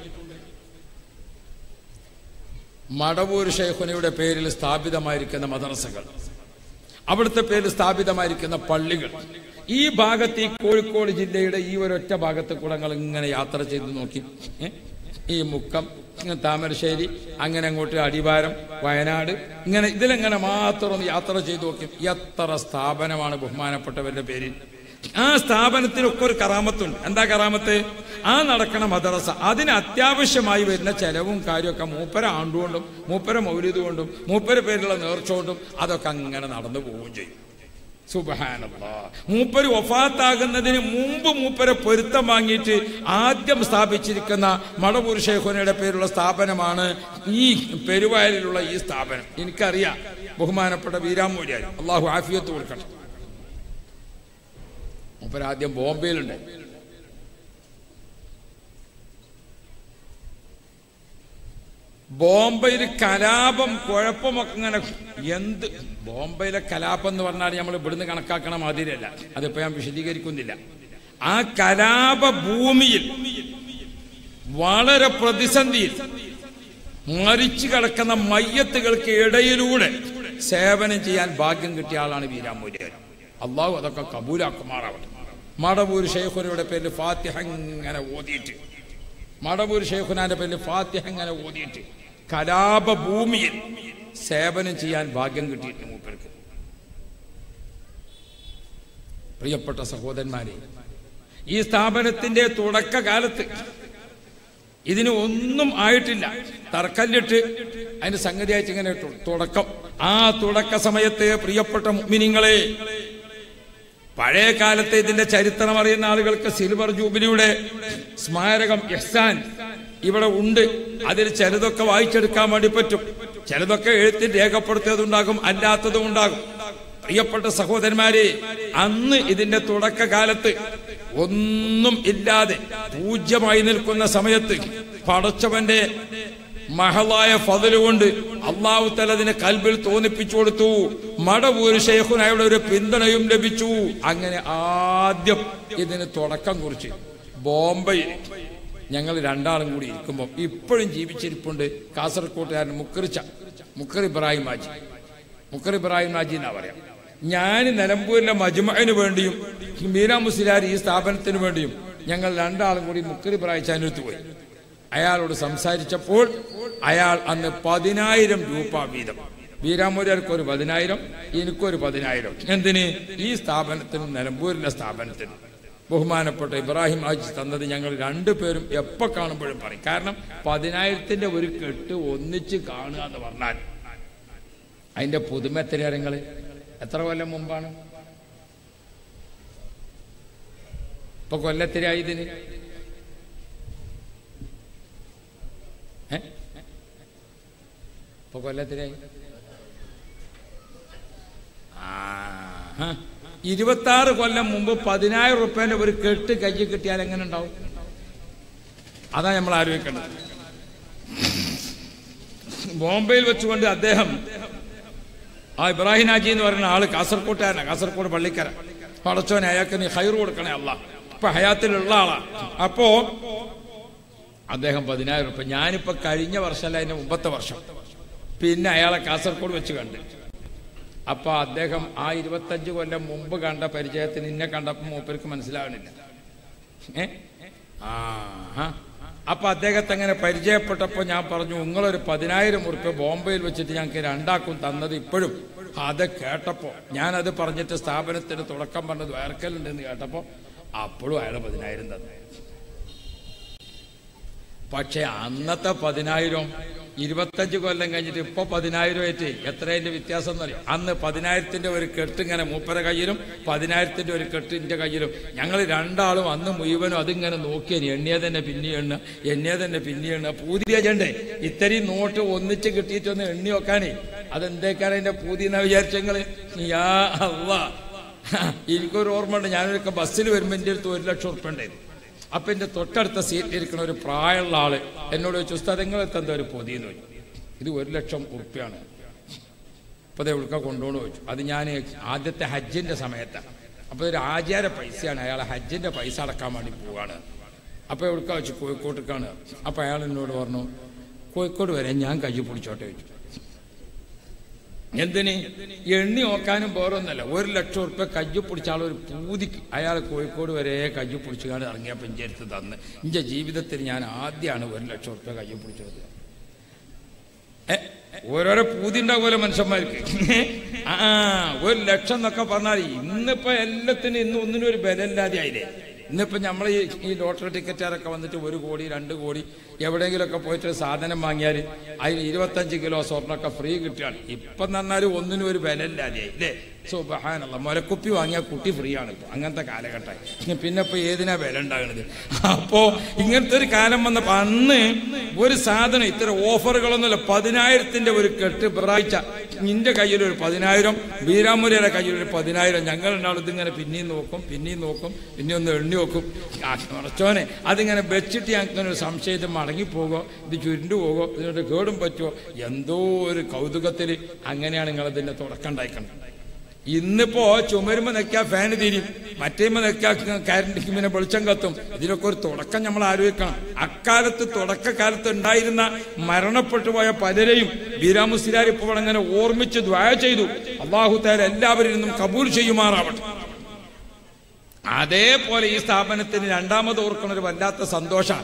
മടവൂർ ഷെയ്ഖുനയുടെ പേരിൽ സ്ഥാപിതമായിരിക്കുന്ന മദ്രസകൾ അവിടുത്തെ പേരിൽ സ്ഥാപിതമായിരിക്കുന്ന പള്ളികൾ ഈ ഭാഗത്ത് ഈ കോഴിക്കോട് ജില്ലയുടെ ഈ ഒരൊറ്റ ഭാഗത്ത് കൂടെ നിങ്ങൾ ഇങ്ങനെ യാത്ര ചെയ്ത് നോക്കി ഏ? ഈ മുക്കം ഇങ്ങനെ താമരശ്ശേരി അങ്ങനെ അങ്ങോട്ട് അടിവാരം വയനാട് ഇങ്ങനെ ഇതിലെങ്ങനെ മാത്രം ഒന്ന് യാത്ര ചെയ്ത് നോക്കി എത്ര സ്ഥാപനമാണ് ബഹുമാനപ്പെട്ടവരുടെ പേരിൽ ആ സ്ഥാപനത്തിനൊക്കെ ഒരു കറാമത്തുണ്ട് എന്താ കറാമത്ത് ആ നടക്കണ മദ്രസ അതിന് അത്യാവശ്യമായി വരുന്ന ചെലവും കാര്യമൊക്കെ മൂപ്പര ആണ്ടുകൊണ്ടും മൂപ്പര മൗലിത് കൊണ്ടും മൂപ്പര പേരിലുള്ള നേർച്ച കൊണ്ടും അതൊക്കെ അങ്ങനെ നടന്നു പോവുകയും ചെയ്യും സുബഹാനല്ലാ മൂപ്പര് വഫാത്താകുന്നതിന് മുമ്പ് മൂപ്പരെ പൊരുത്തം വാങ്ങിയിട്ട് ആദ്യം സ്ഥാപിച്ചിരിക്കുന്ന മടവൂർ ഷേഖുനയുടെ പേരുള്ള സ്ഥാപനമാണ് ഈ പെരുവായലിലുള്ള ഈ സ്ഥാപനം എനിക്കറിയാം ബഹുമാനപ്പെട്ട വീരാമൂര്യാർ അള്ളാഹു ആഫിയത്ത് കൊടുക്കട്ടെ മൂപ്പര് ആദ്യം ബോംബെയിലുണ്ട് ബോംബെയിൽ കലാപം കുഴപ്പമൊക്കെ ഇങ്ങനെ എന്ത് ബോംബെയിലെ കലാപം എന്ന് പറഞ്ഞാൽ നമ്മൾ ഇവിടുന്ന് കണക്കാക്കണ മാതിരിയല്ല അതിപ്പോ ഞാൻ വിശദീകരിക്കുന്നില്ല ആ കലാപ ഭൂമിയിൽ വളരെ പ്രതിസന്ധിയിൽ മരിച്ചു കിടക്കുന്ന മയ്യത്തുകൾക്ക് ഇടയിലൂടെ സേവനം ചെയ്യാൻ ഭാഗ്യം കിട്ടിയ ആളാണ് വീരാമൂര്യ അള്ളാഹു അതൊക്കെ കബൂലാക്കുമാറാവട്ടെ മടവൂർ ഷെയ്ഖുനയുടെ പേരിൽ ഫാത്തിഹ ഇങ്ങനെ ഓതിയിട്ട് മടവൂർ ഷെയ്ഖുനാന്റെ പേരിൽ ഫാത്തിഹ ഇങ്ങനെ ഓതിയിട്ട് കലാപ ഭൂമിയിൽ സേവനം ചെയ്യാൻ ഭാഗ്യം കിട്ടിയിട്ട് മൂപ്പർക്ക് പ്രിയപ്പെട്ട സഹോദരന്മാരെ ഈ സ്ഥാപനത്തിന്റെ തുടക്കകാലത്ത് ഇതിന് ഒന്നും ആയിട്ടില്ല തറക്കല്ലിട്ട് അതിന്റെ സംഗതിയായിട്ട് ഇങ്ങനെ ഇട്ടു തുടക്കം ആ തുടക്ക സമയത്ത് പ്രിയപ്പെട്ട മുഅ്മിനീങ്ങളെ പഴയ കാലത്തെ ഇതിന്റെ ചരിത്രം അറിയുന്ന ആളുകൾക്ക് സിൽവർ ജൂബിലിയുടെ സ്മാരകം എഹ്സാൻ ഇവിടെ ഉണ്ട് അതിൽ ചിലതൊക്കെ വായിച്ചെടുക്കാൻ വേണ്ടി പറ്റും ചിലതൊക്കെ എഴുത്തിൽ രേഖപ്പെടുത്തിയതുണ്ടാകും അല്ലാത്തതും ഉണ്ടാകും പ്രിയപ്പെട്ട സഹോദരന്മാരെ അന്ന് ഇതിന്റെ തുടക്കകാലത്ത് ഒന്നും ഇല്ലാതെ പൂജ്യമായി നിൽക്കുന്ന സമയത്ത് പടച്ചവന്റെ മഹളായ ഫതിലുകൊണ്ട് അള്ളാഹു തലതിനെ കൽബിൽ തോന്നിപ്പിച്ചു കൊടുത്തു മടവൂര് ഷെയ്ഖുനായുടെ ഒരു പിന്തുണയും ലഭിച്ചു അങ്ങനെ ആദ്യം ഇതിന് തുടക്കം കുറിച്ച് ബോംബെയിൽ ഞങ്ങൾ രണ്ടാളും കൂടി ഇരിക്കുമ്പോൾ ഇപ്പോഴും ജീവിച്ചിരിപ്പുണ്ട് കാസർകോട്ടുകാരൻ മുക്കറിച്ച മുക്കർ ഇബ്രാഹിം ഹാജി മുക്കർ ഇബ്രാഹിം ഹാജി എന്നാ പറയാം ഞാൻ നിലമ്പൂരിലെ മജ്മഅന് വേണ്ടിയും മീന മുസ്ലിയാർ ഈ സ്ഥാപനത്തിന് വേണ്ടിയും ഞങ്ങൾ രണ്ടാളും കൂടി മുക്കർ ഇബ്രാഹിം ചാനടുത്ത് പോയി അയാളോട് സംസാരിച്ചപ്പോൾ അയാൾ അന്ന് പതിനായിരം രൂപ വീതം വീരാമൂര്യർക്ക് ഒരു പതിനായിരം എനിക്കൊരു പതിനായിരം എന്തിന് ഈ സ്ഥാപനത്തിനും നിലമ്പൂരിലെ സ്ഥാപനത്തിനും ബഹുമാനപ്പെട്ട ഇബ്രാഹിം ഹാജി തന്നത് ഞങ്ങൾ രണ്ടുപേരും എപ്പോ കാണുമ്പോഴും പറയും കാരണം പതിനായിരത്തിന്റെ ഒരു കെട്ട് ഒന്നിച്ച് കാണുക എന്ന് പറഞ്ഞാൽ അതിന്റെ പുതുമ എത്രയാ നിങ്ങള് എത്ര കൊല്ലം മുമ്പാണ് ഇപ്പൊ കൊല്ലത്തിരായി ഇതിന് ഏ? ഇപ്പൊ കൊല്ലത്തിരായി ആ ഇരുപത്തി ആറ് കൊല്ലം മുമ്പ് പതിനായിരം റുപ്യന്റെ ഒരു കെട്ട് കയ്യിൽ കിട്ടിയാൽ എങ്ങനെ ഉണ്ടാവും അതാ നമ്മൾ ആലോചിക്കേണ്ടത് ബോംബെയിൽ വെച്ചുകൊണ്ട് അദ്ദേഹം ആ ഇബ്രാഹിം ഹാജി എന്ന് പറയുന്ന ആള് കാസർകോട്ടുകാരനാണ് കാസർകോട് പള്ളിക്കര പടച്ചോനെ അയാൾക്ക് നീ ഹൈർ കൊടുക്കണേ അല്ല ഇപ്പൊ ഹയാത്തിലുള്ള ആളാ അപ്പോ അദ്ദേഹം പതിനായിരം റുപ്യ ഞാനിപ്പോ കഴിഞ്ഞ വർഷമല്ല അതിന്റെ മുമ്പത്തെ വർഷം പിന്നെ അയാളെ കാസർഗോഡ് വെച്ച് കണ്ട് അപ്പൊ അദ്ദേഹം ആ ഇരുപത്തഞ്ച് കൊല്ലം മുമ്പ് കണ്ട പരിചയത്തിന് ഇന്നെ കണ്ടപ്പോ മൂപ്പർക്ക് മനസ്സിലാവണില്ല ഏ ആ ആ. അപ്പൊ അദ്ദേഹത്തെ അങ്ങനെ പരിചയപ്പെട്ടപ്പോ ഞാൻ പറഞ്ഞു നിങ്ങളൊരു പതിനായിരം ഉറുപ്പ്യ ബോംബെയിൽ വെച്ചിട്ട് ഞങ്ങൾക്ക് രണ്ടാക്കും തന്നത് ഇപ്പോഴും അത് കേട്ടപ്പോ ഞാനത് പറഞ്ഞിട്ട് സ്ഥാപനത്തിന് തുടക്കം പറഞ്ഞത് വേർക്കലുണ്ടെന്ന് കേട്ടപ്പോ അപ്പോഴും അയാൾ പതിനായിരം തന്നെ പക്ഷെ അന്നത്തെ പതിനായിരം ഇരുപത്തഞ്ച് കൊല്ലം കഴിഞ്ഞിട്ട് ഇപ്പൊ പതിനായിരം ആയിട്ട് എത്രതിന്റെ വ്യത്യാസം എന്നറിയാം അന്ന് പതിനായിരത്തിന്റെ ഒരു കെട്ട് ഇങ്ങനെ മൂപ്പര കയ്യിലും പതിനായിരത്തിന്റെ ഒരു കെട്ട് എന്റെ കയ്യിലും ഞങ്ങൾ രണ്ടാളും അന്ന് മുഴുവനും അതിങ്ങനെ നോക്കിയാണ് എണ്ണിയ തന്നെ പിന്നെ എണ്ണ എണ്ണിയ തന്നെ പിന്നെ എണ്ണ പൂതിയ ജണ്ടേ ഇത്രയും നോട്ട് ഒന്നിച്ച് കിട്ടിയിട്ടൊന്ന് എണ്ണി വെക്കാനേ അതെന്തേക്കാണ് അതിന്റെ പൂതി എന്നാ വിചാരിച്ചങ്ങള് യാ അള്ളാ എനിക്കൊരു ഓർമ്മ ഉണ്ട് ഞാനൊരു ബസ്സിൽ വരുമ്പോൾ എൻ്റെ അടുത്ത് ഒരു ലക്ഷം ഉറുപ്പ ഉണ്ടായിരുന്നു അപ്പൊ എന്റെ തൊട്ടടുത്ത സീറ്റിൽ ഇരിക്കുന്ന ഒരു പ്രായമുള്ള ആള് എന്നോട് ചോദിച്ചു ഉസ്താദ് നിങ്ങൾ എന്താ ഒരു പൊതിയെന്ന് ചോദിച്ചു ഇത് ഒരു ലക്ഷം ഉറുപ്പ്യാണ് അപ്പൊ അത് എവിടുക്ക കൊണ്ടുപോകണം ചോദിച്ചു അത് ഞാൻ ആദ്യത്തെ ഹജ്ജിന്റെ സമയത്താണ് അപ്പൊ ഒരു ആചാര പൈസയാണ് അയാൾ ഹജ്ജിന്റെ പൈസ അടക്കാൻ വേണ്ടി പോവാണ് അപ്പൊ എവിടുക്ക വെച്ചു കോഴിക്കോട്ടേക്കാണ് അപ്പൊ അയാൾ എന്നോട് പറഞ്ഞു കോഴിക്കോട് വരെ ഞാൻ കൈ പിടിച്ചോട്ടെ ചോദിച്ചു എന്തിന് എണ്ണി നോക്കാനും വേറൊന്നല്ല ഒരു ലക്ഷം ഉറുപ്പ്യ കയ്യു പിടിച്ച ആൾ ഒരു പൂതിക്ക് അയാൾ കോഴിക്കോട് വരെ കയ്യു പിടിച്ചുകൊണ്ട് ഇറങ്ങിയ പഞ്ചായത്ത് തന്ന് എന്റെ ജീവിതത്തിൽ ഞാൻ ആദ്യമാണ് ഒരു ലക്ഷം ഉറുപ്പ്യ കയ്യു പിടിച്ചത് ഏ, ഓരോരോ പൂതി ഉണ്ടാവുമല്ലോ മനുഷ്യന്മാർക്ക് ആ ഒരു ലക്ഷം എന്നൊക്കെ പറഞ്ഞാൽ ഇന്നിപ്പോ എല്ലാത്തിനും ഇന്ന് ഒന്നിനും ഒരു ബലമില്ലാതെ ആയില്ലേ ഇന്നിപ്പോ നമ്മൾ ഈ ഈ ലോട്ടറി ടിക്കറ്റുകാരൊക്കെ വന്നിട്ട് ഒരു കോടി രണ്ട് കോടി എവിടെയെങ്കിലുമൊക്കെ പോയിട്ട് ഒരു സാധനം വാങ്ങിയാൽ അതിന് ഇരുപത്തഞ്ച് കിലോ സ്വർണ്ണമൊക്കെ ഫ്രീ കിട്ടുകയാണ് ഇപ്പം എന്ന് പറഞ്ഞാൽ ഒന്നിനും ഒരു ബലമില്ലാതെ ഇല്ലേ സുബഹാനല്ല മുലക്കുപ്പി വാങ്ങിയാൽ കുട്ടി ഫ്രീ ആണ് ഇപ്പൊ അങ്ങനത്തെ കാലഘട്ടമായി പിന്നെ ഇപ്പൊ ഏതിനാ വില ഉണ്ടാകുന്നത് അപ്പോ ഇങ്ങനത്തെ ഒരു കാലം വന്നപ്പോ അന്ന് ഒരു സാധനം ഇത്തരം ഓഫറുകളൊന്നുമില്ല പതിനായിരത്തിന്റെ ഒരു കെട്ട് പ്രാഴ്ച നിന്റെ കയ്യിൽ ഒരു പതിനായിരം വീരാമുരയുടെ കയ്യിൽ ഒരു പതിനായിരം ഞങ്ങൾ ഉണ്ടാവും ഇതിങ്ങനെ പിന്നെയും നോക്കും പിന്നെയും നോക്കും പിന്നെ ഒന്ന് എണ്ണി നോക്കും ഉറച്ചോനെ അതിങ്ങനെ വെച്ചിട്ട് ഞങ്ങൾക്ക് ഒരു സംശയത്തിൽ മടങ്ങിപ്പോകോ ഇത് ചുരുണ്ടു പോകോ ഇതിനോട് കേടും പറ്റുമോ എന്തോ ഒരു കൗതുകത്തിൽ അങ്ങനെയാണ് നിങ്ങളതിന്റെ തുടക്കം ഉണ്ടായിക്കുന്നത് ഇന്നിപ്പോ ചുമരുമ്പോ നിൽക്കാ ഫാന് തിരിയും മറ്റേമ്പോ നിൽക്കാ കരണ്ട് പിന്നെ വെളിച്ചം കത്തും ഇതിനൊക്കെ ഒരു തുടക്കം നമ്മൾ ആലോചിക്കണം അക്കാലത്ത് തുടക്കകാലത്ത് ഉണ്ടായിരുന്ന മരണപ്പെട്ടു പോയ പലരെയും ബീരാമുസ്ലിയാർ ഇപ്പോൾ അങ്ങനെ ഓർമ്മിച്ച് ദ്വായ ചെയ്തു അള്ളാഹു താര എല്ലാവരിൽ നിന്നും കബൂൽ ചെയ്യുമാറാവട്ടെ അതേപോലെ ഈ സ്ഥാപനത്തിന് രണ്ടാമത് ഓർക്കുന്ന ഒരു വല്ലാത്ത സന്തോഷമാണ്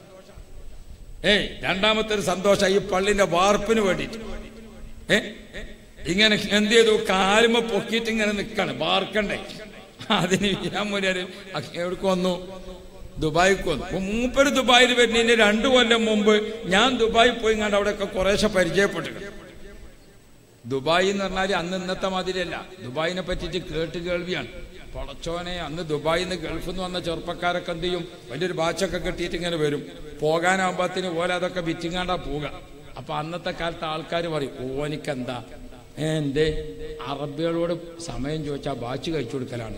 ഏയ് രണ്ടാമത്തെ ഒരു സന്തോഷം ഈ പള്ളിന്റെ വാർപ്പിന് വേണ്ടിയിട്ട് ഏ ഇങ്ങനെ എന്ത് ചെയ്തു കാലുമ പൊക്കിയിട്ട് ഇങ്ങനെ നിൽക്കാണ് വാർക്കണ്ടേ അതിന് ഞാൻ മുന്നേ എവിടേക്ക് വന്നു ദുബായിക്ക് വന്നു അപ്പൊ മൂപ്പര് ദുബായിൽ വരുന്നതിന് രണ്ടു കൊല്ലം മുമ്പ് ഞാൻ ദുബായിൽ പോയി കണ്ട് അവിടെയൊക്കെ കുറേശ്ശെ പരിചയപ്പെട്ടിട്ടുണ്ട് ദുബായ് എന്ന് പറഞ്ഞാൽ അന്ന് ഇന്നത്തെ മാതിരിയല്ല ദുബായിനെ പറ്റിയിട്ട് കേട്ട് കേൾവിയാണ് പടച്ചോനെ അന്ന് ദുബായിൽ നിന്ന് ഗൾഫിൽ നിന്ന് വന്ന ചെറുപ്പക്കാരൊക്കെ എന്ത് ചെയ്യും വലിയൊരു ബാച്ചൊക്കെ കെട്ടിയിട്ട് ഇങ്ങനെ വരും പോകാനാകുമ്പത്തിന് പോലെ അതൊക്കെ വിറ്റിങ്ങാണ്ടാ പോവുക അപ്പൊ അന്നത്തെ കാലത്ത് ആൾക്കാർ പറയും ഓനിക്കെന്താ ഏ, എന്തേ അറബികളോട് സമയം ചോദിച്ചാൽ ബാച്ച് കഴിച്ചു കൊടുക്കലാണ്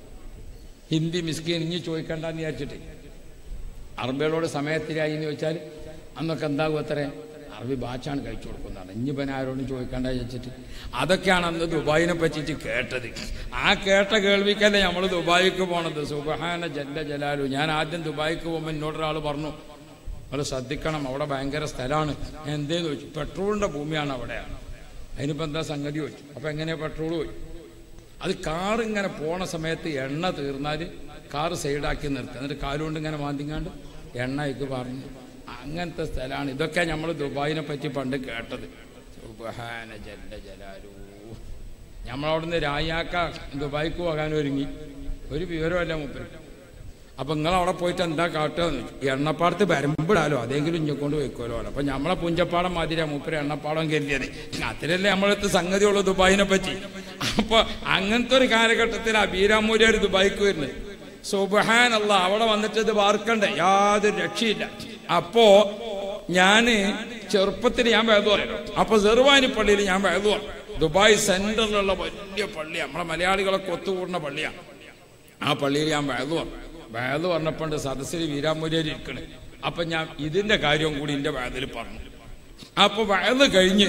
ഹിന്ദി മിസ്കീൻ ഇനി ചോദിക്കണ്ടെന്ന് വിചാരിച്ചിട്ട് അറബികളോട് സമയത്തിലായി എന്ന് ചോദിച്ചാൽ അന്നൊക്കെ എന്താകും അത്രേ അറബി ബാച്ചാണ് കഴിച്ചു കൊടുക്കുന്നതാണ് ഇനിയിപ്പൻ ആരോടും ചോദിക്കണ്ട വെച്ചിട്ട് അതൊക്കെയാണ് അന്ന് ദുബായിനെ പറ്റിയിട്ട് കേട്ടത് ആ കേട്ട കേൾവിക്കല്ലേ നമ്മൾ ദുബായിക്ക് പോണത് സുബഹാന ജല്ല ജലാലു ഞാൻ ആദ്യം ദുബായിക്ക് പോകുമ്പോൾ എന്നോടൊരാൾ പറഞ്ഞു നിങ്ങൾ ശ്രദ്ധിക്കണം അവിടെ ഭയങ്കര സ്ഥലമാണ് എന്തേന്ന് ചോദിച്ചു പെട്രോളിന്റെ ഭൂമിയാണ് അവിടെ അതിനിപ്പോ എന്താ സംഗതി ചോദിച്ചു അപ്പൊ എങ്ങനെയാ പെട്രോൾ ചോദിച്ചു അത് കാർ ഇങ്ങനെ പോണ സമയത്ത് എണ്ണ തീർന്നാൽ കാർ സൈഡാക്കി നിർത്തുക എന്നിട്ട് കാലുകൊണ്ട് ഇങ്ങനെ മാന്തിങ്ങാണ്ട് എണ്ണ ഇക്ക് പറഞ്ഞു അങ്ങനത്തെ സ്ഥലമാണ് ഇതൊക്കെ നമ്മൾ ദുബായിനെ പറ്റി പണ്ട് കേട്ടത് സുബ്ഹാന ജല്ല ജലാലു നമ്മളവിടുന്ന് രായാക്ക ദുബായിക്ക് പോകാൻ ഒരുങ്ങി ഒരു വിവരമല്ല മൂപ്പര് അപ്പൊ നിങ്ങൾ അവിടെ പോയിട്ട് എന്താ കാട്ടുക എണ്ണപ്പാടത്ത് വരുമ്പോഴാലോ അതെങ്കിലും ഇഞ്ഞക്കൊണ്ട് വെക്കുമല്ലോ അപ്പൊ നമ്മളെ പുഞ്ചപ്പാടം മാതിരിയാ മൂപ്പര് എണ്ണപ്പാടം കരുതിയത് അത്രയല്ലേ നമ്മളടുത്ത് സംഗതിയുള്ളൂ ദുബായിനെ പറ്റി അപ്പൊ അങ്ങനത്തെ ഒരു കാലഘട്ടത്തിൽ അബീരാമൂര്യ ഒരു ദുബായിക്ക് വരുന്നത് സുബഹാനല്ല അവിടെ വന്നിട്ട് ഇത് വാർക്കണ്ടേ യാതൊരു രക്ഷയില്ല അപ്പോ ഞാന് ചെറുപ്പത്തിൽ ഞാൻ വേദ പറയണം അപ്പൊ സെർവാനി പള്ളിയിൽ ഞാൻ വേദ പറഞ്ഞു ദുബായ് സെന്ററിലുള്ള വലിയ പള്ളി നമ്മളെ മലയാളികളൊക്കെ ഒത്തുകൂടുന്ന പള്ളിയാണ് ആ പള്ളിയിൽ ഞാൻ വേദ പറഞ്ഞു വേദ പറഞ്ഞപ്പോണ്ട് സദസ്സിൽ വീരാമൂര്യാരി ഇരിക്കണ് അപ്പൊ ഞാൻ ഇതിന്റെ കാര്യവും കൂടി എന്റെ വേദയിൽ പറഞ്ഞു അപ്പൊ വേദ കഴിഞ്ഞ്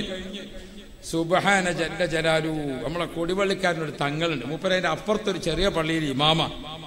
സുബഹാന ജല്ല ജലാലു നമ്മളെ കൊടിവള്ളിക്കാരനൊരു തങ്ങളുണ്ട് മൂപ്പരതിന്റെ അപ്പുറത്തൊരു ചെറിയ പള്ളിയിൽ ഇമാമ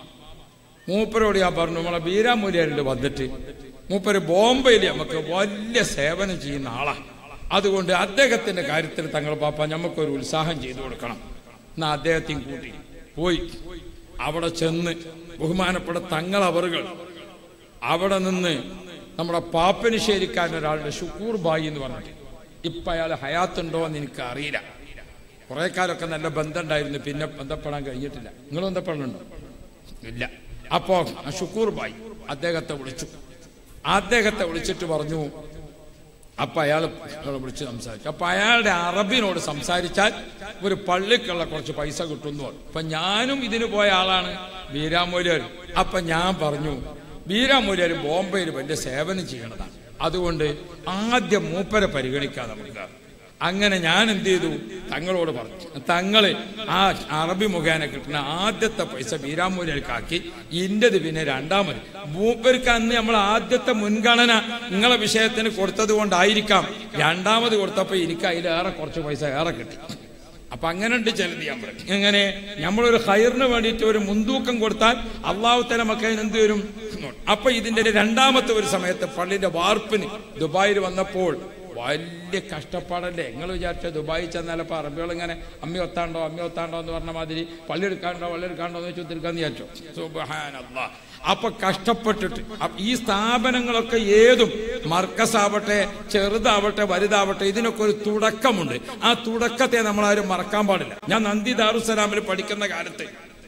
മൂപ്പരോട് ഞാൻ പറഞ്ഞു നമ്മളെ ബീരാമൂല്യരുണ്ട് വന്നിട്ട് മൂപ്പര് ബോംബെയിൽ നമുക്ക് വലിയ സേവനം ചെയ്യുന്ന ആളാണ് അതുകൊണ്ട് അദ്ദേഹത്തിന്റെ കാര്യത്തിൽ തങ്ങൾ പാപ്പ നമുക്കൊരു ഉത്സാഹം ചെയ്തു കൊടുക്കണം എന്നാ അദ്ദേഹത്തെയും കൂട്ടി പോയി അവിടെ ചെന്ന് ബഹുമാനപ്പെട്ട തങ്ങൾ അവറുകൾ അവിടെ നിന്ന് നമ്മുടെ പാപ്പനിശ്ശേരിക്കാരൻ ഒരാളുടെ ഷുക്കൂർ ബായി എന്ന് പറഞ്ഞിട്ട് ഇപ്പൊ അയാൾ ഹയാത്തുണ്ടോ എന്ന് എനിക്ക് അറിയില്ല കുറെ കാലമൊക്കെ നല്ല ബന്ധമുണ്ടായിരുന്നു പിന്നെ ബന്ധപ്പെടാൻ കഴിഞ്ഞിട്ടില്ല നിങ്ങൾ ബന്ധപ്പെടുന്നുണ്ടോ ഇല്ല അപ്പോ ഷുക്കൂർ ബായി അദ്ദേഹത്തെ വിളിച്ചു അദ്ദേഹത്തെ വിളിച്ചിട്ട് പറഞ്ഞു അപ്പൊ അയാൾ വിളിച്ച് സംസാരിച്ചു അപ്പൊ അയാളുടെ അറബിനോട് സംസാരിച്ചാൽ ഒരു പള്ളിക്കുള്ള കുറച്ച് പൈസ കിട്ടുന്നു പറഞ്ഞു അപ്പൊ ഞാനും ഇതിന് പോയ ആളാണ് ബീരാമൂല്യർ അപ്പൊ ഞാൻ പറഞ്ഞു ബീരാമൂല്യർ ബോംബെയിൽ വലിയ സേവനം ചെയ്യണതാണ് അതുകൊണ്ട് ആദ്യം മൂപ്പരെ പരിഗണിക്കാം നമുക്ക് അങ്ങനെ ഞാൻ എന്ത് ചെയ്തു തങ്ങളോട് പറഞ്ഞു തങ്ങള് ആ അറബി മുഖേന കിട്ടുന്ന ആദ്യത്തെ പൈസ ബീരാമൂര്യർക്കാക്കി ഇന്റത് പിന്നെ രണ്ടാമത് മൂപ്പർക്ക് അന്ന് നമ്മൾ ആദ്യത്തെ മുൻഗണന നിങ്ങളെ വിഷയത്തിന് കൊടുത്തത് കൊണ്ടായിരിക്കാം രണ്ടാമത് കൊടുത്തപ്പോ എനിക്ക് അതിലേറെ കുറച്ച് പൈസ ഏറെ കിട്ടി അപ്പൊ അങ്ങനെ ഉണ്ട് ചിലത് ഞാൻ പറയും എങ്ങനെ നമ്മളൊരു ഹൈറിന് വേണ്ടിയിട്ട് ഒരു മുൻതൂക്കം കൊടുത്താൽ അള്ളാഹു തല മക്കതിന് എന്ത് വരും അപ്പൊ ഇതിന്റെ രണ്ടാമത്തെ ഒരു സമയത്ത് പള്ളിന്റെ വാർപ്പിന് ദുബായിൽ വന്നപ്പോൾ വലിയ കഷ്ടപ്പാടല്ലേ നിങ്ങൾ വിചാരിച്ച ദുബായി ചെന്നാൽ ഇപ്പൊ അറബികൾ ഇങ്ങനെ അമ്മി ഒത്താണ്ടോ അമ്മി ഒത്താണ്ടോ എന്ന് പറഞ്ഞ മാതിരി പള്ളി എടുക്കാണ്ടോ പള്ളി എടുക്കാണ്ടോ എന്ന് വെച്ച് തീർക്കാന്ന് വിചാരിച്ചു സുബഹാനല്ലാ അപ്പൊ കഷ്ടപ്പെട്ടിട്ട് അപ്പൊ ഈ സ്ഥാപനങ്ങളൊക്കെ ഏതും മർക്കസാവട്ടെ ചെറുതാവട്ടെ വലുതാവട്ടെ ഇതിനൊക്കെ ഒരു തുടക്കമുണ്ട് ആ തുടക്കത്തെ നമ്മളാരും മറക്കാൻ പാടില്ല ഞാൻ നന്ദി ദാറുസലാമിൽ പഠിക്കുന്ന കാലത്ത്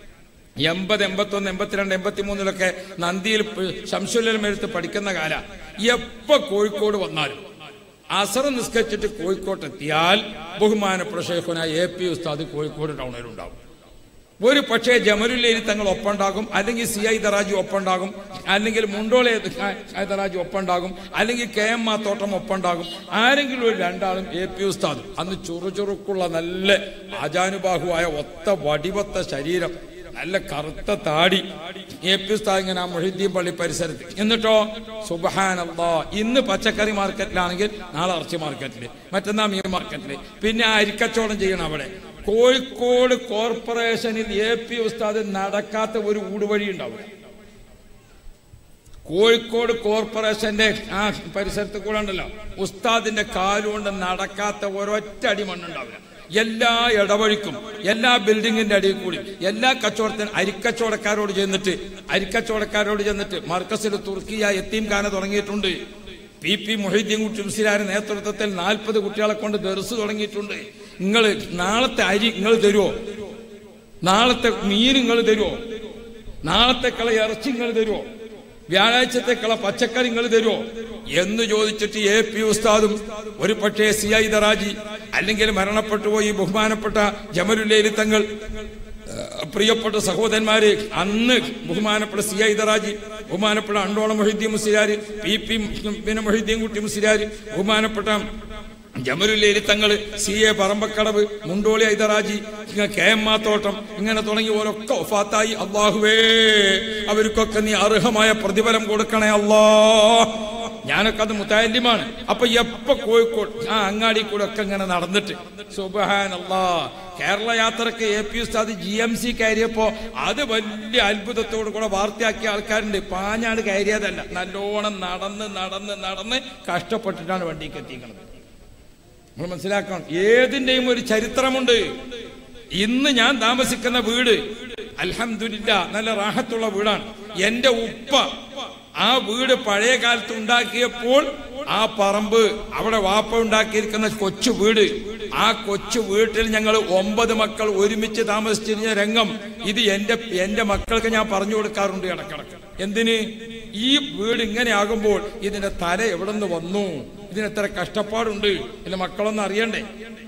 എൺപത് എൺപത്തൊന്ന് എൺപത്തിരണ്ട് എൺപത്തി മൂന്നിലൊക്കെ നന്ദിയിൽ ശംസുലമെടുത്ത് പഠിക്കുന്ന കാല എപ്പോ കോഴിക്കോട് വന്നാലും അസർ നിസ്കരിച്ചിട്ട് കോഴിക്കോട്ട് എത്തിയാൽ ബഹുമാനപ്പെട്ട ഷെയ്ഖുന എ പി ഉസ്താദ് കോഴിക്കോട് ടൗണിൽ ഉണ്ടാവും ഒരു പക്ഷേ ജമലുല്ലേരി തങ്ങൾ ഒപ്പുണ്ടാകും അല്ലെങ്കിൽ സി ഐ ദറാജി ഒപ്പുണ്ടാകും അല്ലെങ്കിൽ മുണ്ടോളെ ദറാജി ഒപ്പുണ്ടാകും അല്ലെങ്കിൽ കെ എം മാത്തോട്ടം ഒപ്പുണ്ടാകും ആരെങ്കിലും ഒരു രണ്ടാളും എ പി ഉസ്താദ് അന്ന് ചുറുചുറുക്കുള്ള നല്ല ആജാനുബാഹുവായ ഒത്ത വടിവത്ത ശരീരം നല്ല കറുത്ത താടി എ പി ഉസ്താദ് ഇങ്ങനെ ആ മൊഹിദ്ദീൻ പള്ളി പരിസരത്ത് എന്നിട്ടോ സുബഹാനല്ലാ ഇന്ന് പച്ചക്കറി മാർക്കറ്റിലാണെങ്കിൽ നാളെ ഇറച്ചി മാർക്കറ്റിൽ മറ്റന്നാ മീൻ മാർക്കറ്റിൽ പിന്നെ ആ അരിക്കച്ചവടം ചെയ്യണം അവിടെ കോഴിക്കോട് കോർപ്പറേഷനിൽ എ പി ഉസ്താദ് നടക്കാത്ത ഒരു ഊടുവഴി ഉണ്ടാവും കോഴിക്കോട് കോർപ്പറേഷന്റെ ആ പരിസരത്ത് കൂടെ ഉണ്ടല്ലോ ഉസ്താദിന്റെ കാലുകൊണ്ട് നടക്കാത്ത ഒരൊറ്റ അടി മണ്ണുണ്ടാവില്ല എല്ലാ ഇടവഴിക്കും എല്ലാ ബിൽഡിങ്ങിന്റെ അടിയിൽ കൂടി എല്ലാ കച്ചവടത്തിനും അരിക്കച്ചവടക്കാരോട് ചെന്നിട്ട് അരിക്കച്ചവടക്കാരോട് ചെന്നിട്ട് മർക്കസിൽ തുർക്കിയ എത്തീം ഖാന തുടങ്ങിയിട്ടുണ്ട് പി പി മൊഹീദ്ദീൻ കുട്ടി മുസ്ലിയാരുടെ നേതൃത്വത്തിൽ നാൽപ്പത് കുട്ടികളെ കൊണ്ട് ദർസ് തുടങ്ങിയിട്ടുണ്ട് നിങ്ങൾ നാളത്തെ അരി നിങ്ങൾ തരുമോ നാളത്തെ മീൻ നിങ്ങൾ തരുമോ നാളത്തേക്കുള്ള ഇറച്ചി നിങ്ങൾ തരുമോ വ്യാഴാഴ്ചത്തേക്കുള്ള പച്ചക്കറി നിങ്ങൾ തരുമോ എന്ന് ചോദിച്ചിട്ട് എ പി ഉസ്താദും ഒരു പക്ഷേ സി ഐ ദറാജി അല്ലെങ്കിൽ മരണപ്പെട്ടു പോയി ബഹുമാനപ്പെട്ട ജമലുല്ലയിൽ തങ്ങൾ ഏഹ്, പ്രിയപ്പെട്ട സഹോദരന്മാര് അന്ന് ബഹുമാനപ്പെട്ട സി ഐ ദറാജി ബഹുമാനപ്പെട്ട അണ്ടോളം മൊഹീദ്ദീൻ മുസ്ലിയാര് പി പി പിന്നെ മൊഹീദ്ദീൻ കുട്ടി മുസ്ലിയാര് ബഹുമാനപ്പെട്ട ജമലുല്ലേരി തങ്ങള് സി എ പറമ്പക്കടവ് മുണ്ടോളി ഹൈദറാജി ഇങ്ങ കെ എം മാത്തോട്ടം ഇങ്ങനെ തുടങ്ങി ഓരൊക്കെ ഒഫാത്തായി അള്ളാഹുവേ അവർക്കൊക്കെ നീ അർഹമായ പ്രതിഫലം കൊടുക്കണേ അല്ലാ ഞാനൊക്കെ അത് മുത്താലിമാണ് അപ്പൊ എപ്പോ കോഴിക്കോട് ആ അങ്ങാടി കൂടെ ഒക്കെ ഇങ്ങനെ നടന്നിട്ട് സുബഹാൻ അല്ലാ കേരള യാത്രക്ക് എ പി ഉസ്താദ് ജി എം സി കയറിയപ്പോ അത് വലിയ അത്ഭുതത്തോടു കൂടെ വാർത്തയാക്കിയ ആൾക്കാരുണ്ട് പാഞ്ഞാട് കയറിയതല്ല നല്ലോണം നടന്ന് നടന്ന് നടന്ന് കഷ്ടപ്പെട്ടിട്ടാണ് വണ്ടിക്ക് എത്തിക്കുന്നത് നമ്മൾ മനസ്സിലാക്കണം ഏതിന്റെയും ഒരു ചരിത്രമുണ്ട് ഇന്ന് ഞാൻ താമസിക്കുന്ന വീട് അൽഹംദുലില്ല നല്ല റാഹത്തുള്ള വീടാണ് എന്റെ ഉപ്പ ആ വീട് പഴയ കാലത്ത് ഉണ്ടാക്കിയപ്പോൾ ആ പറമ്പ് അവിടെ വാപ്പ ഉണ്ടാക്കിയിരിക്കുന്ന കൊച്ചു വീട് ആ കൊച്ചു വീട്ടിൽ ഞങ്ങൾ ഒമ്പത് മക്കൾ ഒരുമിച്ച് താമസിച്ചിരുന്ന രംഗം ഇത് എന്റെ എന്റെ മക്കൾക്ക് ഞാൻ പറഞ്ഞു കൊടുക്കാറുണ്ട് ഇടക്കിടക്ക് എന്തിന് ഈ വീട് ഇങ്ങനെ ആകുമ്പോൾ ഇതിന്റെ തല എവിടെ നിന്ന് വന്നു ഇതിന് എത്ര കഷ്ടപ്പാടുണ്ട് എന്റെ മക്കളൊന്നും അറിയണ്ടേ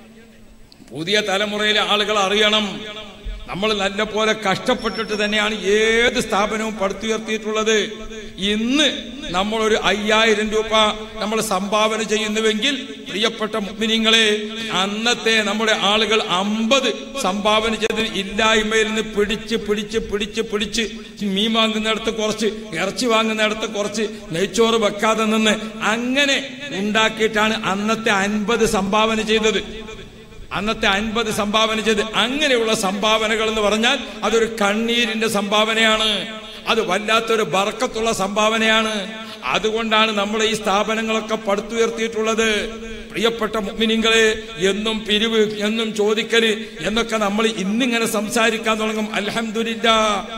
പുതിയ തലമുറയിലെ ആളുകൾ അറിയണം നമ്മൾ നല്ല പോലെ കഷ്ടപ്പെട്ടിട്ട് തന്നെയാണ് ഏത് സ്ഥാപനവും പടുത്തുയർത്തിയിട്ടുള്ളത് ഇന്ന് നമ്മൾ ഒരു അയ്യായിരം രൂപ നമ്മൾ സംഭാവന ചെയ്യുന്നുവെങ്കിൽ പ്രിയപ്പെട്ട മുഗ്മിനിങ്ങളെ അന്നത്തെ നമ്മുടെ ആളുകൾ അമ്പത് സംഭാവന ചെയ്ത് ഇല്ലായ്മയിൽ നിന്ന് പിടിച്ച് പിടിച്ച് പിടിച്ച് പിടിച്ച് മീൻ വാങ്ങുന്നിടത്ത് കുറച്ച് ഇറച്ചി വാങ്ങുന്നിടത്ത് കുറച്ച് നെയ്ച്ചോറ് വെക്കാതെ നിന്ന് അങ്ങനെ ഉണ്ടാക്കിയിട്ടാണ് അന്നത്തെ അൻപത് സംഭാവന ചെയ്തത് അന്നത്തെ അൻപത് സംഭാവന ചെയ്ത് അങ്ങനെയുള്ള സംഭാവനകൾ എന്ന് പറഞ്ഞാൽ അതൊരു കണ്ണീരിന്റെ സംഭാവനയാണ് അത് വല്ലാത്തൊരു ബർക്കത്തുള്ള സംഭാവനയാണ് അതുകൊണ്ടാണ് നമ്മൾ ഈ സ്ഥാപനങ്ങളൊക്കെ പടുത്തുയർത്തിയിട്ടുള്ളത് പ്രിയപ്പെട്ട മുഗ്മിനിങ്ങളെ എന്നും പിരിവ് എന്നും ചോദിക്കല് എന്നൊക്കെ നമ്മൾ ഇന്നിങ്ങനെ സംസാരിക്കാൻ തുടങ്ങും അൽഹംദുലില്ലാ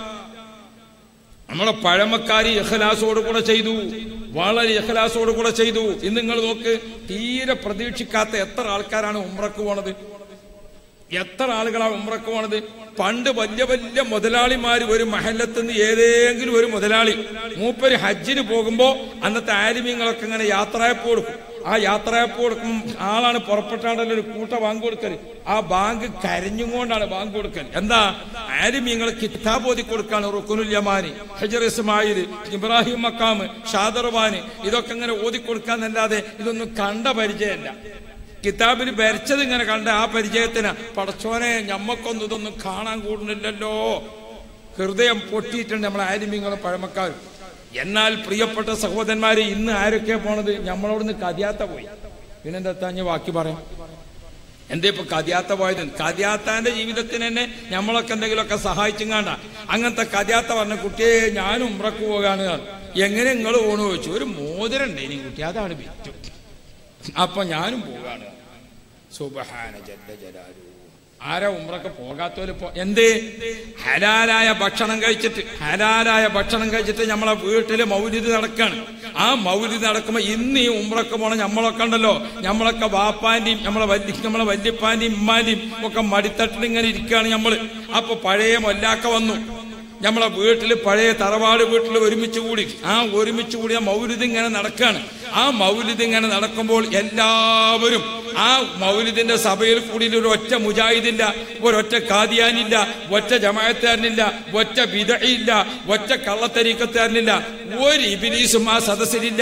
നമ്മളെ പഴമക്കാരി ഇഖലാസോട് കൂടെ ചെയ്തു വളരെ ഇഖലാസോട് കൂടെ ചെയ്തു ഇന്ന് നിങ്ങൾ നോക്ക് തീരെ പ്രതീക്ഷിക്കാത്ത എത്ര ആൾക്കാരാണ് ഉമ്രക്ക് പോണത് എത്ര ആളുകളാണ് ഉമ്രക്ക് പോണത് പണ്ട് വലിയ വലിയ മുതലാളിമാര് ഒരു മഹല്ലത്ത് നിന്ന് ഏതെങ്കിലും ഒരു മുതലാളി മൂപ്പര് ഹജ്ജിന് പോകുമ്പോ അന്നത്തെ ആലിമ്യങ്ങളൊക്കെ ഇങ്ങനെ യാത്രയപ്പ് കൊടുക്കും ആ യാത്രയപ്പ് കൊടുക്കും ആളാണ് പുറപ്പെട്ടാണ്ടല്ലോ ഒരു കൂട്ട ബാങ്ക് കൊടുക്കൽ ആ ബാങ്ക് കരഞ്ഞും കൊണ്ടാണ് ബാങ്ക് കൊടുക്കൽ എന്താ ആലിമ്യങ്ങൾ കിതാബ് ഓതി കൊടുക്കാണ് റുക്കുനുൽ യമാനി ഹജർ ഇസ്മായിൽ ഇബ്രാഹിം മക്കാമ് ഷാദർവാന് ഇതൊക്കെ ഇങ്ങനെ ഓതി കൊടുക്കാന്നല്ലാതെ ഇതൊന്നും കണ്ട പരിചയമല്ല കിതാബിൽ വരച്ചത് ഇങ്ങനെ കണ്ട ആ പരിചയത്തിന് പടച്ചോനെ ഞമ്മക്കൊന്നും ഇതൊന്നും കാണാൻ കൂടുന്നില്ലല്ലോ ഹൃദയം പൊട്ടിയിട്ടുണ്ട് നമ്മളെ ആലിമ്യങ്ങളും പഴമക്കാരും എന്നാൽ പ്രിയപ്പെട്ട സഹോദരന്മാരെ ഇന്ന് ആരൊക്കെയാ പോണത് നമ്മളവിടുന്ന് കതിയാത്ത പോയി പിന്നെന്താ താഞ്ഞ ബാക്കി പറയാം എന്തേ ഇപ്പൊ കതിയാത്ത പോയത് കതിയാത്താന്റെ ജീവിതത്തിന് തന്നെ നമ്മളൊക്കെ എന്തെങ്കിലുമൊക്കെ സഹായിച്ചും കാണ്ട അങ്ങനത്തെ കതിയാത്ത പറഞ്ഞ കുട്ടിയെ ഞാനും ഉമ്രക്ക് പോകാണ് എങ്ങനെ നിങ്ങൾ പോണു ചോദിച്ചു ഒരു മോതിരം ഉണ്ട് ഇനി കുട്ടി അതാണ് വിറ്റു അപ്പൊ ഞാനും പോകാണ് സുബഹാന ജല്ല ജലാലു ആരാ ഉമ്രക്ക് പോകാത്തവര് പോ എന്തേ ഹലാലായ ഭക്ഷണം കഴിച്ചിട്ട് ഹലാലായ ഭക്ഷണം കഴിച്ചിട്ട് നമ്മളെ വീട്ടില് മൗലിത് നടക്കാണ് ആ മൗലിത് നടക്കുമ്പോ ഇന്ന് ഈ ഉമ്രക്ക് പോണ നമ്മളൊക്കെ ഉണ്ടല്ലോ നമ്മളൊക്കെ വാപ്പാന്റെയും നമ്മളെ വല്യ നമ്മളെ വല്യപ്പാന്റെയും ഉമ്മാന്റെയും ഒക്കെ മടിത്തട്ടിൽ ഇങ്ങനെ ഇരിക്കുകയാണ് നമ്മള് അപ്പൊ പഴയ മൊല്ലാക്ക വന്നു നമ്മളെ വീട്ടിൽ പഴയ തറവാട് വീട്ടിൽ ഒരുമിച്ച് കൂടി ആ ഒരുമിച്ച് കൂടിയ മൗലിദ് ഇങ്ങനെ നടക്കാണ് ആ മൗലിദ് ഇങ്ങനെ നടക്കുമ്പോൾ എല്ലാവരും ആ മൗലിദിന്റെ സഭയിൽ കൂടി ഒരു ഒറ്റ മുജാഹിദില്ല ഒരൊറ്റ കാദിയാനില്ല ഒറ്റ ജമായത്തുകാരനില്ല ഒറ്റ വിതയില്ല ഒറ്റ കള്ളത്തരീക്കത്തുകാരനില്ല ഒരു ഇബിലീസും ആ സദസ്സിലില്ല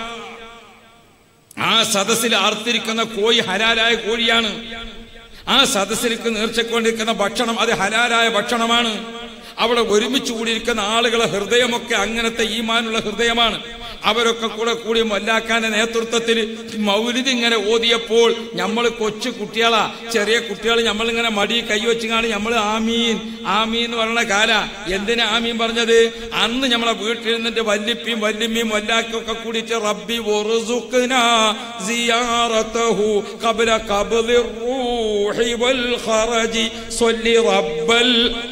ആ സദസ്സിൽ ആർത്തിരിക്കുന്ന കോഴി ഹലാലായ കോഴിയാണ് ആ സദസ്സിലേക്ക് നേർച്ചക്കൊണ്ടിരിക്കുന്ന ഭക്ഷണം അത് ഹലാലായ ഭക്ഷണമാണ് അവിടെ ഒരുമിച്ച് കൂടിയിരിക്കുന്ന ആളുകളെ ഹൃദയമൊക്കെ അങ്ങനത്തെ ഈമാനുള്ള ഹൃദയമാണ് അവരൊക്കെ കൂടെ കൂടി മൊല്ലാക്കാന്റെ നേതൃത്വത്തിൽ മൗലിദ് ഇങ്ങനെ ഓതിയപ്പോൾ നമ്മൾ കൊച്ചു കുട്ടികളാ ചെറിയ കുട്ടികൾ നമ്മളിങ്ങനെ മടി കൈവച്ചുകാണ് നമ്മൾ ആമീൻ ആമീൻ എന്ന് പറയുന്ന കാല എന്തിനാ ആമീൻ പറഞ്ഞത് അന്ന് നമ്മളെ വീട്ടിൽ നിന്നിട്ട് വല്ലിപ്പിയും വല്യമ്മയും വല്ലാക്കൊക്കെ കൂടിയിട്ട് റബ്ബി വറുസുഖ്നാ സിയാറതഹു ഖബ്ല ഖബ്ലി റൂഹി വൽ ഖറജി സ്വല്ലി റബ്ബൽ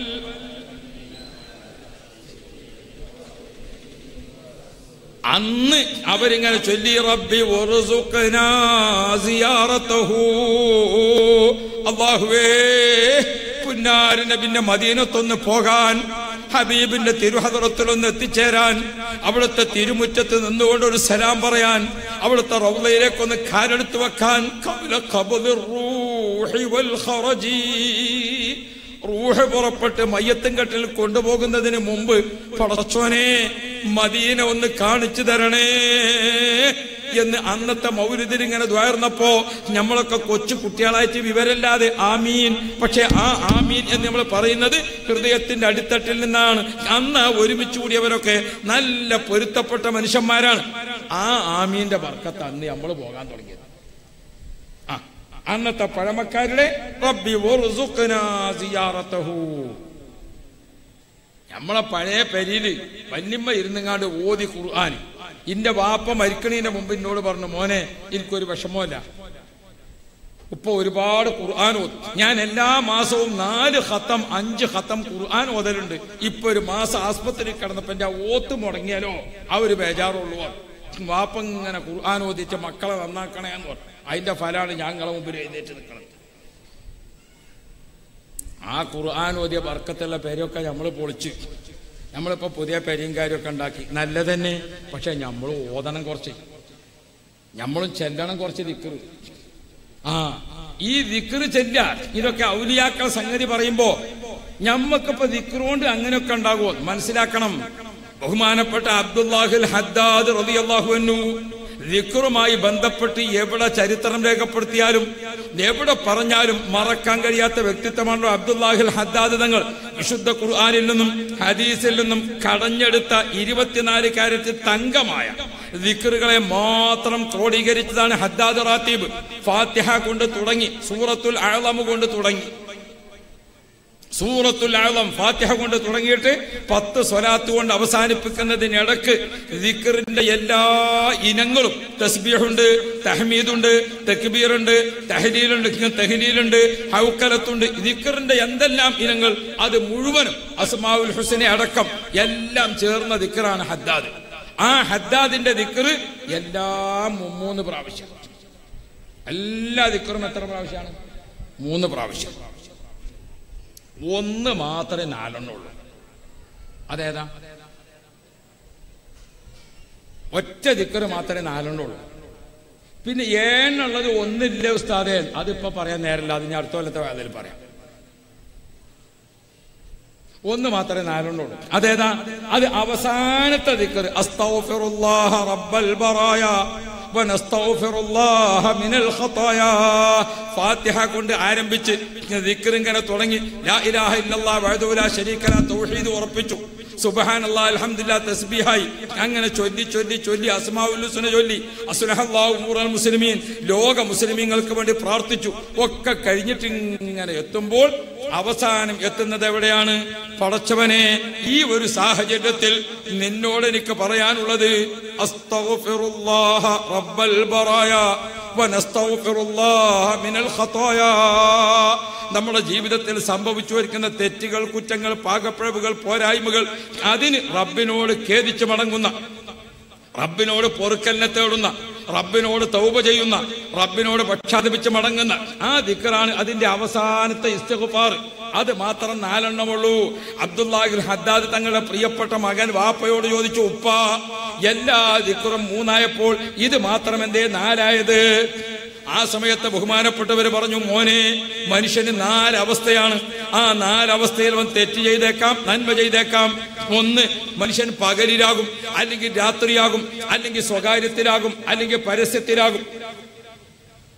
അന്ന് അവരിങ്ങനെ ചൊല്ലി റബ്ബി വറുസുഖ്നാ സിയാറതഹു അല്ലാഹുവേ പുന്നാരന്റെ പിന്നെ മദീനത്തൊന്ന് പോകാൻ ഹബീബിന്റെ തിരുഹദറത്തിലൊന്ന് എത്തിച്ചേരാൻ അവിടുത്തെ തിരുമുറ്റത്ത് നിന്നുകൊണ്ട് ഒരു സലാം പറയാൻ അവിടുത്തെ റൗലയിലേക്കൊന്ന് കാലെടുത്ത് വെക്കാൻ ഖബ്ല ഖബ്ദി റൂഹി വൽ ഖറജി റൂഹ് പുറപ്പെട്ട് മയ്യത്തും കെട്ടിൽ കൊണ്ടുപോകുന്നതിന് മുമ്പ് പടച്ചോനെ മദീന ഒന്ന് കാണിച്ചു തരണേ എന്ന് അന്നത്തെ മൗരുദിൽ ഇങ്ങനെ ദ്വാർന്നപ്പോ നമ്മളൊക്കെ കൊച്ചു കുട്ടികളായിട്ട് വിവരമില്ലാതെ ആമീൻ പക്ഷെ ആ ആമീൻ എന്ന് നമ്മൾ പറയുന്നത് ഹൃദയത്തിന്റെ അടിത്തട്ടിൽ നിന്നാണ് അന്ന് ഒരുമിച്ച് കൂടിയവരൊക്കെ നല്ല പൊരുത്തപ്പെട്ട മനുഷ്യന്മാരാണ് ആ ആമീന്റെ വർക്കത്ത് അന്ന് നമ്മൾ പോകാൻ തുടങ്ങിയത് ആ അന്നത്തെ പഴമക്കാരുടെ റബ്ബി വറുസുഖ്നാ സിയാറത്തഹു നമ്മളെ പഴയ പെരിയില് വല്യമ്മ ഇരുന്നങ്ങാണ്ട് ഓതി ഖുർആൻ ഇന്റെ വാപ്പ മരിക്കണീന്റെ മുമ്പ് എന്നോട് പറഞ്ഞു മോനെ എനിക്കൊരു വിഷമമില്ല ഇപ്പൊ ഒരുപാട് ഖുർആൻ ഓതും ഞാൻ എല്ലാ മാസവും നാല് ഖത്തം അഞ്ച് ഖത്തം ഖുർആൻ ഓതലുണ്ട് ഇപ്പൊ ഒരു മാസം ആസ്പത്രിയിൽ കിടന്നപ്പോ എന്റെ ഓത്ത് മുടങ്ങിയാലോ ആ ഒരു ബേജാറുള്ളൂ വാപ്പ ഇങ്ങനെ ഖുർആൻ ഓദിച്ച മക്കളെ നന്നാക്കണേ എന്ന് പറഞ്ഞു അതിന്റെ ഫലമാണ് ഞങ്ങളെ മുമ്പിൽ എഴുന്നേറ്റ് നിൽക്കുന്നത് ആ ഖുർആൻ ഓതിയ വർക്കത്തുള്ള പേരൊക്കെ നമ്മൾ പൊളിച്ച് നമ്മളിപ്പോ പുതിയ പേരും കാര്യമൊക്കെ ഉണ്ടാക്കി നല്ല തന്നെ പക്ഷെ നമ്മൾ ഓതണം കുറച്ച് നമ്മളും ചെല്ലണം കുറച്ച് ദിക്കറ് ആ ഈ ദിക്കറ് ചെല്ല ഇതൊക്കെ ഔലിയാക്കൾ സംഗതി പറയുമ്പോ ഞമ്മക്കിപ്പോ ദിക്കറുകൊണ്ട് അങ്ങനെയൊക്കെ ഉണ്ടാകുമോ മനസ്സിലാക്കണം ബഹുമാനപ്പെട്ട അബ്ദുല്ലാഹിൽ ഹദ്ദാദ് റളിയല്ലാഹു അൻഹു ദിക്റുമായി ബന്ധപ്പെട്ട് എവിടെ ചരിത്രം രേഖപ്പെടുത്തിയാലും എവിടെ പറഞ്ഞാലും മറക്കാൻ കഴിയാത്ത വ്യക്തിത്വമാണല്ലോ അബ്ദുല്ലാഹിൽ ഹദ്ദാദ് തങ്ങൾ വിശുദ്ധ ഖുർആാനിൽ നിന്നും ഹദീസിൽ നിന്നും കടഞ്ഞെടുത്ത ഇരുപത്തിനാല് കാര്യത്തിൽ തങ്കമായ ദിക്റുകളെ മാത്രം ക്രോഡീകരിച്ചതാണ് ഹദ്ദാദ് റാത്തീബ് ഫാത്തിഹ കൊണ്ട് തുടങ്ങി സൂറത്തുൽ അഴലമ് കൊണ്ട് തുടങ്ങി സൂറത്തുൽ ആളം ഫാത്തിഹ കൊണ്ട് തുടങ്ങിയിട്ട് പത്ത് സ്വലാത്ത് കൊണ്ട് അവസാനിപ്പിക്കുന്നതിനിടക്ക് ദിക്കറിന്റെ എല്ലാ ഇനങ്ങളും തസ്ബീഹുണ്ട് തഹ്മീദുണ്ട് തക്ബീറുണ്ട് തഹലീലുണ്ട് തഹലീലുണ്ട് ഹൗക്കലത്തുണ്ട് ദിക്കറിന്റെ എന്തെല്ലാം ഇനങ്ങൾ അത് മുഴുവനും അസ്മാവുൽ ഹുസനെ അടക്കം എല്ലാം ചേർന്ന ദിക്കറാണ് ഹദ്ദാദ് ആ ഹദ്ദാദിന്റെ ദിക്കറ് എല്ലാം മൂന്ന് പ്രാവശ്യം എല്ലാ ദിക്കറും എത്ര പ്രാവശ്യമാണ് മൂന്ന് പ്രാവശ്യം ഒന്ന് മാത്രമേ നാലെണ്ണുള്ളൂ അതേതാ ഒറ്റ ദിക്കറ് മാത്രമേ നാലെണ്ണുള്ളൂ പിന്നെ ഏണ്ണുള്ളത് ഒന്നില്ല ഉസ്താദേ അതിപ്പോ പറയാൻ നേരമില്ല അത് ഞാൻ അടുത്ത കൊല്ലത്തെ വേദയിൽ പറയാം ഒന്ന് മാത്രമേ നാലെണ്ണുള്ളൂ അതേതാ അത് അവസാനത്തെ ദിക്കറ് അസ്തൗഫിറുല്ലാഹ റബ്ബൽ ബറായ വനസ്തഗ്ഫിറുല്ലാഹ മിനൽ ഖതായാ ഫാത്തിഹ കൊണ്ട് ആരംഭിച്ച് ദിക്ർ ഇങ്ങനെ തുടങ്ങി ലാ ഇലാഹ ഇല്ലല്ലാഹ് വഹ്ദഹു ലാ ശരീക ലാ തൗഹീദ് ഉറപ്പിച്ചു സുബ്ഹാനല്ലാഹ് അൽഹംദുലില്ലാഹ് തസ്ബീഹായി അങ്ങനെ ചൊല്ലി ചൊല്ലി ചൊല്ലി അസ്മാഉൽ ഹുസ്ന ചൊല്ലി അസ്ലഹല്ലാഹു ഉമൂറൽ മുസ്ലിമീൻ ലോക മുസ്ലിമീങ്ങൾക്ക് വേണ്ടി പ്രാർത്ഥിച്ചു ഒക്കെ കഴിഞ്ഞിട്ട് ഇങ്ങനെ എത്തുമ്പോൾ അവസാനം എത്തുന്നത് എവിടെയാണ് പടച്ചവനെ ഈ ഒരു സാഹചര്യത്തിൽ നിന്നോട് എനിക്ക് പറയാനുള്ളത് അസ്തഗ്ഫിറുല്ലാഹ റബ്ബൽ ബറായ വനസ്തഗ്ഫിറുല്ലാഹ മിനൽ ഖതായാ നമ്മുടെ ജീവിതത്തിൽ സംഭവിച്ചു വരുന്ന തെറ്റുകൾ കുറ്റങ്ങൾ പാകപ്പിഴവുകൾ പോരായ്മകൾ അതിന് റബ്ബിനോട് ഖേദിച്ച് മടങ്ങുന്ന റബ്ബിനോട് പൊറുക്കലിനെ തേടുന്ന റബ്ബിനോട് തൗബ ചെയ്യുന്ന റബ്ബിനോട് പക്ഷാതിപ്പിച്ച് മടങ്ങുന്ന ആ ദിക്കറാണ് അതിന്റെ അവസാനത്തെ ഇസ്തഗുഫാർ അത് മാത്രം നാലെണ്ണമുള്ളൂ അബ്ദുല്ലാഹിൽ ഹദ്ദാദ് തങ്ങളുടെ പ്രിയപ്പെട്ട മകൻ വാപ്പയോട് ചോദിച്ചു ഉപ്പ എല്ലാ ദിക്കറും മൂന്നായപ്പോൾ ഇത് മാത്രം എന്തേ നാലായത് ആ സമയത്ത് ബഹുമാനപ്പെട്ടവർ പറഞ്ഞു മോനെ മനുഷ്യന് നാലവസ്ഥയാണ് ആ നാലവസ്ഥയിൽ അവൻ തെറ്റ് ചെയ്തേക്കാം നന്മ ചെയ്തേക്കാം ഒന്ന് മനുഷ്യൻ പകലിലാകും അല്ലെങ്കിൽ രാത്രിയാകും അല്ലെങ്കിൽ സ്വകാര്യത്തിലാകും അല്ലെങ്കിൽ പരസ്യത്തിലാകും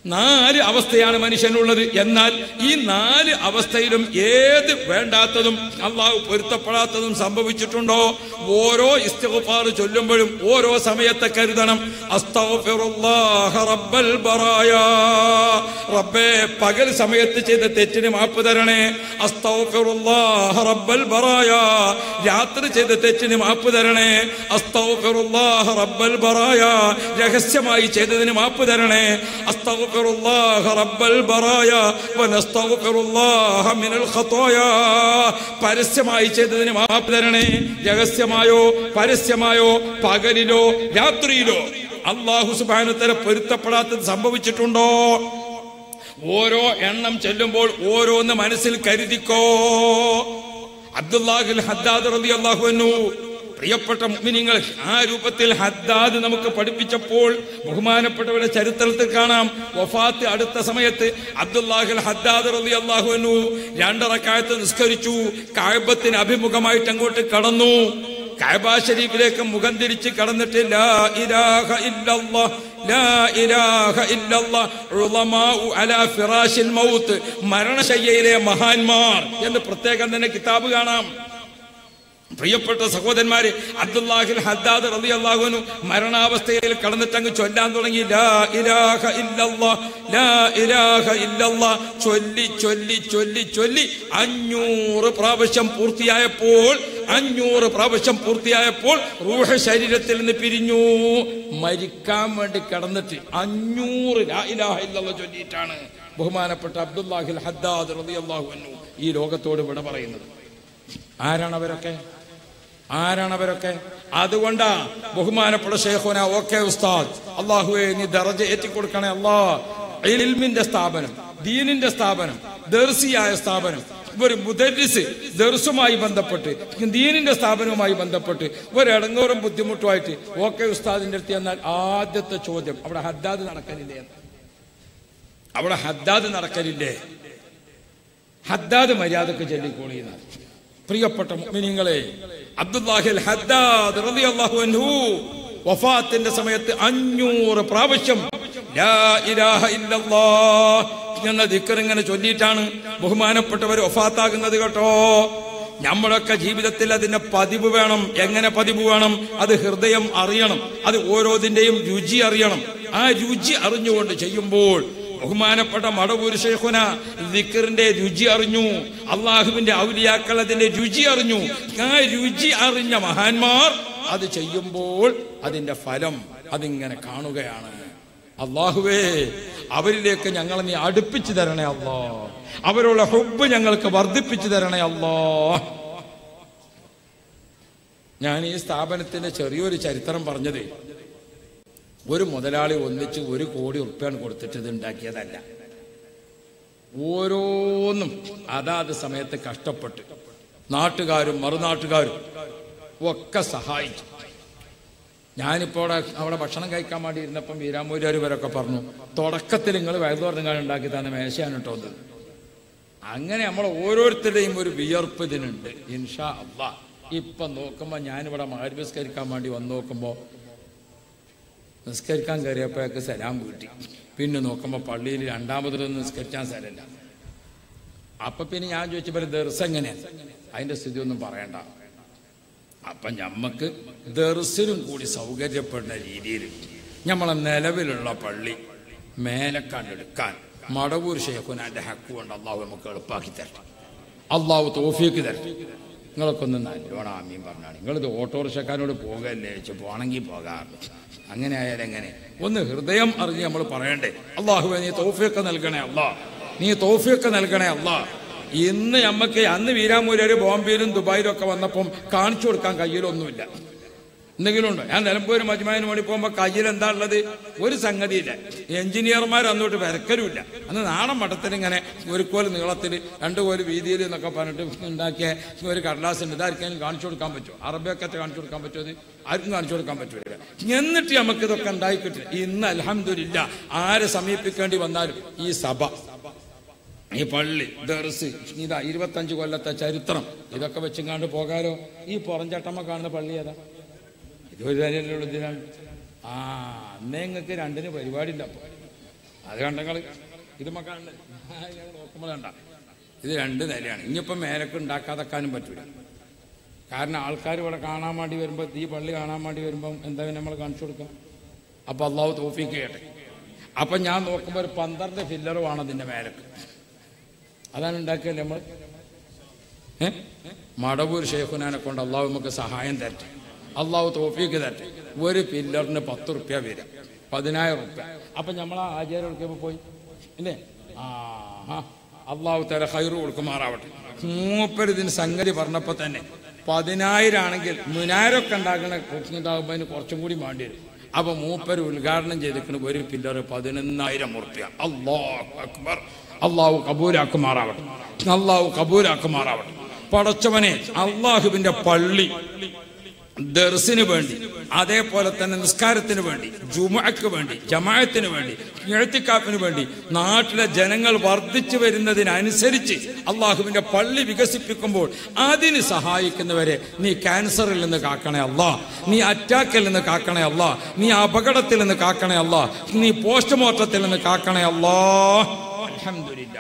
നാല് അവസ്ഥയാണ് മനുഷ്യനുള്ളത് എന്നാൽ ഈ നാല് അവസ്ഥയിലും ഏത് വേണ്ടാത്തതും അള്ളാഹു പൊരുത്തപ്പെടാത്തതും സംഭവിച്ചിട്ടുണ്ടോ ഓരോ ഇസ്തിഗ്ഫാർ ചൊല്ലുമ്പോഴും ഓരോ സമയത്തെ കരുതണം അസ്തഗ്ഫിറുല്ലാഹ റബ്ബൽ ബറായ റബ്ബേ പകൽ സമയത്ത് ചെയ്ത തെറ്റിന് മാപ്പ് തരണേ അസ്തഗ്ഫിറുല്ലാഹ റബ്ബൽ ബറായ രാത്രി ചെയ്ത തെറ്റിന് മാപ്പ് തരണേ അസ്തഗ്ഫിറുല്ലാഹ റബ്ബൽ ബറായ രഹസ്യമായി ചെയ്തതിന് മാപ്പ് തരണേ അസ്തഗ്ഫിറുല്ലാഹ റബ്ബൽ ബറായ വനസ്തഗ്ഫിറുല്ലാഹ മിനൽ ഖതായ പരസ്യമായി ചെയ്തതിന് മാപ്പ് തരണേ രഹസ്യമായോ പരസ്യമായോ പകലിലോ രാത്രിയിലോ അള്ളാഹു സുബാനുത്തര പൊരുത്തപ്പെടാത്തത് സംഭവിച്ചിട്ടുണ്ടോ ഓരോ എണ്ണം ചെല്ലുമ്പോൾ ഓരോന്ന് മനസ്സിൽ കരുതിക്കോ അബ്ദുല്ലാഹിൽ ഹദ്ദാദ് റളി അള്ളാഹുവന്നു പ്രിയപ്പെട്ട മുഅ്മിനീങ്ങൾ ആ രൂപത്തിൽ ഹദ്ദാദ് നമുക്ക് പഠിപ്പിച്ചപ്പോൾ ബഹുമാനപ്പെട്ടവരുടെ ചരിത്രത്തിൽ കാണാം വഫാത്ത് അടുത്ത സമയത്ത് അബ്ദുല്ലാഹിൽ ഹദ്ദാദ് റളി അള്ളാഹുവന്നു രണ്ടറക്കായത്ത് നിസ്കരിച്ചു കായബത്തിന് അഭിമുഖമായിട്ട് അങ്ങോട്ട് കടന്നു കഅബ ഷരീഫിലേക്ക് മുഖം തിരിച്ച് കടന്നിട്ട് ലാ ഇലാഹ ഇല്ലല്ലാഹ് ലാ ഇലാഹ ഇല്ലല്ലാഹ് ഉളമാഉ അലാ ഫിറാശിൽ മൗത്ത് മരണശയ്യയിലെ മഹാന്മാർ എന്ന് പ്രത്യേകം തന്നെ കിതാബ് കാണാം പ്രിയപ്പെട്ട സഹോദരന്മാര് അബ്ദുല്ലാഹിൽ ഹദ്ദാദ് റളിയല്ലാഹുവിനു മരണാവസ്ഥയിൽ കടന്നിട്ട് അങ്ങ് ചൊല്ലാൻ തുടങ്ങി ലാ ഇലാഹ ഇല്ലല്ലാഹ് ലാ ഇലാഹ ഇല്ലല്ലാഹ് ചൊല്ലി ചൊല്ലി ചൊല്ലി ചൊല്ലി അഞ്ഞൂറ് പ്രാവശ്യം പൂർത്തിയായപ്പോൾ അഞ്ഞൂറ് പ്രാവശ്യം പൂർത്തിയായപ്പോൾ റൂഹ ശരീരത്തിൽ നിന്ന് പിരിഞ്ഞു മരിക്കാൻ വേണ്ടി കിടന്നിട്ട് അഞ്ഞൂറ് ലാ ഇലാഹ ഇല്ലല്ലാഹ് ചൊല്ലിയിട്ടാണ് ബഹുമാനപ്പെട്ട അബ്ദുല്ലാഹിൽ ഹദ്ദാദ് റളിയല്ലാഹു അൻഹു ഈ ലോകത്തോട് വിട പറയുന്നത് ആരാണ് അവരൊക്കെ ആരാണ് അവരൊക്കെ അതുകൊണ്ടാ ബഹുമാനപ്പെട്ട ഷെയ്ഖുന ഓക്കെ ഉസ്താദ് അള്ളാഹുവെ നീ ദറജ ഏറ്റിക്കൊടുക്കണേ അല്ലാ ഇൽമിന്റെ സ്ഥാപനം ദീനിന്റെ സ്ഥാപനം ദർസിയായ സ്ഥാപനം ഒരു മുദരിസ് ദർസുമായി ബന്ധപ്പെട്ട് ദീനിന്റെ സ്ഥാപനവുമായി ബന്ധപ്പെട്ട് ഒരിടങ്ങോറും ബുദ്ധിമുട്ടുമായിട്ട് ഓക്കെ ഉസ്താദിന്റെ അടുത്ത് എന്നാൽ ആദ്യത്തെ ചോദ്യം അവിടെ ഹദ്ദാദ് നടക്കലില്ലേ എന്ന് അവിടെ ഹദ്ദാദ് നടക്കലില്ലേ ഹദ്ദാദ് മര്യാദക്ക് ചൊല്ലിക്കോളിയെന്നാണ് പ്രിയപ്പെട്ട മുഅ്മിനീങ്ങളെ അബ്ദുല്ലാഹിൽ ഹദ്ദാദ് റളിയല്ലാഹു അൻഹു വഫാത്തിന്റെ സമയത്ത് അഞ്ഞൂറ് പ്രാവശ്യം ലാ ഇലാഹ ഇല്ലല്ലാഹ് എന്ന ദിക്കർ ഇങ്ങനെ ചൊല്ലിയിട്ടാണ് ബഹുമാനപ്പെട്ടവർ വഫാത്താകുന്നത് കേട്ടോ നമ്മളൊക്കെ ജീവിതത്തിൽ അതിന്റെ പതിവ് വേണം എങ്ങനെ പതിവ് വേണം അത് ഹൃദയം അറിയണം അത് ഓരോതിന്റെയും രുചി അറിയണം ആ രുചി അറിഞ്ഞുകൊണ്ട് ചെയ്യുമ്പോൾ ബഹുമാനപ്പെട്ട മടവൂർ ഷെയ്ഖുന ദിക്കറിന്റെ രുചി അറിഞ്ഞു അള്ളാഹുവിന്റെ ഔലിയാക്കൾ അതിന്റെ രുചി അറിഞ്ഞു ആ രുചി അറിഞ്ഞ മഹാന്മാർ അത് ചെയ്യുമ്പോൾ അതിന്റെ ഫലം അതിങ്ങനെ കാണുകയാണ് അള്ളാഹുവേ അവരിലേക്ക് ഞങ്ങളെ നീ അടുപ്പിച്ചു തരണേ അല്ലോ അവരുള്ള ഹുബ് ഞങ്ങൾക്ക് വർദ്ധിപ്പിച്ചു തരണേ അല്ലോ ഞാൻ ഈ സ്ഥാപനത്തിന്റെ ചെറിയൊരു ചരിത്രം പറഞ്ഞത് ഒരു മുതലാളി ഒന്നിച്ച് ഒരു കോടി ഉറുപ്പ്യാണ് കൊടുത്തിട്ട് ഇത് ഉണ്ടാക്കിയതല്ല ഓരോന്നും അതാത് സമയത്ത് കഷ്ടപ്പെട്ട് നാട്ടുകാരും മറുനാട്ടുകാരും ഒക്കെ സഹായിച്ചു ഞാനിപ്പോൾ അവിടെ അവിടെ ഭക്ഷണം കഴിക്കാൻ വേണ്ടി ഇരുന്നപ്പം വീരാമൂരാർ ഇവരൊക്കെ പറഞ്ഞു തുടക്കത്തിൽ നിങ്ങൾ വയലുറങ്ങാൻ ഉണ്ടാക്കി തന്നെ മേശയാണ് കേട്ടോ അത് അങ്ങനെ നമ്മൾ ഓരോരുത്തരുടെയും ഒരു വിയർപ്പ് ഇതിനുണ്ട് ഇൻഷാ അള്ളാ ഇപ്പൊ നോക്കുമ്പോ ഞാനിവിടെ മാരിസ്കരിക്കാൻ വേണ്ടി വന്ന് നോക്കുമ്പോ നിസ്കരിക്കാൻ കയറിയപ്പോഴൊക്കെ സലാം വീട്ടി പിന്നെ നോക്കുമ്പോൾ പള്ളിയിൽ രണ്ടാമതൊന്നും നിസ്കരിക്കാൻ സ്ഥലമില്ല അപ്പൊ പിന്നെ ഞാൻ ചോദിച്ചപ്പോൾ ദർസ് എങ്ങനെയാണ് അതിന്റെ സ്ഥിതി ഒന്നും പറയണ്ട അപ്പൊ ഞമ്മക്ക് ദർസിനും കൂടി സൗകര്യപ്പെടുന്ന രീതിയിൽ നമ്മളെ നിലവിലുള്ള പള്ളി മേലെ കണ്ടെടുക്കാൻ മടവൂർ ഷേഖുനാന്റെ ഹക്ക് കൊണ്ട് അള്ളാഹു നമുക്ക് എളുപ്പാക്കി തരട്ടെ അള്ളാഹു തോഫിക്ക് തരട്ടെ നിങ്ങളൊക്കെ ഒന്ന് നല്ലോണം ആമീൻ പറഞ്ഞാണ് നിങ്ങളിത് ഓട്ടോറിക്ഷക്കാരോട് പോകല്ലേ വെച്ച് പോണെങ്കിൽ പോകാം അങ്ങനെ ആയാലും എങ്ങനെ ഒന്ന് ഹൃദയം അറിഞ്ഞ് നമ്മൾ പറയണ്ടേ അള്ളാഹുവെ നീ തോഫിയൊക്കെ നൽകണേ അള്ളാ നീ തോഫിയൊക്കെ നൽകണേ അള്ളാ ഇന്ന് നമ്മക്ക് അന്ന് വീരാമൂലര് ബോംബെയിലും ദുബായിലും ഒക്കെ വന്നപ്പം കാണിച്ചു കൊടുക്കാൻ കയ്യിലൊന്നുമില്ല എന്തെങ്കിലും ഉണ്ടോ ഞാൻ നിലമ്പൂർ മജ്മാന് വേണ്ടി പോകുമ്പോൾ കയ്യിൽ എന്താ ഉള്ളത് ഒരു സംഗതിയില്ല എഞ്ചിനീയർമാർ അന്നോട്ട് വരക്കലുമില്ല അന്ന് നാടൻ മട്ടത്തിൽ ഇങ്ങനെ ഒരു കോല് നീളത്തിൽ രണ്ട് കോല് വീതിയിൽ എന്നൊക്കെ പറഞ്ഞിട്ട് ഉണ്ടാക്കിയ ഒരു കടലാസ് ഉണ്ട് ഇതാർക്കെങ്കിലും കാണിച്ചു കൊടുക്കാൻ പറ്റുമോ അറബിയൊക്കെ കാണിച്ചു കൊടുക്കാൻ പറ്റുമോ അത് ആർക്കും കാണിച്ചു കൊടുക്കാൻ പറ്റൂല എന്നിട്ട് നമുക്ക് ഇതൊക്കെ ഉണ്ടായി കിട്ടില്ല ഇന്ന് അലഹമില്ല ആരെ സമീപിക്കേണ്ടി വന്നാലും ഈ സഭ ഈ പള്ളി ദർസ് ഇതാ ഇരുപത്തഞ്ച് കൊല്ലത്തെ ചരിത്രം ഇതൊക്കെ വെച്ചെങ്ങാണ്ട് പോകാലോ ഈ പുറംചട്ടമ്മ കാണുന്ന പള്ളി ഏതാ ഇതൊരു തന്നെയുള്ള ഇതിനാണ് ആ അന്നേ നിങ്ങൾക്ക് രണ്ടിന് പരിപാടി ഇല്ല അപ്പൊ അത് കണ്ടങ്ങൾ ഇത് മക്കാണ്ട് നോക്കുമ്പോൾ കണ്ട ഇത് രണ്ട് നിലയാണ് ഇനിയിപ്പം മേലക്ക് ഉണ്ടാക്കാതെക്കാനും പറ്റൂല കാരണം ആൾക്കാർ ഇവിടെ കാണാൻ വേണ്ടി വരുമ്പോൾ ഈ പള്ളി കാണാൻ വേണ്ടി വരുമ്പം എന്താ നമ്മൾ കാണിച്ചു കൊടുക്കുക അപ്പം അള്ളാഹു തോഫിക്ക് കേട്ടെ അപ്പം ഞാൻ നോക്കുമ്പോൾ ഒരു പന്ത്രണ്ട് ഫില്ലർ വേണം അതിൻ്റെ മേലക്ക് അതാണ് ഉണ്ടാക്കിയല്ലേ നമ്മൾ ഏ മടവൂർ ഷെയ്ഖുനാനെ കൊണ്ട് അള്ളാഹു നമുക്ക് സഹായം തരട്ടെ അള്ളാഹു തോഫിക്ക് തരട്ടെ ഒരു പില്ലറിന് പത്ത് റുപ്യ വരാം പതിനായിരം റുപ്യ അപ്പം നമ്മൾ ആ ആചാരം എടുക്കുമ്പോൾ പോയി ഇല്ലേ ആ അള്ളാഹു തല ഹൈറ് കൊടുക്കുമാറാവട്ടെ മൂപ്പര് ഇതിന് സംഗതി പറഞ്ഞപ്പോൾ തന്നെ പതിനായിരം ആണെങ്കിൽ മുനായിരമൊക്കെ ഉണ്ടാക്കുന്ന ഉണ്ടാകുമ്പോൾ അതിന് കുറച്ചും കൂടി വേണ്ടി വരും അപ്പൊ മൂപ്പര് ഉദ്ഘാടനം ചെയ്തിരിക്കുന്ന ഒരു പില്ലർ പതിനൊന്നായിരം ഉറുപ്പ്യ അള്ളാഹു അക്ബർ അള്ളാഹു കബൂലാക്കുമാറാവട്ടെ അള്ളാഹു കബൂലാക്കുമാറാവട്ടെ പടച്ചവനെ അള്ളാഹുവിന്റെ പള്ളി ദർസിന് വേണ്ടി അതേപോലെ തന്നെ നിസ്കാരത്തിന് വേണ്ടി ജുമക്ക് വേണ്ടി ജമായത്തിന് വേണ്ടി എഴുത്തിക്കാപ്പിന് വേണ്ടി നാട്ടിലെ ജനങ്ങൾ വർദ്ധിച്ചു വരുന്നതിനനുസരിച്ച് അള്ളാഹുവിന്റെ പള്ളി വികസിപ്പിക്കുമ്പോൾ അതിന് സഹായിക്കുന്നവരെ നീ ക്യാൻസറിൽ നിന്ന് കാക്കണേ അല്ല നീ അറ്റാക്കിൽ നിന്ന് കാക്കണേ അല്ല നീ അപകടത്തിൽ നിന്ന് കാക്കണേ അല്ല നീ പോസ്റ്റ്മോർട്ടത്തിൽ നിന്ന് കാക്കണേ അല്ലാ അൽഹംദുലില്ലാ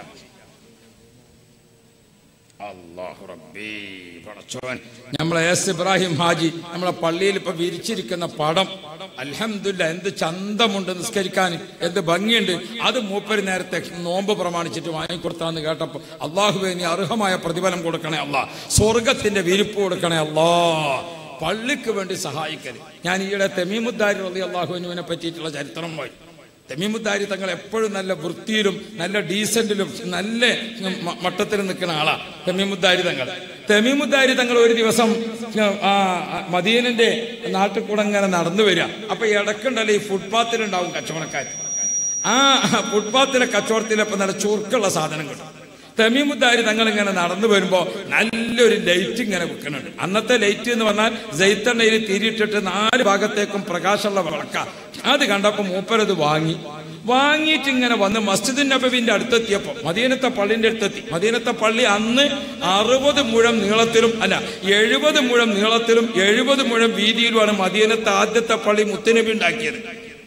അല്ലാഹു റബ്ബി പടച്ചോൻ നമ്മളെ എസ് ഇബ്രാഹിം ഹാജി നമ്മളെ പള്ളിയിൽ ഇപ്പൊ വിരിച്ചിരിക്കുന്ന പടം അൽഹംദുല്ല എന്ത് ചന്തമുണ്ട് നിസ്കരിക്കാൻ എന്ത് ഭംഗിയുണ്ട് അത് മൂപ്പര് നേരത്തെ നോമ്പ് പ്രമാണിച്ചിട്ട് വാങ്ങിക്കൊടുത്താന്ന് കേട്ടപ്പോ അള്ളാഹുവെ നീ അർഹമായ പ്രതിഫലം കൊടുക്കണേ അല്ലാ സ്വർഗത്തിന്റെ വിരിപ്പ് കൊടുക്കണേ അല്ലാ പള്ളിക്ക് വേണ്ടി സഹായിക്കരുത് ഞാൻ ഈയിടെ തെമീമുദ്ദാരി റളി അള്ളാഹുവിനെ പറ്റിയിട്ടുള്ള ചരിത്രം പോയി തെമീമുദ്ദാരി തങ്ങൾ എപ്പോഴും നല്ല വൃത്തിയിലും നല്ല ഡീസന്റിലും നല്ല മ- മട്ടത്തിലും നിൽക്കുന്ന ആളാ തെമീമുദ്ദാരി തങ്ങൾ തെമീമുദ്ദാരി തങ്ങൾ ഒരു ദിവസം ആ, ആ, മദീനന്റെ നാട്ടിൽ കൂടെ ഇങ്ങനെ നടന്നു വരിക അപ്പൊ ഈ ഇടക്കുണ്ടല്ലോ ഈ ഫുട്പാത്തിലുണ്ടാവും കച്ചവടക്കാർ ആ ഫുട്പാത്തിലെ കച്ചവടത്തിലപ്പോ നല്ല ചുരുക്കുള്ള സാധനം കിട്ടും തെമീമുദ്ദാരി തങ്ങൾ ഇങ്ങനെ നടന്നു വരുമ്പോ നല്ലൊരു ലൈറ്റ് ഇങ്ങനെ വെക്കുന്നുണ്ട് അന്നത്തെ ലൈറ്റ് എന്ന് പറഞ്ഞാൽ ജൈത്തെണ്ണയിൽ തിരിയിട്ടിട്ട് നാല് ഭാഗത്തേക്കും പ്രകാശമുള്ള വിളക്ക അത് കണ്ടപ്പോ മൂപ്പരത് വാങ്ങി വാങ്ങിയിട്ട് ഇങ്ങനെ വന്ന് മസ്ജിദ് നബവിന്റെ അടുത്തെത്തിയപ്പോ മദീനത്തെ പള്ളിന്റെ അടുത്തെത്തി മദീനത്തെ പള്ളി അന്ന് അറുപത് മുഴം നീളത്തിലും അല്ല എഴുപത് മുഴം നീളത്തിലും എഴുപത് മുഴം വീതിയിലുമാണ് മദീനത്തെ ആദ്യത്തെ പള്ളി മുത്തനബി ഉണ്ടാക്കിയത്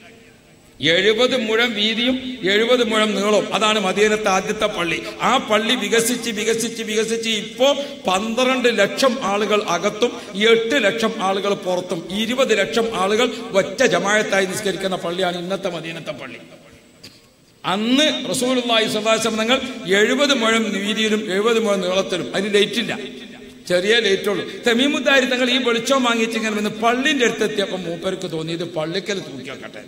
എഴുപത് മുഴം വീതിയും എഴുപത് മുഴം നീളവും അതാണ് മദീനത്തെ ആദ്യത്തെ പള്ളി ആ പള്ളി വികസിച്ച് വികസിച്ച് വികസിച്ച് ഇപ്പോ പന്ത്രണ്ട് ലക്ഷം ആളുകൾ അകത്തും എട്ട് ലക്ഷം ആളുകൾ പുറത്തും ഇരുപത് ലക്ഷം ആളുകൾ ഒറ്റ ജമായത്തായി നിസ്കരിക്കുന്ന പള്ളിയാണ് ഇന്നത്തെ മദീനത്തെ പള്ളി അന്ന് റസൂലുള്ളാഹി സ്വലാസം തങ്ങൾ എഴുപത് മുഴം വീതിയിലും എഴുപത് മുഴം നീളത്തിലും അതിന് ലൈറ്റ് ഇല്ല ചെറിയ ലൈറ്റ് ഉള്ളൂ തെമീമുദ്ദാരി തങ്ങൾ ഈ വെളിച്ചം വാങ്ങിച്ച് ഇങ്ങനെ വന്ന് പള്ളിന്റെ അടുത്തെത്തിയപ്പോൾ മൂപ്പർക്ക് തോന്നി ഇത് പള്ളിക്കൽ തൂക്കി വെക്കട്ടെ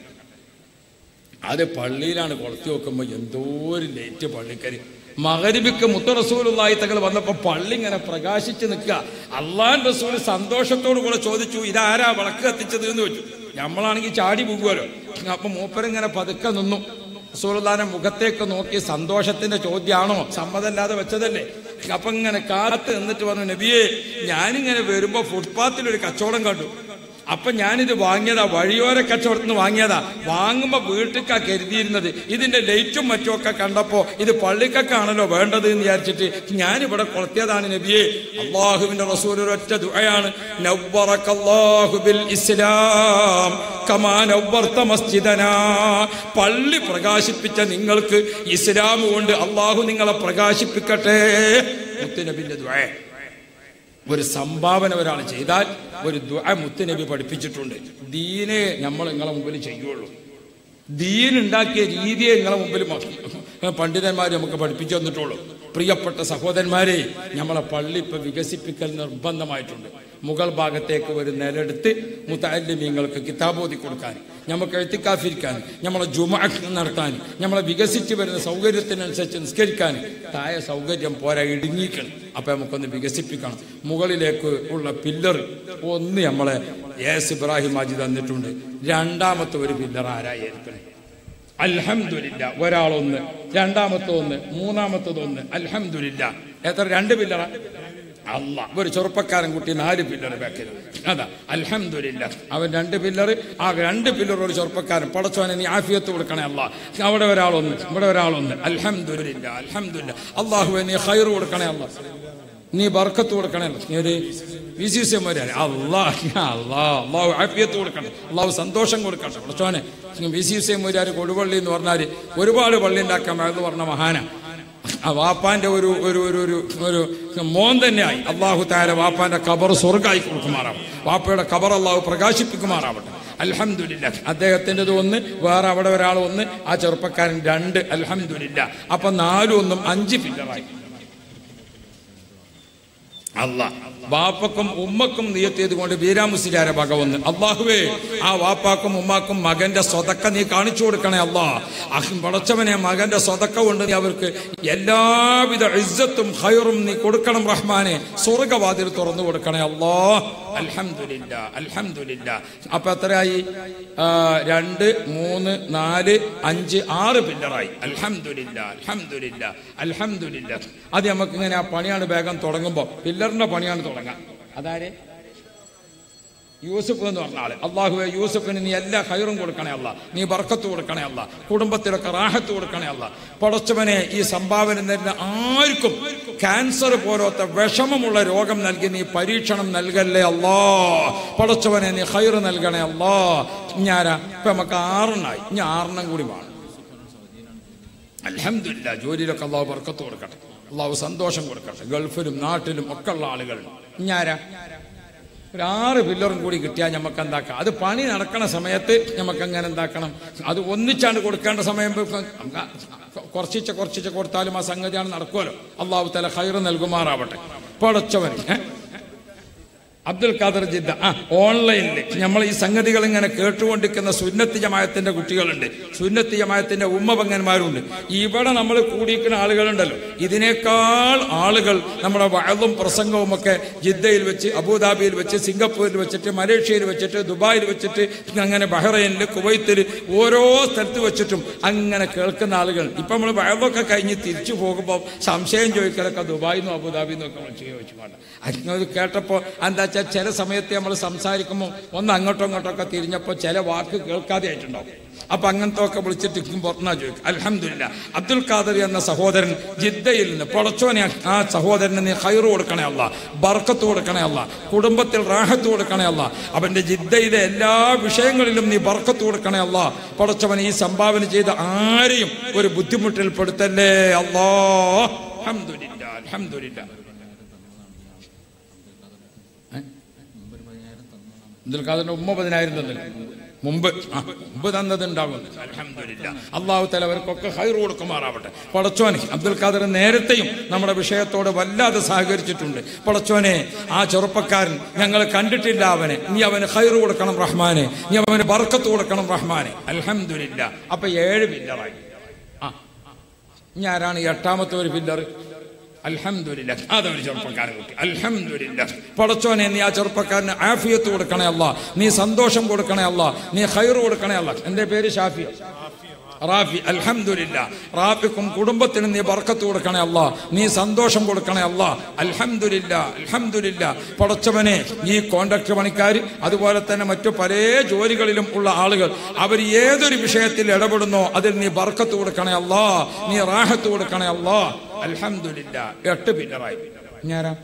അത് പള്ളിയിലാണ് കൊളുത്തി വെക്കുമ്പോൾ എന്തോ ഒരു ലേറ്റ് പള്ളിക്കരി മകരിബിക്ക് മുത്ത റസൂലുള്ളാഹി തങ്ങൾ വന്നപ്പോൾ പള്ളി ഇങ്ങനെ പ്രകാശിച്ച് നിൽക്കുക അള്ളാൻ റസൂൽ സന്തോഷത്തോടു കൂടെ ചോദിച്ചു ഇതാരാ വിളക്ക് കത്തിച്ചത് എന്ന് വെച്ചു നമ്മളാണെങ്കിൽ ചാടി പോകുമല്ലോ അപ്പൊ മൂപ്പരിങ്ങനെ പതുക്കെ നിന്നു റസൂലുള്ളാന്റെ മുഖത്തേക്ക് നോക്കി സന്തോഷത്തിന്റെ ചോദ്യമാണോ സമ്മതല്ലാതെ വെച്ചതല്ലേ അപ്പൊ ഇങ്ങനെ കാത്ത് നിന്നിട്ട് പറഞ്ഞു നബിയെ ഞാനിങ്ങനെ വരുമ്പോ ഫുട്പാത്തിൽ ഒരു കച്ചവടം കണ്ടു അപ്പൊ ഞാനിത് വാങ്ങിയതാ വഴിയോര കച്ചവടത്തിൽ നിന്ന് വാങ്ങിയതാ വാങ്ങുമ്പോ വീട്ടിക്കാ കരുതിയിരുന്നത് ഇതിന്റെ ലൈറ്റും മറ്റും ഒക്കെ കണ്ടപ്പോ ഇത് പള്ളിക്കൊക്കെയാണല്ലോ വേണ്ടത് എന്ന് വിചാരിച്ചിട്ട് ഞാനിവിടെ കൊളത്തിയതാണ് നബിയെ അള്ളാഹുവിന്റെ റസൂൽ ഒരൊറ്റ ദുആയാണ് നവ്വറക്കല്ലാഹു ബിൽ ഇസ്ലാം കമാ നവ്വർത്ത മസ്ജിദനാ പള്ളി പ്രകാശിപ്പിച്ച നിങ്ങൾക്ക് ഇസ്ലാം കൊണ്ട് അള്ളാഹു നിങ്ങളെ പ്രകാശിപ്പിക്കട്ടെ മുത്തുനബിന്റെ ദുആ ഒരു സംഭാവന ഒരാൾ ചെയ്താൽ ഒരു ദുആ മുത്തുനബി പഠിപ്പിച്ചിട്ടുണ്ട് ദീനെ നമ്മൾ നിങ്ങളെ മുമ്പിൽ ചെയ്യുള്ളൂ ദീൻ ഉണ്ടാക്കിയ രീതിയെ നിങ്ങളെ മുമ്പിൽ മ- പണ്ഡിതന്മാർ നമുക്ക് പഠിപ്പിച്ചു തന്നിട്ടുള്ളൂ പ്രിയപ്പെട്ട സഹോദരന്മാരെ നമ്മളെ പള്ളി ഇപ്പൊ വികസിപ്പിക്കൽ നിർബന്ധമായിട്ടുണ്ട് മുകൾ ഭാഗത്തേക്ക് ഒരു നിലെടുത്ത് മുത്താലിമീങ്ങൾക്ക് കിതാബോധി കൊടുക്കാൻ നമുക്ക് എഴുത്തിക്കാഫിരിക്കാൻ നമ്മളെ ജുമ നടത്താൻ നമ്മളെ വികസിച്ച് വരുന്ന സൗകര്യത്തിനനുസരിച്ച് നിസ്കരിക്കാൻ താഴെ സൗകര്യം പോരാ ഇടുങ്ങിക്കണം അപ്പൊ നമുക്കൊന്ന് വികസിപ്പിക്കണം മുകളിലേക്ക് ഉള്ള പില്ലർ ഒന്ന് നമ്മളെ എസ് ഇബ്രാഹിം മാജി തന്നിട്ടുണ്ട് രണ്ടാമത്തെ ഒരു പില്ലർ ആരായിരിക്കണേ അൽഹംദുലില്ല ഒരാളൊന്ന് രണ്ടാമത്തെ ഒന്ന് മൂന്നാമത്തത് ഒന്ന് അൽഹംദുലില്ല എത്ര രണ്ട് പില്ലറ അല്ല ഒരു ചെറുപ്പക്കാരൻ കുട്ടി നാല് പില്ലർ ബാക്കിൽ അതാ അൽഹംദുലില്ല അവൻ രണ്ട് പില്ലർ ആ രണ്ട് പില്ലർ ഒരു ചെറുപ്പക്കാരൻ പടച്ചോനെ നീ ആഫിയത്ത് കൊടുക്കണേ അല്ല അവിടെ ഒരാളൊന്ന് ഇവിടെ ഒരാളൊന്ന് അൽഹംദുലില്ല അൽഹംദുലില്ല അള്ളാഹുവെ നീ ഹൈർ കൊടുക്കണേ അല്ല നീ ബർക്കത്ത് കൊടുക്കണേ ഒരു വി സി സി എമാരെ അള്ളാഹ് അള്ളാഹ് അള്ളാഹു ആഫിയത്ത് കൊടുക്കട്ടെ അള്ളാഹു സന്തോഷം കൊടുക്കട്ടെ കുറച്ചോനെ വി സി സി എമാര് കൊടുവള്ളി എന്ന് പറഞ്ഞാൽ ഒരുപാട് പള്ളി ഉണ്ടാക്കാൻ എന്ന് പറഞ്ഞ മഹാന ആ വാപ്പാന്റെ ഒരു ഒരു ഒരു ഒരു ഒരു മോൻ തന്നെയായി അള്ളാഹു താര വാപ്പാന്റെ കബർ സ്വർഗായി കൊടുക്കുമാറാവും വാപ്പയുടെ കബർ അള്ളാഹു പ്രകാശിപ്പിക്കുമാറാവട്ടെ അൽഹംദുലില്ല അദ്ദേഹത്തിൻ്റെത് ഒന്ന് വേറെ അവിടെ ഒരാൾ ഒന്ന് ആ ചെറുപ്പക്കാരൻ രണ്ട് അൽഹംദുലില്ല അപ്പൊ നാലും ഒന്നും അഞ്ച് ഫില്ലറായി അല്ല വാപ്പക്കും ഉമ്മക്കും നിയത്തിയത് കൊണ്ട് വീരാമുസിലാര വക വന്ന് അള്ളാഹുവേ ആ വാപ്പാക്കും ഉമ്മാക്കും മകന്റെ സ്വതക്ക നീ കാണിച്ചു കൊടുക്കണേ അല്ലാ അഹ് പടച്ചവനെ മകന്റെ സ്വതക്ക കൊണ്ട് നീ അവർക്ക് എല്ലാവിധ ഇസ്സത്തും ഹൈറും നീ കൊടുക്കണം റഹ്മാനെ സ്വർഗവാതിൽ തുറന്നു കൊടുക്കണേ അല്ലാ അൽഹംദുലില്ല അൽഹംദുലില്ല അപ്പൊ എത്രയായി ആ, രണ്ട് മൂന്ന് നാല് അഞ്ച് ആറ് പില്ലറായി അൽഹംദുലില്ല അൽഹംദുലില്ല അൽഹംദുലില്ല അത് നമുക്ക് ഇങ്ങനെ ആ പണിയാണ് വേഗം തുടങ്ങുമ്പോൾ പില്ലറിന്റെ പണിയാണ് തുടങ്ങാം അതാരെ യൂസഫ് എന്ന് പറഞ്ഞ ആള് അള്ളാഹുവെ യൂസഫിന് നീ എല്ലാ ഹൈറും കൊടുക്കണേ അല്ല നീ ബർക്കത്ത് കൊടുക്കണേ അല്ല കുടുംബത്തിലൊക്കെ റാഹത്ത് കൊടുക്കണേ അല്ല പടച്ചവനെ ഈ സംഭാവന തരുന്ന ആർക്കും ക്യാൻസർ പോലത്തെ വിഷമമുള്ള രോഗം നൽകി നീ പരീക്ഷണം നൽകല്ലേ അല്ലാ പടച്ചവനെ നീ ഹൈറ് നൽകണേ അല്ലാ ഞാനാ ഇപ്പൊ നമുക്ക് ആറെണ്ണായി ഇനി ആറെണ്ണം കൂടി വേണം അലഹമില്ല ജോലിയിലൊക്കെ അള്ളാഹു ബർക്കത്ത് കൊടുക്കട്ടെ അള്ളാഹു സന്തോഷം കൊടുക്കട്ടെ ഗൾഫിലും നാട്ടിലും ഒക്കെ ഉള്ള ആളുകൾ ഞാരാ ഒരു ആറ് പില്ലറും കൂടി കിട്ടിയാൽ നമുക്ക് എന്താക്കാം അത് പണി നടക്കണ സമയത്ത് നമുക്ക് എങ്ങനെ എന്താക്കണം അത് ഒന്നിച്ചാണ്ട് കൊടുക്കേണ്ട സമയം കുറച്ചിച്ച കുറച്ചിച്ച കൊടുത്താലും ആ സംഗതിയാണ് നടക്കുമല്ലോ അള്ളാഹു തല ഹൈറ് നൽകുമാറാവട്ടെ പടച്ചവൻ ഏ? അബ്ദുൽ ഖാദർ ജിദ്ദ ആ ഓൺലൈനിൽ നമ്മൾ ഈ സംഗതികൾ ഇങ്ങനെ കേട്ടുകൊണ്ടിരിക്കുന്ന സുന്നത്തി ജമായത്തിന്റെ കുട്ടികളുണ്ട് സുന്നത്തി ജമായത്തിന്റെ ഉമ്മപങ്ങന്മാരുണ്ട് ഇവിടെ നമ്മൾ കൂടിയിരിക്കുന്ന ആളുകളുണ്ടല്ലോ ഇതിനേക്കാൾ ആളുകൾ നമ്മുടെ വഴലും പ്രസംഗവും ഒക്കെ ജിദ്ദയിൽ വെച്ച് അബുദാബിയിൽ വെച്ച് സിംഗപ്പൂരിൽ വെച്ചിട്ട് മലേഷ്യയിൽ വെച്ചിട്ട് ദുബായിൽ വെച്ചിട്ട് അങ്ങനെ ബഹ്റൈനിൽ കുവൈത്തിൽ ഓരോ സ്ഥലത്ത് വെച്ചിട്ടും അങ്ങനെ കേൾക്കുന്ന ആളുകൾ ഇപ്പൊ നമ്മൾ വഴലൊക്കെ കഴിഞ്ഞ് തിരിച്ചു പോകുമ്പോൾ സംശയം ചോദിക്കലൊക്കെ ദുബായിൽ നിന്നും അബുദാബിയിൽ നിന്നും ഒക്കെ വിളിച്ച് ചോദിച്ചുകൊണ്ട് അത് കേട്ടപ്പോൾ എന്താ വെച്ചാൽ ചില സമയത്ത് നമ്മൾ സംസാരിക്കുമ്പോൾ ഒന്ന് അങ്ങോട്ടോ ഇങ്ങോട്ടോ ഒക്കെ തിരിഞ്ഞപ്പോൾ ചില വാക്ക് കേൾക്കാതെ ആയിട്ടുണ്ടാവും അപ്പൊ അങ്ങനത്തെ ഒക്കെ വിളിച്ചിട്ട് പുറത്തുനിന്നാ ചോദിക്കും അലഹമില്ല അബ്ദുൽ ഖാദർ എന്ന സഹോദരൻ ജിദ്ദയിൽ നിന്ന് പൊളച്ചോനെ ആ സഹോദരന് നീ ഹൈറ് കൊടുക്കണേ അല്ല ബർക്കത്ത് കൊടുക്കണേ അല്ല കുടുംബത്തിൽ റാഹത്ത് കൊടുക്കണേ അല്ല അവന്റെ ജിദ്ദയിലെ എല്ലാ വിഷയങ്ങളിലും നീ ബർക്കത്ത് കൊടുക്കണേ അല്ല പൊളച്ചവൻ ഈ സംഭാവന ചെയ്ത ആരെയും ഒരു ബുദ്ധിമുട്ടിൽ പെടുത്തല്ലേ അല്ലാ അൽഹംദുലില്ലാ അൽഹംദുലില്ലാ അബ്ദുൽ ഖാദറിന്റെ ഉമ്മ പതിനായിരം തന്നില്ല മുമ്പ് ആ, മുമ്പ് തന്നതുണ്ടാകും അൽഹംദുലില്ലാ അള്ളാഹു തല അവർക്കൊക്കെ ഹൈർ കൊടുക്കുമാറാവട്ടെ പടച്ചോനെ അബ്ദുൽ ഖാദർ നേരത്തെയും നമ്മുടെ വിഷയത്തോട് വല്ലാതെ സഹകരിച്ചിട്ടുണ്ട് പടച്ചോനെ ആ ചെറുപ്പക്കാരൻ ഞങ്ങൾ കണ്ടിട്ടില്ല അവനെ നീ അവന് ഹൈർ കൊടുക്കണം റഹ്മാനെ നീ അവന് ബർക്കത്ത് കൊടുക്കണം റഹ്മാനെ അൽഹംദുലില്ലാ അപ്പൊ ഏഴ് പില്ലറായി ആ ഇനി ആരാണ് ഈ എട്ടാമത്തെ ഒരു പില്ലർ അൽഹംദുലില്ല അതൊരു ചെറുപ്പക്കാരൻ കുട്ടി അൽഹംദുലില്ല പടച്ചോനെ നീ ആ ചെറുപ്പക്കാരന് ആഫിയത്ത് കൊടുക്കണേ അല്ല നീ സന്തോഷം കൊടുക്കണേ അല്ല നീ ഹൈർ കൊടുക്കണേ അല്ല എന്റെ പേര് ഷാഫി റാഫി അൽഹംദുലില്ല റാഫിക്കും കുടുംബത്തിനും നീ ബർക്കത്ത് കൊടുക്കണേ അല്ല നീ സന്തോഷം കൊടുക്കണേ അല്ല അൽഹംദുലില്ല അൽഹംദുലില്ല പടച്ചവനെ ഈ കോൺട്രാക്ടർ പണിക്കാർ അതുപോലെ തന്നെ മറ്റു പല ജോലികളിലും ഉള്ള ആളുകൾ അവർ ഏതൊരു വിഷയത്തിൽ ഇടപെടുന്നോ അതിൽ നീ ബർക്കത്ത് കൊടുക്കണേ അല്ല നീ റാഹത്ത് കൊടുക്കണേ അല്ല അൽഹംദുലില്ല എട്ട് പില്ലറായി ഞാനാ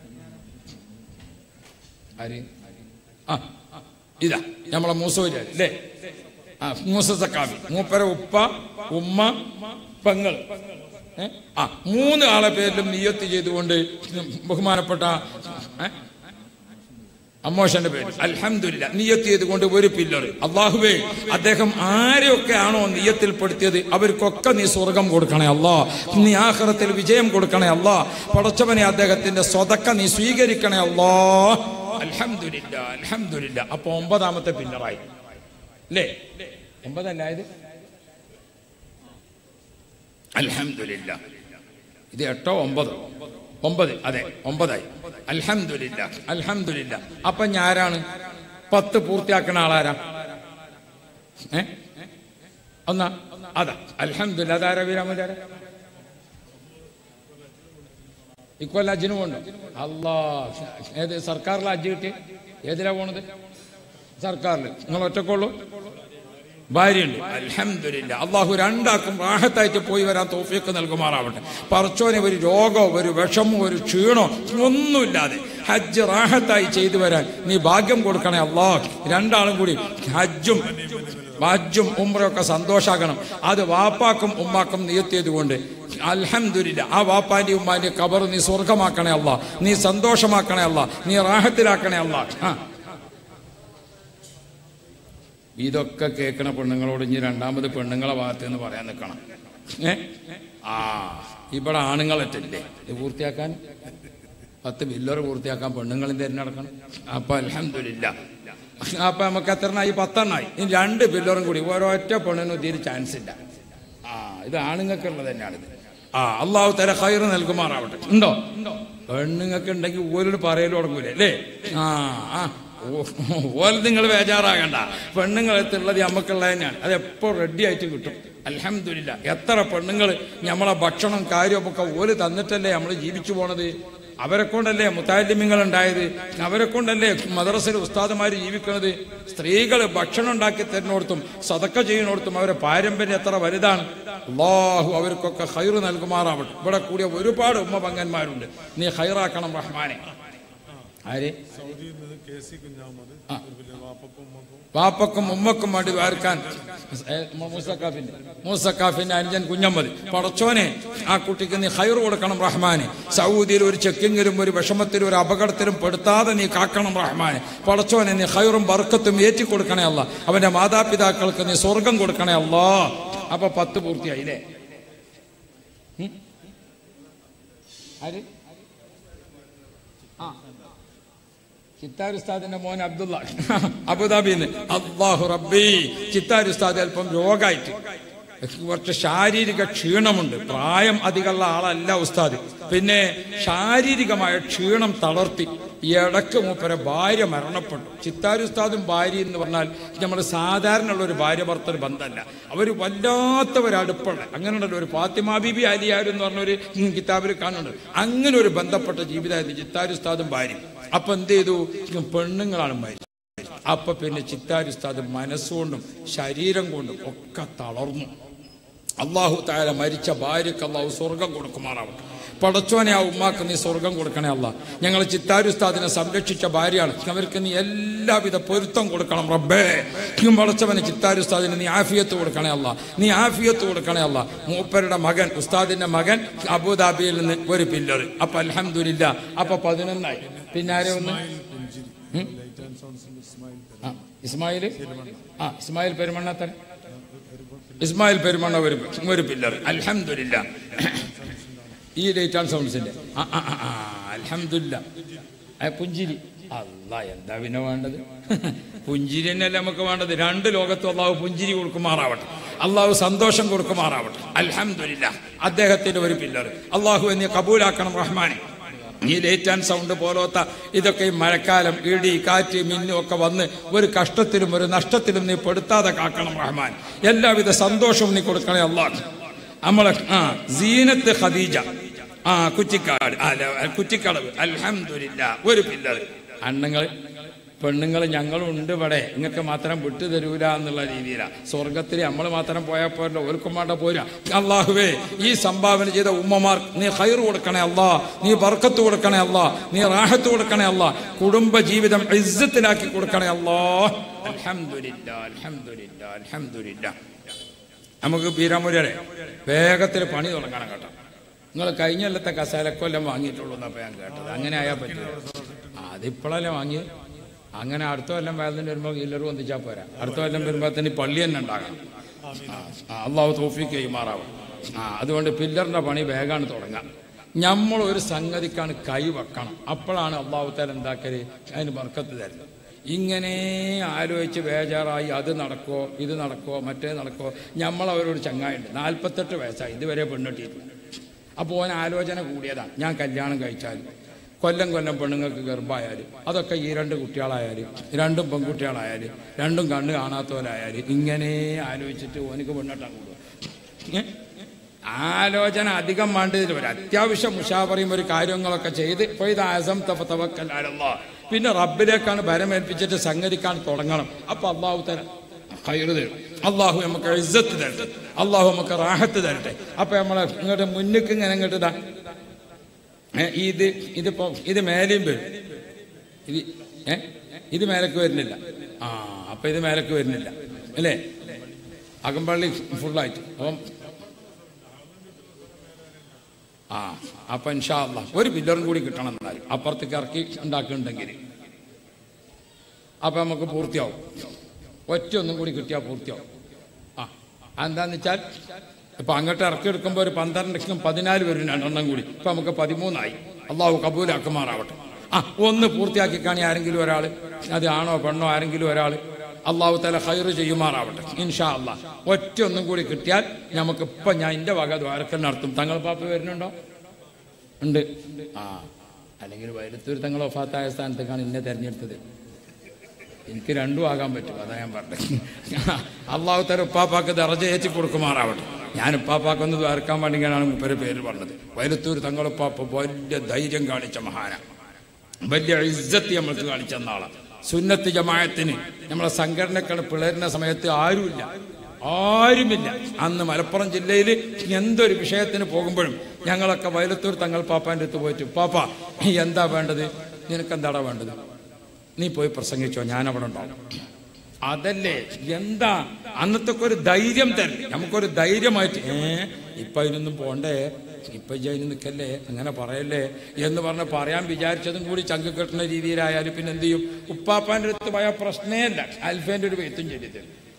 ആര് ആ ഇതാ നമ്മളെ മൂസൂര് അല്ലേ ആ മൂസ സക്കാഫി മൂപ്പര ഉപ്പ ഉമ്മ പെങ്ങൾ ഏ? ആ മൂന്ന് ആളെ പേരിലും നിയത്ത് ചെയ്തുകൊണ്ട് ബഹുമാനപ്പെട്ട ഏ? അമ്മോഷന്റെ പേര് അൽഹംദുലില്ല നിയത്ത് ചെയ്തുകൊണ്ട് ഒരു പില്ലർ അള്ളാഹുവേ അദ്ദേഹം ആരെയൊക്കെ ആണോ നിയത്തിൽപ്പെടുത്തിയത് അവർക്കൊക്കെ നീ സ്വർഗം കൊടുക്കണേ അല്ലാ നീ ആഹ്റത്തിൽ വിജയം കൊടുക്കണേ അല്ലാ പടച്ചവനെ അദ്ദേഹത്തിന്റെ സ്വതക്ക നീ സ്വീകരിക്കണേ അല്ലാ അൽഹംദുലില്ല അൽഹംദുലില്ല അപ്പൊ ഒമ്പതാമത്തെ പില്ലറായി അല്ലേ ഒമ്പതല്ലായത് അൽഹംദുലില്ല ഇത് എട്ടോ ഒമ്പതോ ഒമ്പത് അതെ ഒമ്പതായി അൽഹംദുലില്ല അൽഹംദുലില്ല അപ്പൊ ഞാനാണ് പത്ത് പൂർത്തിയാക്കുന്ന ആളാരാ ഏ ഒന്നാ അതാ അൽഹംദുലില്ല അതാരാ വീരാമതാര ഇക്കൊല്ല അജിനും ഉണ്ടോ അല്ലാ ഏത് സർക്കാരിലെ അജ് കിട്ടി ഏതിലാ പോണത് സർക്കാരിൽ നിങ്ങൾ ഒറ്റക്കുള്ളൂ ഭാര്യയുണ്ട് അൽഹംദുലില്ല അള്ളാഹു രണ്ടാക്കും റാഹത്തായിട്ട് പോയി വരാൻ തോഫിയൊക്കെ നൽകുമാറാവട്ടെ പറച്ചോനെ ഒരു രോഗമോ ഒരു വിഷമോ ഒരു ക്ഷീണോ ഒന്നുമില്ലാതെ ഹജ്ജ് റാഹത്തായി ചെയ്തു വരാൻ നീ ഭാഗ്യം കൊടുക്കണേ അള്ളാഹ് രണ്ടാളും കൂടി ഹജ്ജും ഹജ്ജും ഉമ്രയൊക്കെ സന്തോഷാക്കണം അത് വാപ്പാക്കും ഉമ്മാക്കും നിയത്തിയത് കൊണ്ട് അൽഹംദുലില്ല ആ വാപ്പാന്റെ ഉമ്മാന്റെ കബർ നീ സ്വർഗമാക്കണേ അല്ല നീ സന്തോഷമാക്കണേ അല്ല നീ റാഹത്തിലാക്കണേ അല്ല ആ ഇതൊക്കെ കേൾക്കണ പെണ്ണുങ്ങളോട് ഇനി രണ്ടാമത് പെണ്ണുങ്ങളെ ഭാഗത്ത് എന്ന് പറയാൻ നിൽക്കണം ഏ ആ ഇവിടെ ആണുങ്ങളറ്റല്ലേ ഇത് പൂർത്തിയാക്കാൻ പത്ത് ബില്ലർ പൂർത്തിയാക്കാൻ പെണ്ണുങ്ങളും തിരഞ്ഞെടുക്കണം അപ്പൊ അലഹമില്ല അപ്പൊ നമുക്ക് എത്രണ്ണായി പത്തെണ്ണായി ഇനി രണ്ട് ബില്ലറും കൂടി ഓരോറ്റ പെണ്ണിനും തീരെ ചാൻസ് ഇല്ല ആ ഇത് ആണുങ്ങൾക്കുള്ളത് തന്നെയാണിത് ആ അള്ളാഹു തല ഹൈറ് നൽകുമാറാവട്ടെ ഉണ്ടോ പെണ്ണുങ്ങൾക്ക് ഉണ്ടെങ്കിൽ ഓരോട് പറയലും തുടങ്ങൂലേ അല്ലേ ആ ആ ഓൽ നിങ്ങൾ ബേജാറാകണ്ട പെണ്ണുങ്ങളെത്തുള്ളത് നമുക്കുള്ളത് തന്നെയാണ് അത് എപ്പോൾ റെഡി ആയിട്ട് കിട്ടും അലഹമില്ല എത്ര പെണ്ണുങ്ങൾ നമ്മളെ ഭക്ഷണം കാര്യമൊക്കെ ഓല് തന്നിട്ടല്ലേ നമ്മൾ ജീവിച്ചു പോണത് അവരെ കൊണ്ടല്ലേ മുത്താലിമ്യങ്ങൾ ഉണ്ടായത് അവരെ കൊണ്ടല്ലേ മദ്രസയിൽ ഉസ്താദുമാർ ജീവിക്കുന്നത് സ്ത്രീകൾ ഭക്ഷണം ഉണ്ടാക്കി തരുന്നിടത്തും സതക്ക ചെയ്യുന്നിടത്തും അവരെ പാരമ്പര്യം എത്ര വലുതാണ് അള്ളാഹു അവർക്കൊക്കെ ഹൈറ് നൽകുമാറാവട്ടെ ഇവിടെ കൂടിയ ഒരുപാട് ഉമ്മ പങ്കന്മാരുണ്ട് നീ ഹൈറാക്കണം റഹ്മാനെ ആരെ സൗദിയിൽ നിന്ന് കെ സി കുഞ്ഞാമത് ആ. പിന്നെ വാപ്പക്കും ഉമ്മക്കും വാപ്പക്കും ഉമ്മക്കും വേണ്ടി വാർക്കാൻ ഏ, മൂസക്കാഫിന്റെ മൂസക്കാഫിന്റെ അനുജൻ കുഞ്ഞമ്മദ് പടച്ചോനെ ആ കുട്ടിക്ക് നീ ഹൈർ കൊടുക്കണം റഹ്മാനെ സൗദിയിൽ ഒരു ചെക്കിങ്ങിലും ഒരു വിഷമത്തിലും ഒരു അപകടത്തിലും പെടുത്താതെ നീ കാക്കണം റഹ്മാനെ പടച്ചോനെ നീ ഹൈറും ബർക്കത്തും ഏറ്റി കൊടുക്കണേ അല്ല അവന്റെ മാതാപിതാക്കൾക്ക് നീ സ്വർഗം കൊടുക്കണേ അല്ലാ അപ്പൊ പത്ത് പൂർത്തിയായില്ലേ ഉം? ആര് ആ ചിത്താർ ഉസ്താദിന്റെ മോൻ അബ്ദുള്ള അബുദാബിന്ന് അള്ളാഹു റബ്ബി ചിത്താർ ഉസ്താദ് അല്പം രോഗമായിട്ട് കുറച്ച് ശാരീരിക ക്ഷീണമുണ്ട് പ്രായം അധികമുള്ള ആളല്ല ഉസ്താദ് പിന്നെ ശാരീരികമായ ക്ഷീണം തളർത്തി ഈ ഇടക്ക് മൂപ്പരെ ഭാര്യ മരണപ്പെട്ടു ചിത്താർ ഉസ്താദും ഭാര്യ എന്ന് പറഞ്ഞാൽ നമ്മൾ സാധാരണ ഉള്ള ഒരു ഭാര്യ ഭർത്തർ ബന്ധമല്ല അവർ വല്ലാത്ത ഒരു അടുപ്പുള്ള അങ്ങനെയുണ്ടല്ലോ ഒരു ഫാത്തിമ ബീബി അലിയാർ എന്ന് പറഞ്ഞൊരു കിതാബിൽ കാണുന്നുണ്ട് അങ്ങനെ ഒരു ബന്ധപ്പെട്ട ജീവിതമായിരുന്നു ചിത്താർ ഉസ്താദും ഭാര്യയും അപ്പൊ എന്ത് ചെയ്തു പെണ്ണുങ്ങളാണ് മരിച്ചത് അപ്പൊ പിന്നെ ചിത്താരുസ്താദ് മനസ്സുകൊണ്ടും ശരീരം കൊണ്ടും ഒക്കെ തളർന്നു അള്ളാഹു താര മരിച്ച ഭാര്യക്ക് അള്ളാഹു സ്വർഗം കൊടുക്കുമാറാവട്ടെ പടച്ചോനെ ആ ഉമ്മാക്ക് നീ സ്വർഗം കൊടുക്കണേ അല്ല ഞങ്ങൾ ചിത്താരുസ്താദിനെ സംരക്ഷിച്ച ഭാര്യയാണ് അവർക്ക് നീ എല്ലാവിധ പൊരുത്തം കൊടുക്കണം റബ്ബേ നീ പടച്ചവന് ചിത്താരുസ്താദിന് നീ ആഫിയത്ത് കൊടുക്കണേ അല്ല നീ ആഫിയത്ത് കൊടുക്കണേ അല്ല മൂപ്പരുടെ മകൻ ഉസ്താദിന്റെ മകൻ അബുദാബിയിൽ നിന്ന് ഒരു പില്ലർ അപ്പൊ അലഹമില്ല അപ്പൊ പതിനൊന്നായി പിന്നെ ആരെ ഒന്ന് ഉം? ലൈറ്റ് ആൻഡ് സൗണ്ട്സിന്റെ ഇസ്മായിൽ ആ, ഇസ്മായിൽ ആ ഇസ്മായിൽ പെരുമണ്ണത്തൻ ഇസ്മായിൽ പെരുമണ്ണ ഒരു ഒരു പില്ലർ അൽഹംദുലില്ല ഈ ലൈറ്റ് ആൻഡ് സൗണ്ട്സിന്റെ ആ ആ ആ, ആ അൽഹംദുലില്ല ആ, പുഞ്ചിരി അല്ല എന്താ പിന്നെ വേണ്ടത് പുഞ്ചിരി തന്നെയല്ലേ നമുക്ക് വേണ്ടത് രണ്ട് ലോകത്തും അള്ളാഹു പുഞ്ചിരി കൊടുക്കുമാറാവട്ടെ അള്ളാഹു സന്തോഷം കൊടുക്കുമാറാവട്ടെ അൽഹംദുലില്ല അദ്ദേഹത്തിന്റെ ഒരു പില്ലർ അള്ളാഹു എന്നെ കബൂലാക്കണം റഹ്മാനെ ഈ ലേറ്റ് ആൻഡ് സൗണ്ട് പോലത്തെ ഇതൊക്കെ ഈ മഴക്കാലം ഇടി കാറ്റ് മിന്നും ഒക്കെ വന്ന് ഒരു കഷ്ടത്തിലും ഒരു നഷ്ടത്തിലും നീ പെടുത്താതെ കാക്കണം റഹ്മാൻ എല്ലാവിധ സന്തോഷവും നീ കൊടുക്കണേ അള്ളാഹ് നമ്മളെ ആ സീനത്ത് ഖദീജ ആ കുറ്റിക്കാട് അല്ല കുറ്റിക്കടവ് അൽഹംദുലില്ല ഒരു പില്ലർ അണ്ണങ്ങൾ പെണ്ണുങ്ങൾ ഞങ്ങളും ഉണ്ട് ഇവിടെ നിങ്ങൾക്ക് മാത്രം വിട്ടു തരൂല എന്നുള്ള രീതിയിലാണ് സ്വർഗത്തിൽ നമ്മൾ മാത്രം പോയാൽ പോരല്ലോ ഓർക്കും വേണ്ട പോരാ അള്ളാഹുവേ ഈ സംഭാവന ചെയ്ത ഉമ്മമാർ നീ ഹൈർ കൊടുക്കണേ അല്ലാ നീ ബർക്കത്ത് കൊടുക്കണേ അല്ലാ നീ റാഹത്ത് കൊടുക്കണേ അല്ലാ കുടുംബ ജീവിതം ഇസ്സത്തിലാക്കി കൊടുക്കണേ അല്ലാ അൽഹംദുലില്ല അൽഹംദുലില്ല അൽഹംദുലില്ല നമുക്ക് പീരാമുരരെ വേഗത്തിൽ പണി തുടങ്ങണം കേട്ടോ നിങ്ങൾ കഴിഞ്ഞ കൊല്ലത്തെ കസാലക്കൊല്ലം വാങ്ങിയിട്ടുള്ളൂ എന്നപ്പോൾ ഞാൻ കേട്ടത് അങ്ങനെ ആയാൽ പറ്റില്ല അതിപ്പോഴല്ലേ വാങ്ങി അങ്ങനെ അടുത്ത കൊല്ലം വേദന വരുമ്പോൾ എല്ലാവരും ഒന്നിച്ചാൽ പോരാ അടുത്ത കൊല്ലം വരുമ്പോൾ തന്നെ ഈ പള്ളി തന്നെ ഉണ്ടാകണം ആ, ആ, അള്ളാഹു തോഫിക്ക് കൈമാറാവും ആ അതുകൊണ്ട് പില്ലറിന്റെ പണി വേഗമാണ് തുടങ്ങാം നമ്മൾ ഒരു സംഗതിക്കാണ് കൈ വെക്കണം അപ്പോഴാണ് അള്ളാഹു താല എന്താക്കല് അതിന് ബർക്കത്ത് തരുന്നത് ഇങ്ങനെ ആലോചിച്ച് ബേജാറായി അത് നടക്കോ ഇത് നടക്കോ മറ്റേ നടക്കോ നമ്മൾ അവരോട് ചങ്ങായുണ്ട് നാൽപ്പത്തെട്ട് വയസ്സായി ഇതുവരെ പെണ്ണെട്ടിയിട്ടില്ല അപ്പോൾ ഓൻ ആലോചന കൂടിയതാണ് ഞാൻ കല്യാണം കഴിച്ചാലും കൊല്ലം കൊല്ലം പെണ്ണുങ്ങൾക്ക് ഗർഭമായാലും അതൊക്കെ ഈ രണ്ട് കുട്ടികളായാലും രണ്ടും പെൺകുട്ടികളായാലും രണ്ടും കണ്ണ് കാണാത്തവരായാലും ഇങ്ങനെ ആലോചിച്ചിട്ട് ഓനക്ക് പെണ്ണെട്ടാൻ കൂടുക ഏ? ആലോചന അധികം വേണ്ടതിൽ ഒരു അത്യാവശ്യം മുഷാവറിയും ഒരു കാര്യങ്ങളൊക്കെ ചെയ്ത് ഇപ്പൊ ഇത് ആസം തവക്കല്ലാലല്ല പിന്നെ റബ്ബിലേക്കാണ് ഭരമേൽപ്പിച്ചിട്ട് സംഗതിക്കാൻ തുടങ്ങണം അപ്പൊ അള്ളാഹു തരാം കയറ് തരും അള്ളാഹു നമുക്ക് ഇസ്സത്ത് തരട്ടെ അള്ളാഹു നമുക്ക് റാഹത്ത് തരട്ടെ അപ്പൊ നമ്മളെ ഇങ്ങോട്ട് മുന്നിക്ക് ഇങ്ങനെ ഇങ്ങോട്ട് ഇതാ ഏ, ഇത് ഇതിപ്പോ ഇത് മേലെയും വരും ഇത് ഏ ഇത് മേലേക്ക് വരുന്നില്ല ആ അപ്പൊ ഇത് മേലേക്ക് വരുന്നില്ല അല്ലേ അകമ്പള്ളി ഫുള്ളായിട്ട് അപ്പം ആ അപ്പൊ ഇൻഷാ അല്ലാ ഒരു പില്ലറും കൂടി കിട്ടണം എന്നാലും അപ്പുറത്തേക്ക് ഇറക്കി ഉണ്ടാക്കുന്നുണ്ടെങ്കിൽ അപ്പൊ നമുക്ക് പൂർത്തിയാവും ഒറ്റ ഒന്നും കൂടി കിട്ടിയാൽ പൂർത്തിയാവും ആ എന്താന്ന് വെച്ചാൽ ഇപ്പൊ അങ്ങോട്ട് ഇറക്കി എടുക്കുമ്പോൾ ഒരു പന്ത്രണ്ടക്കും പതിനാല് വരും രണ്ടെണ്ണം കൂടി ഇപ്പൊ നമുക്ക് പതിമൂന്നായി അള്ളാഹു കബൂലാക്കുമാറാവട്ടെ ആ ഒന്ന് പൂർത്തിയാക്കി കാണി ആരെങ്കിലും ഒരാൾ അത് ആണോ പെണ്ണോ ആരെങ്കിലും ഒരാൾ അള്ളാഹു തല ഹൈറ് ചെയ്യുമാറാവട്ടെ ഇൻഷാ അള്ളാഹ് ഒറ്റ ഒന്നും കൂടി കിട്ടിയാൽ നമുക്ക് ഇപ്പൊ ഞാൻ എന്റെ വക ദ്വാരക്കൽ നടത്തും തങ്ങൾ പാപ്പ വരുന്നുണ്ടോ ഉണ്ട് ആ അല്ലെങ്കിൽ വൈരത്തൂർ തങ്ങൾ ഒഫാത്തായ സ്ഥാനത്തേക്കാണ് എന്നെ തെരഞ്ഞെടുത്തത് എനിക്ക് രണ്ടും ആകാൻ പറ്റും അതാ ഞാൻ പറഞ്ഞത് അള്ളാഹു തല ഉപ്പാപ്പാക്ക് ദറജ ഏറ്റി കൊടുക്കുമാറാവട്ടെ ഞാൻ ഉപ്പാപ്പാക്കൊന്ന് ദ്വാരക്കാൻ വേണ്ടിയാണ് മുപ്പര് പേര് പറഞ്ഞത് വൈലത്തൂർ തങ്ങളുപ്പാപ്പ വലിയ ധൈര്യം കാണിച്ച മഹാന വലിയ ഇജ്ജത്ത് നമ്മൾക്ക് കാണിച്ച നാളാണ് സുന്നത്ത് ജമായത്തിന് നമ്മളെ സംഘടനകൾ പിളരുന്ന സമയത്ത് ആരുമില്ല ആരുമില്ല അന്ന് മലപ്പുറം ജില്ലയിൽ എന്തൊരു വിഷയത്തിന് പോകുമ്പോഴും ഞങ്ങളൊക്കെ വയലത്തൂർ തങ്ങൾ പാപ്പാൻ്റെ അടുത്ത് പോയിട്ട് പാപ്പ എന്താ വേണ്ടത് നിനക്കെന്താടാ വേണ്ടത് നീ പോയി പ്രസംഗിച്ചോ ഞാൻ അവിടെ ഉണ്ടാവും അതല്ലേ എന്താ അന്നത്തെ ഒരു ധൈര്യം തരല്ലേ നമുക്കൊരു ധൈര്യമായിട്ട് ഏ ഇപ്പൊ അതിനൊന്നും പോണ്ടേ ഇപ്പൊ ഇജ്ജ് അതിന് നിൽക്കല്ലേ അങ്ങനെ പറയല്ലേ എന്ന് പറഞ്ഞ് പറയാൻ വിചാരിച്ചതും കൂടി ചങ്ക് കെട്ടുന്ന രീതിയിലായാലും പിന്നെ എന്ത് ചെയ്യും ഉപ്പാപ്പാന്റെ അടുത്ത് പോയ പ്രശ്നേ അല്ല അൽഫേന്റെ ഒരു വെത്തും ചെയ്തിട്ട്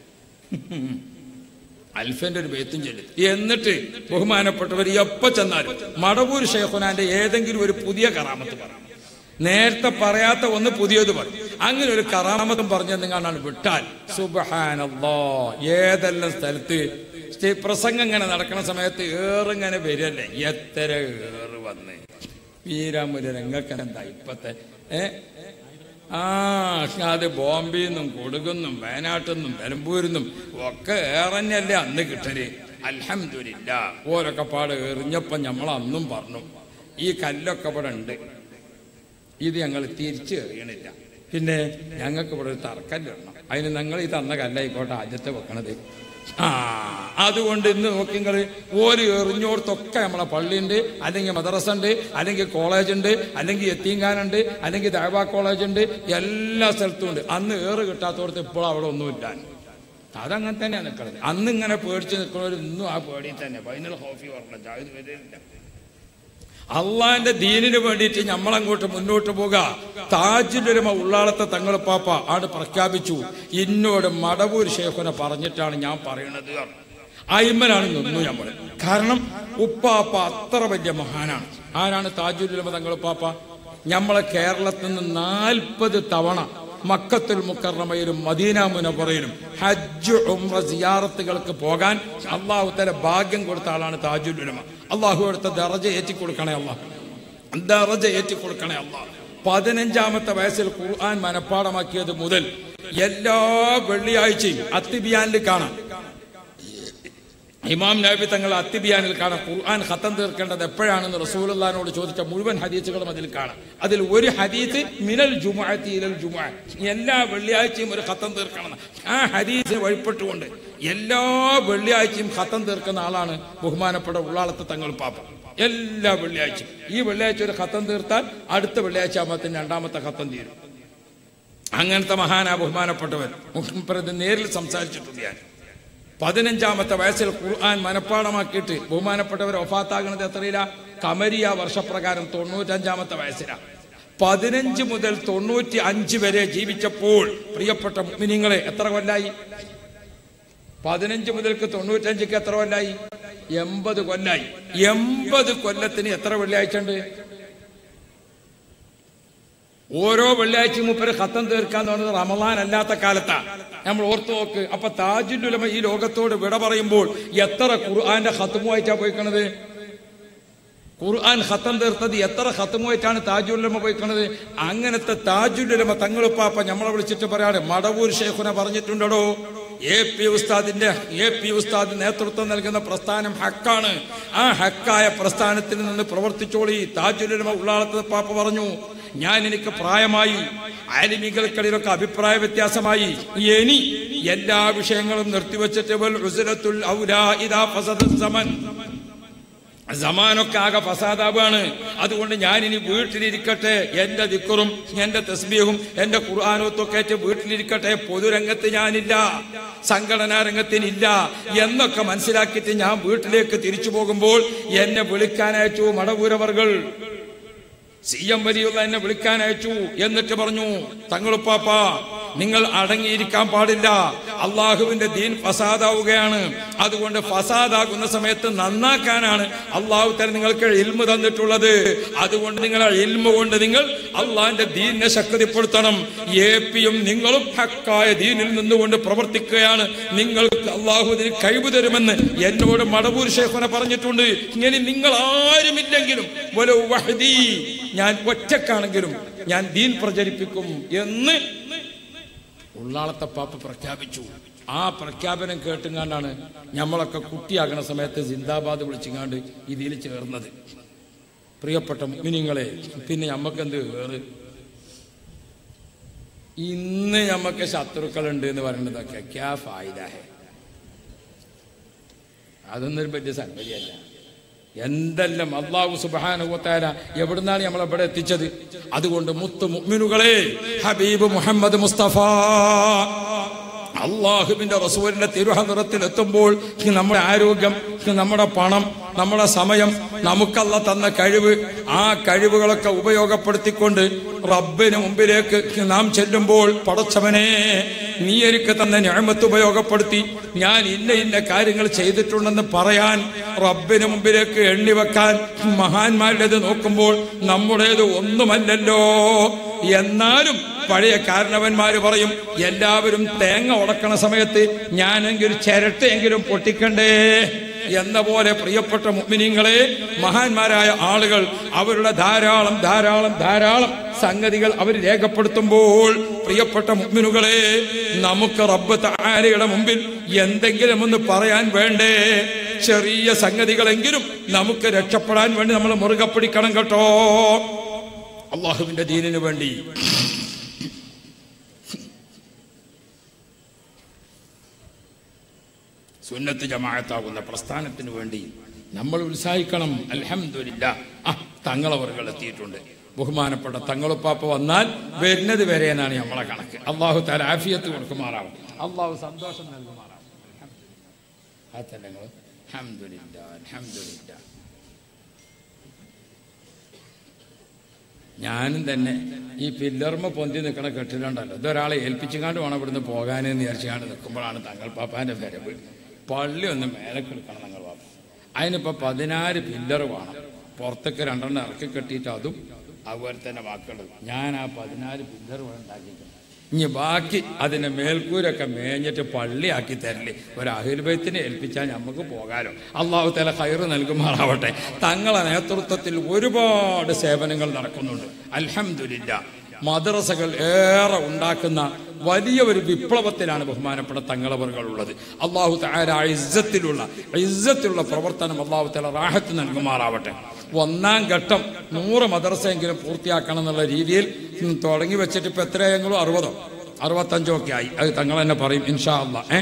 അൽഫന്റെ ഒരു ബേത്തും ചൊല്ലി എന്നിട്ട് ബഹുമാനപ്പെട്ടവർ എപ്പോ ചെന്നാലും മടവൂർ ഷെയ്ഖുനാന്റെ ഏതെങ്കിലും ഒരു പുതിയ കറാമത്ത് പറയും നേരത്തെ പറയാത്ത ഒന്ന് പുതിയത് പറയും അങ്ങനെ ഒരു കറാമത്തും പറഞ്ഞു നിങ്ങളാണ് വിട്ടാൽ സുബഹാനല്ലോ ഏതെല്ലാം സ്ഥലത്ത് സ്റ്റേ- പ്രസംഗം ഇങ്ങനെ നടക്കുന്ന സമയത്ത് ഏറിങ്ങനെ വരല്ലേ എത്ര ഏറ് വന്ന് വീരാമുര രംഗക്കനെന്താ ഇപ്പത്തെ ഏ ആ അത് ബോംബെയിൽ നിന്നും കൊടുകുന്നും വയനാട്ടിൽ നിന്നും നിലമ്പൂരിൽ നിന്നും ഒക്കെ ഏറന്നല്ലേ അന്ന് കിട്ടല് അൽഹംദുലില്ല ഓരൊക്കെ പാട് എറിഞ്ഞപ്പം നമ്മൾ അന്നും പറഞ്ഞു ഈ കല്ലൊക്കെ ഇവിടെ ഉണ്ട് ഇത് ഞങ്ങൾ തിരിച്ചു എറിയണില്ല പിന്നെ ഞങ്ങൾക്ക് ഇവിടെ ഒരു തറക്കല്ലിടണം അതിന് ഞങ്ങൾ ഈ തന്ന കല്ലായിക്കോട്ടെ ആദ്യത്തെ വെക്കണത് ആ അതുകൊണ്ട് ഇന്ന് നോക്കി നിങ്ങൾ ഒരു എറിഞ്ഞോടത്തൊക്കെ നമ്മളെ പള്ളിയുണ്ട് അല്ലെങ്കിൽ മദ്രസ ഉണ്ട് അല്ലെങ്കിൽ കോളേജ് ഉണ്ട് അല്ലെങ്കിൽ എത്തീങ്കാനുണ്ട് അല്ലെങ്കിൽ ദൈവ കോളേജ് ഉണ്ട് എല്ലാ സ്ഥലത്തും ഉണ്ട് അന്ന് ഏറ് കിട്ടാത്തടത്ത് ഇപ്പോൾ അവിടെ ഒന്നുമില്ല അതങ്ങനെ തന്നെയാണ് നിൽക്കുന്നത് അന്ന് ഇങ്ങനെ പേടിച്ച് നിൽക്കുന്നവർ ഇന്നും ആ പേടി തന്നെ ഫൈനൽ ഹോഫി പറഞ്ഞ ജാഹിദ് വരില്ല അള്ളാന്റെ ദീനിന് വേണ്ടിയിട്ട് നമ്മളങ്ങോട്ട് മുന്നോട്ട് പോക താജുലമ ഉള്ളാളത്തെ തങ്ങൾ പാപ്പ ആണ് പ്രഖ്യാപിച്ചു ഇന്നോട് മടവൂർ ഷേഖുനെ പറഞ്ഞിട്ടാണ് ഞാൻ പറയണത് അയിമനാണ് നിന്നു നമ്മൾ കാരണം ഉപ്പാപ്പ അത്ര വലിയ മഹാനാണ് ആരാണ് താജുലമ തങ്ങൾ പാപ്പ നമ്മളെ കേരളത്തിൽ നിന്ന് നാൽപ്പത് തവണ മക്കത്തുൽ മുക്കറമയിലും മദീന മുനപ്പുറയിലും ഹജ്ജ് ഉംറ സിയാറത്തുകൾക്ക് പോകാൻ അള്ളാഹു തല ഭാഗ്യം കൊടുത്ത ആളാണ് താജുൽ ഉലമ അള്ളാഹു എടുത്ത ദറജ ഏറ്റി കൊടുക്കണേ അള്ളാഹ് ദറജ ഏറ്റി കൊടുക്കണേ അള്ളാഹ് പതിനഞ്ചാമത്തെ വയസ്സിൽ ഖുർആൻ മനഃപ്പാടമാക്കിയത് മുതൽ എല്ലാ വെള്ളിയാഴ്ചയും അത്തിബിയാനിൽ കാണാം ഇമാം നബി തങ്ങൾ അത്തിബിയാനിൽ കാണാം ഖുർആൻ ഖത്തം തീർക്കേണ്ടത് എപ്പോഴാണെന്ന് റസൂലുള്ളാഹിനോട് ചോദിച്ച മുഴുവൻ ഹദീസുകളും അതിൽ കാണാം അതിൽ ഒരു ഹദീസ് മിനൽ ജുമുഅത്തി ഇലൽ ജുമുഅ എല്ലാ വെള്ളിയാഴ്ചയും ഒരു ഖത്തം തീർക്കണം ആ ഹദീസിന് വഴിപ്പെട്ടുകൊണ്ട് എല്ലാ വെള്ളിയാഴ്ചയും ഖത്തം തീർക്കുന്ന ആളാണ് ബഹുമാനപ്പെട്ട ഉള്ളാളത്തെ തങ്ങൾ പാപ്പ എല്ലാ വെള്ളിയാഴ്ചയും ഈ വെള്ളിയാഴ്ച ഒരു ഖത്തം തീർത്താൽ അടുത്ത വെള്ളിയാഴ്ച ആകുമ്പോൾ രണ്ടാമത്തെ ഖത്തം തീരും അങ്ങനത്തെ മഹാനാ ബഹുമാനപ്പെട്ടവൻ മുഖ്യമന്ത്രി നേരിൽ സംസാരിച്ചിട്ടുണ്ട് ഞാൻ പതിനഞ്ചാമത്തെ വയസ്സിൽ ഖുർആൻ മനഃപ്പാടമാക്കിയിട്ട് ബഹുമാനപ്പെട്ടവർ ഒഫാത്താകുന്നത് എത്രയില്ല കമരിയ വർഷപ്രകാരം തൊണ്ണൂറ്റഞ്ചാമത്തെ വയസ്സിലാണ് പതിനഞ്ച് മുതൽ തൊണ്ണൂറ്റി അഞ്ച് വരെ ജീവിച്ചപ്പോൾ പ്രിയപ്പെട്ട മുഅ്മിനീങ്ങളെ എത്ര കൊല്ലായി പതിനഞ്ച് മുതൽക്ക് തൊണ്ണൂറ്റഞ്ചിക്ക് എത്ര കൊല്ലായി എൺപത് കൊല്ലായി എൺപത് കൊല്ലത്തിന് എത്ര വെള്ളിയാഴ്ച ഉണ്ട് ഓരോ വെള്ളിയാഴ്ചയും മുപ്പര് ഖത്തം തീർക്കാന്ന് പറയുന്നത് റമദാൻ അല്ലാത്ത കാലത്താ നമ്മൾ ഓർത്തു നോക്ക് അപ്പൊ താജുലുലമ ഈ ലോകത്തോട് വിട പറയുമ്പോൾ എത്ര ഖുർആന്റെ ഖത്തുമായിട്ടാ പോയിക്കണത് ഖുർആൻ ഖത്തം തീർത്തത് എത്ര ഖത്തുമായിട്ടാണ് താജുലുലമ പോയിക്കണത് അങ്ങനത്തെ താജുലുലമ തങ്ങളുപ്പാപ്പ നമ്മളെ വിളിച്ചിട്ട് പറയാണ് മടവൂർ ഷേഖുന പറഞ്ഞിട്ടുണ്ടോ എ പി ഉസ്താദിന്റെ എ പി ഉസ്താദ് നേതൃത്വം നൽകുന്ന പ്രസ്ഥാനം ഹക്കാണ് ആ ഹക്കായ പ്രസ്ഥാനത്തിൽ നിന്ന് പ്രവർത്തിച്ചോളി താജുലുലമ ഉള്ളാളത്തെ പാപ്പ പറഞ്ഞു ഞാൻ എനിക്ക് പ്രായമായി ആലിമികൾക്കിടയിലൊക്കെ അഭിപ്രായ വ്യത്യാസമായി ഇനി എല്ലാ വിഷയങ്ങളും നിർത്തിവെച്ചിട്ട് വൽ ഉസ്രത്തുൽ ഔലാ ഇദാ ഫസദ സമൻ സമാനൊക്കെ ആകെ ഫസാദാബാണ് അതുകൊണ്ട് ഞാൻ ഇനി വീട്ടിലിരിക്കട്ടെ എന്റെ ദിക്കറും എന്റെ തസ്ബീഹും എന്റെ ഖുർആാനത്തൊക്കെ ആയിട്ട് വീട്ടിലിരിക്കട്ടെ പൊതുരംഗത്ത് ഞാനില്ല സംഘടനാ രംഗത്തിനില്ല എന്നൊക്കെ മനസ്സിലാക്കിയിട്ട് ഞാൻ വീട്ടിലേക്ക് തിരിച്ചു പോകുമ്പോൾ എന്നെ വിളിക്കാനയച്ചു മടവൂരവർകൾ സി എം വലിയുള്ള എന്നെ വിളിക്കാൻ അയച്ചു എന്നിട്ട് പറഞ്ഞു തങ്ങളുപ്പാപ്പ നിങ്ങൾ അടങ്ങിയിരിക്കാൻ പാടില്ല അള്ളാഹുവിന്റെ ദീൻ ഫസാദാവുകയാണ് അതുകൊണ്ട് ഫസാദാകുന്ന സമയത്ത് നന്നാക്കാനാണ് അള്ളാഹു തരം നിങ്ങൾക്ക് ഇൽമ തന്നിട്ടുള്ളത് അതുകൊണ്ട് നിങ്ങൾ ഇൽമ കൊണ്ട് നിങ്ങൾ അള്ളാഹിന്റെ ദീനിനെ ശക്തിപ്പെടുത്തണം എ പിയും നിങ്ങളും ഹക്കായ ദീനിൽ നിന്നുകൊണ്ട് പ്രവർത്തിക്കുകയാണ് നിങ്ങൾക്ക് അള്ളാഹു ഇതിന് കഴിവ് തരുമെന്ന് എന്നോട് മടവൂർ ശേഖന പറഞ്ഞിട്ടുണ്ട് ഇങ്ങനെ നിങ്ങൾ ആരുമില്ലെങ്കിലും വലോ വഹദി ഞാൻ ഒറ്റക്കാണെങ്കിലും ഞാൻ ദീൻ പ്രചരിപ്പിക്കും എന്ന് ഉള്ളാളത്തെ പാപ്പ പ്രഖ്യാപിച്ചു ആ പ്രഖ്യാപനം കേട്ടുങ്ങാണ്ടാണ് നമ്മളൊക്കെ കുട്ടിയാകണ സമയത്ത് സിന്ദാബാദ് വിളിച്ചുങ്ങാണ്ട് ഇതിൽ ചേർന്നത് പ്രിയപ്പെട്ട മിനിങ്ങളെ പിന്നെ നമ്മക്കെന്ത് വേറ് ഇന്ന് നമ്മക്ക് ശത്രുക്കളുണ്ട് എന്ന് പറയുന്നതൊക്കെ ക്യാ ഫായിദ ഹെ അതൊന്നും ഒരു വലിയ സംഗതിയല്ല എന്തെല്ലാം അള്ളാഹു സുബാനുവത്താര എവിടുന്നാണ് നമ്മൾ ഇവിടെ എത്തിച്ചത് അതുകൊണ്ട് മുത്തു മുഅ്മിനുകളെ ഹബീബ് മുഹമ്മദ് മുസ്തഫ അള്ളാഹുവിന്റെ റസൂലിന്റെ തിരുഹനിറത്തിൽ എത്തുമ്പോൾ നമ്മുടെ ആരോഗ്യം നമ്മുടെ പണം നമ്മുടെ സമയം നമുക്കല്ല തന്ന കഴിവ് ആ കഴിവുകളൊക്കെ ഉപയോഗപ്പെടുത്തിക്കൊണ്ട് റബ്ബിന് മുമ്പിലേക്ക് നാം ചെല്ലുമ്പോൾ പടച്ചവനെ നീ എനിക്ക് തന്ന ഞാമത്ത് ഉപയോഗപ്പെടുത്തി ഞാൻ ഇന്ന ഇന്ന കാര്യങ്ങൾ ചെയ്തിട്ടുണ്ടെന്ന് പറയാൻ റബ്ബിന് മുമ്പിലേക്ക് എണ്ണിവെക്കാൻ മഹാന്മാരുടേത് നോക്കുമ്പോൾ നമ്മുടേത് ഒന്നുമല്ലല്ലോ എന്നാലും പഴയ കാരണവന്മാര് പറയും എല്ലാവരും തേങ്ങ ഉടക്കണ സമയത്ത് ഞാനെങ്കിലും ചിരട്ടെങ്കിലും പൊട്ടിക്കണ്ടേ എന്ന പോലെ പ്രിയപ്പെട്ട മുഗ്മിനിങ്ങളെ മഹാന്മാരായ ആളുകൾ അവരുടെ ധാരാളം ധാരാളം ധാരാളം സംഗതികൾ അവർ രേഖപ്പെടുത്തുമ്പോൾ പ്രിയപ്പെട്ട മുഗ്മിനുകളെ നമുക്ക് റബ്ബ് താരയുടെ മുമ്പിൽ എന്തെങ്കിലും ഒന്ന് പറയാൻ വേണ്ടേ ചെറിയ സംഗതികളെങ്കിലും നമുക്ക് രക്ഷപ്പെടാൻ വേണ്ടി നമ്മൾ മുറുകെ പിടിക്കണം കേട്ടോ അള്ളാഹുവിന്റെ ദീനിനു വേണ്ടി സുന്നത്ത് ജമാഅത്താകുന്ന പ്രസ്ഥാനത്തിന് വേണ്ടി നമ്മൾ ഉത്സാഹിക്കണം അൽഹംദുലില്ല ആ തങ്ങളവറുകൾ എത്തിയിട്ടുണ്ട് ബഹുമാനപ്പെട്ട തങ്ങളുപ്പാപ്പ വന്നാൽ വരുന്നത് വരെ എന്നാണ് നമ്മളെ കണക്ക് അള്ളാഹു താല ആഫിയത്ത് കൊടുക്കുമാറാവും അള്ളാഹു സന്തോഷം നൽകുമാറാവും അതല്ലേ അൽഹംദുലില്ല അൽഹംദുലില്ല ഞാനും തന്നെ ഈ പില്ലർമ പൊന്തി നിൽക്കണ കെട്ടിലുണ്ടല്ലോ ഇതൊരാളെ ഏൽപ്പിച്ചുകാണ്ട് വേണം ഇവിടുന്ന് പോകാനെന്ന് വിചാരിച്ചുകാണ്ട് നിൽക്കുമ്പോഴാണ് തങ്ങൾ പാപ്പാന്റെ വരവ് പള്ളി ഒന്ന് മേലെ കിടക്കണം തങ്ങൾ പാപ്പ അതിനിപ്പോ പതിനാറ് പില്ലർ വേണം പുറത്തൊക്കെ രണ്ടെണ്ണം ഇറക്കി കെട്ടിയിട്ട് അതും അതുപോലെ തന്നെ ബാക്കിയുള്ളത് ഞാൻ ആ പതിനാല് പില്ലർ വേണം ഉണ്ടാക്കിയിട്ടുണ്ട് ഇനി ബാക്കി അതിന്റെ മേൽക്കൂരൊക്കെ മേഞ്ഞിട്ട് പള്ളിയാക്കി തരല് ഒരു അഹിൽബൈത്തിനെ ഏൽപ്പിച്ചാൽ നമുക്ക് പോകാലോ അള്ളാഹു തല ഹൈറ് നൽകുമാറാവട്ടെ തങ്ങളെ നേതൃത്വത്തിൽ ഒരുപാട് സേവനങ്ങൾ നടക്കുന്നുണ്ട് അൽഹംദുലില്ല മദ്രസകൾ ഏറെ ഉണ്ടാക്കുന്ന വലിയ ഒരു വിപ്ലവത്തിലാണ് ബഹുമാനപ്പെട്ട തങ്ങളവറുകൾ ഉള്ളത് അള്ളാഹു താര ഇസ്സത്തിലുള്ള ഇസ്സത്തിലുള്ള പ്രവർത്തനം അള്ളാഹു തല റാഹത്ത് നൽകുമാറാവട്ടെ ഒന്നാം ഘട്ടം നൂറ് മദ്രസയെങ്കിലും പൂർത്തിയാക്കണം എന്നുള്ള രീതിയിൽ ഉം, തുടങ്ങി വെച്ചിട്ട് ഇപ്പൊ എത്രയെങ്കിലും അറുപതോ അറുപത്തഞ്ചോ ഒക്കെ ആയി അത് തങ്ങൾ തന്നെ പറയും ഇൻഷാ അള്ളാ ഏ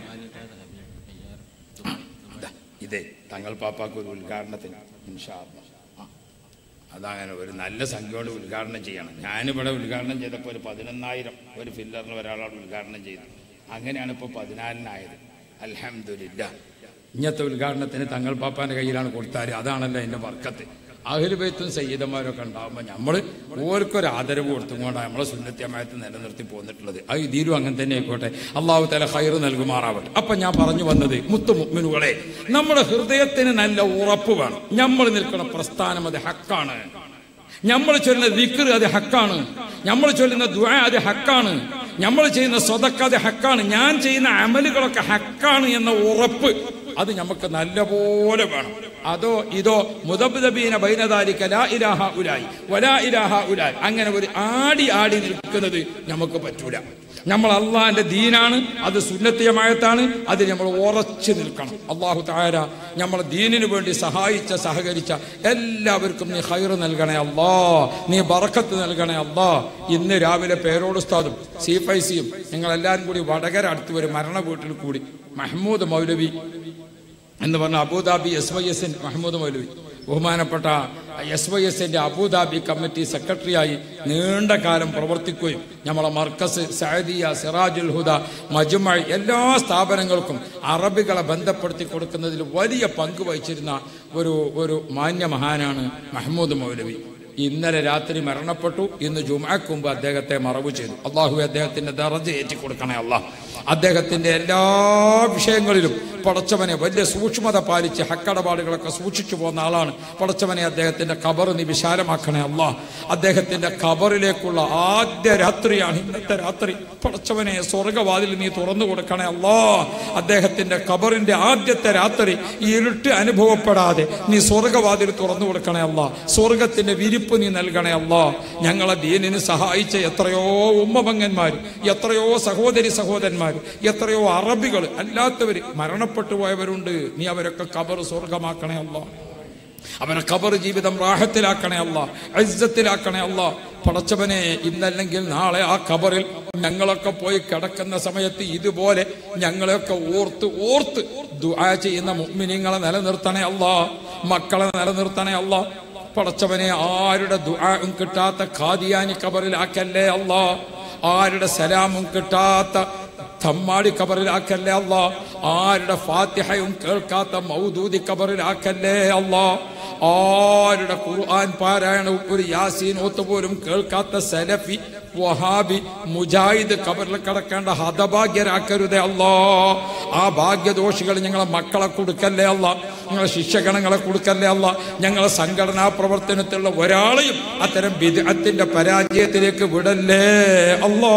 ദാ, ഇതേ തങ്ങൾ പാപ്പാക്ക് ഒരു ഉദ്ഘാടനത്തിന് ഇൻഷാ അള്ളാ ആ, അതങ്ങനെ ഒരു നല്ല സംഖ്യയോട് ഉദ്ഘാടനം ചെയ്യണം ഞാനിവിടെ ഉദ്ഘാടനം ചെയ്തപ്പോൾ ഒരു പതിനൊന്നായിരം ഒരു ഫില്ലറിന് ഒരാളോട് ഉദ്ഘാടനം ചെയ്തു അങ്ങനെയാണ് ഇപ്പോൾ പതിനാലിനായത് അൽഹംദുലില്ല ഇങ്ങനത്തെ ഉദ്ഘാടനത്തിന് തങ്ങൾ പാപ്പാന്റെ കയ്യിലാണ് കൊടുത്താൽ അതാണല്ലോ എൻ്റെ വർക്കത്ത് അഹിലുബൈത്തും സയ്യിദന്മാരൊക്കെ ഉണ്ടാകുമ്പോൾ നമ്മൾ ഓർക്കൊരു ആദരവ് കൊടുത്തുകൊണ്ടാണ് നമ്മളെ സുന്നത്യമായിട്ട് നിലനിർത്തി പോന്നിട്ടുള്ളത് അത് ഇതിലും അങ്ങനെ തന്നെ ആയിക്കോട്ടെ അള്ളാഹു തല ഹൈർ നൽകുമാറാവട്ടെ അപ്പൊ ഞാൻ പറഞ്ഞു വന്നത് മുത്തു മുഗ്മിനുകളെ നമ്മുടെ ഹൃദയത്തിന് നല്ല ഉറപ്പ് വേണം നമ്മൾ നിൽക്കുന്ന പ്രസ്ഥാനം അത് ഹക്കാണ് നമ്മൾ ചൊല്ലുന്ന ദിക്ർ അത് ഹക്കാണ് നമ്മൾ ചൊല്ലുന്ന ദുആ അത് ഹക്കാണ് നമ്മൾ ചെയ്യുന്ന സ്വതക്ക അത് ഹക്കാണ് ഞാൻ ചെയ്യുന്ന അമലുകളൊക്കെ ഹക്കാണ് എന്ന ഉറപ്പ് അത് നമുക്ക് നല്ലപോലെ വേണം അതോ ഇതോ മുതബീന ബൈനദാലിക ലാ ഇലാഹ ഉലായി വലാ ഇലാഹ ഉലായി അങ്ങനെ ഒരു ആടി ആടി നിൽക്കുന്നത് നമുക്ക് പറ്റൂല നമ്മൾ അള്ളാഹിന്റെ ദീനാണ് അത് സുന്നത്തിയമായത്താണ് അത് നമ്മൾ ഉറച്ചു നിൽക്കണം അള്ളാഹു താര നമ്മളെ ദീനിനു വേണ്ടി സഹായിച്ച സഹകരിച്ച എല്ലാവർക്കും നീ ഹൈറ് നൽകണേ അല്ലാ നീ ബറക്കത്ത് നൽകണേ അല്ലാ ഇന്ന് രാവിലെ പേരോട് ഉസ്താദും സി ഫൈസിയും നിങ്ങൾ എല്ലാവരും കൂടി വടകര അടുത്ത് ഒരു മരണ വീട്ടിൽ കൂടി മഹ്മൂദ് മൗലവി എന്ന് പറഞ്ഞ അബുദാബി എസ് വൈ എസ് മഹമ്മൂദ് മൗലവി ബഹുമാനപ്പെട്ട എസ് വൈ എസിന്റെ അബുദാബി കമ്മിറ്റി സെക്രട്ടറിയായി നീണ്ട കാലം പ്രവർത്തിക്കുകയും നമ്മളെ മർക്കസ് സഅദിയ സിറാജുൽ ഹുദ മജുമ എല്ലാ സ്ഥാപനങ്ങൾക്കും അറബികളെ ബന്ധപ്പെടുത്തി കൊടുക്കുന്നതിൽ വലിയ പങ്ക് വഹിച്ചിരുന്ന ഒരു ഒരു മാന്യ മഹാനാണ് മഹമ്മൂദ് മൗലവി ഇന്നലെ രാത്രി മരണപ്പെട്ടു ഇന്ന് ജുമാക്ക് മുമ്പ് അദ്ദേഹത്തെ മറവ് ചെയ്തു അള്ളാഹു അദ്ദേഹത്തിന്റെ ദറജ ഏറ്റി കൊടുക്കണേ അള്ളാഹ് അദ്ദേഹത്തിന്റെ എല്ലാ വിഷയങ്ങളിലും പടച്ചവനെ വലിയ സൂക്ഷ്മത പാലിച്ച് ഹക്കടപാടുകളൊക്കെ സൂക്ഷിച്ചു പോകുന്ന ആളാണ് പടച്ചവനെ അദ്ദേഹത്തിന്റെ കബർ നീ വിശാലമാക്കണേ അല്ല അദ്ദേഹത്തിന്റെ കബറിലേക്കുള്ള ആദ്യ രാത്രിയാണ് ഇന്നത്തെ രാത്രി പടച്ചവനെ സ്വർഗവാതിൽ നീ തുറന്നു കൊടുക്കണേ അല്ലാ അദ്ദേഹത്തിന്റെ കബറിന്റെ ആദ്യത്തെ രാത്രി ഈ ഇരുട്ട് അനുഭവപ്പെടാതെ നീ സ്വർഗവാതിൽ തുറന്നു കൊടുക്കണേ അല്ല സ്വർഗത്തിന്റെ വിരിപ്പ് നീ നൽകണേ അല്ല ഞങ്ങളെ ദീനിന് സഹായിച്ച എത്രയോ ഉമ്മപങ്ങന്മാർ എത്രയോ സഹോദരി സഹോദരന്മാർ എത്രയോ അറബികൾ അല്ലാത്തവർ മരണപ്പെട്ടു പോയവരുണ്ട് നീ അവരൊക്കെ കബർ സ്വർഗമാക്കണേ അല്ല അവനെ കബർ ജീവിതം റാഹത്തിലാക്കണേ അല്ല ഐസത്തിലാക്കണേ അല്ല പടച്ചവനെ ഇന്നല്ലെങ്കിൽ നാളെ ആ കബറിൽ ഞങ്ങളൊക്കെ പോയി കിടക്കുന്ന സമയത്ത് ഇതുപോലെ ഞങ്ങളെയൊക്കെ ഓർത്ത് ഓർത്ത് ദുആ ചെയ്യുന്ന മുഅ്മിനീങ്ങളെ നിലനിർത്തണേ അല്ല മക്കളെ നിലനിർത്തണേ അല്ല പടച്ചവനെ ആരുടെ ദുആയും കിട്ടാത്ത ഖാദിയാനി കബറിലാക്കല്ലേ അല്ല ആരുടെ സലാമും കിട്ടാത്ത തമ്മാടി കബറിലാക്കല്ലേ അല്ല ആരുടെ ഫാത്തിഹയും കേൾക്കാത്ത മൗദൂദി കബറിലാക്കല്ലേ അല്ല ആരുടെ ഖുർആൻ പാരായണവും ഒരു യാസീൻ ഓത്ത് പോലും കേൾക്കാത്ത സലഫി വഹാബി മുജാഹിദ് കബറിൽ കിടക്കേണ്ട ഹതഭാഗ്യരാക്കരുതേ അല്ലാ ആ ഭാഗ്യദോഷികൾ ഞങ്ങളെ മക്കളെ കൊടുക്കല്ലേ അല്ല ഞങ്ങളെ ശിക്ഷഗണങ്ങളെ കൊടുക്കല്ലേ അല്ല ഞങ്ങളെ സംഘടനാ പ്രവർത്തനത്തിലുള്ള ഒരാളെയും അത്തരം വിദഗ്ധത്തിന്റെ പരാജയത്തിലേക്ക് വിടല്ലേ അല്ലാ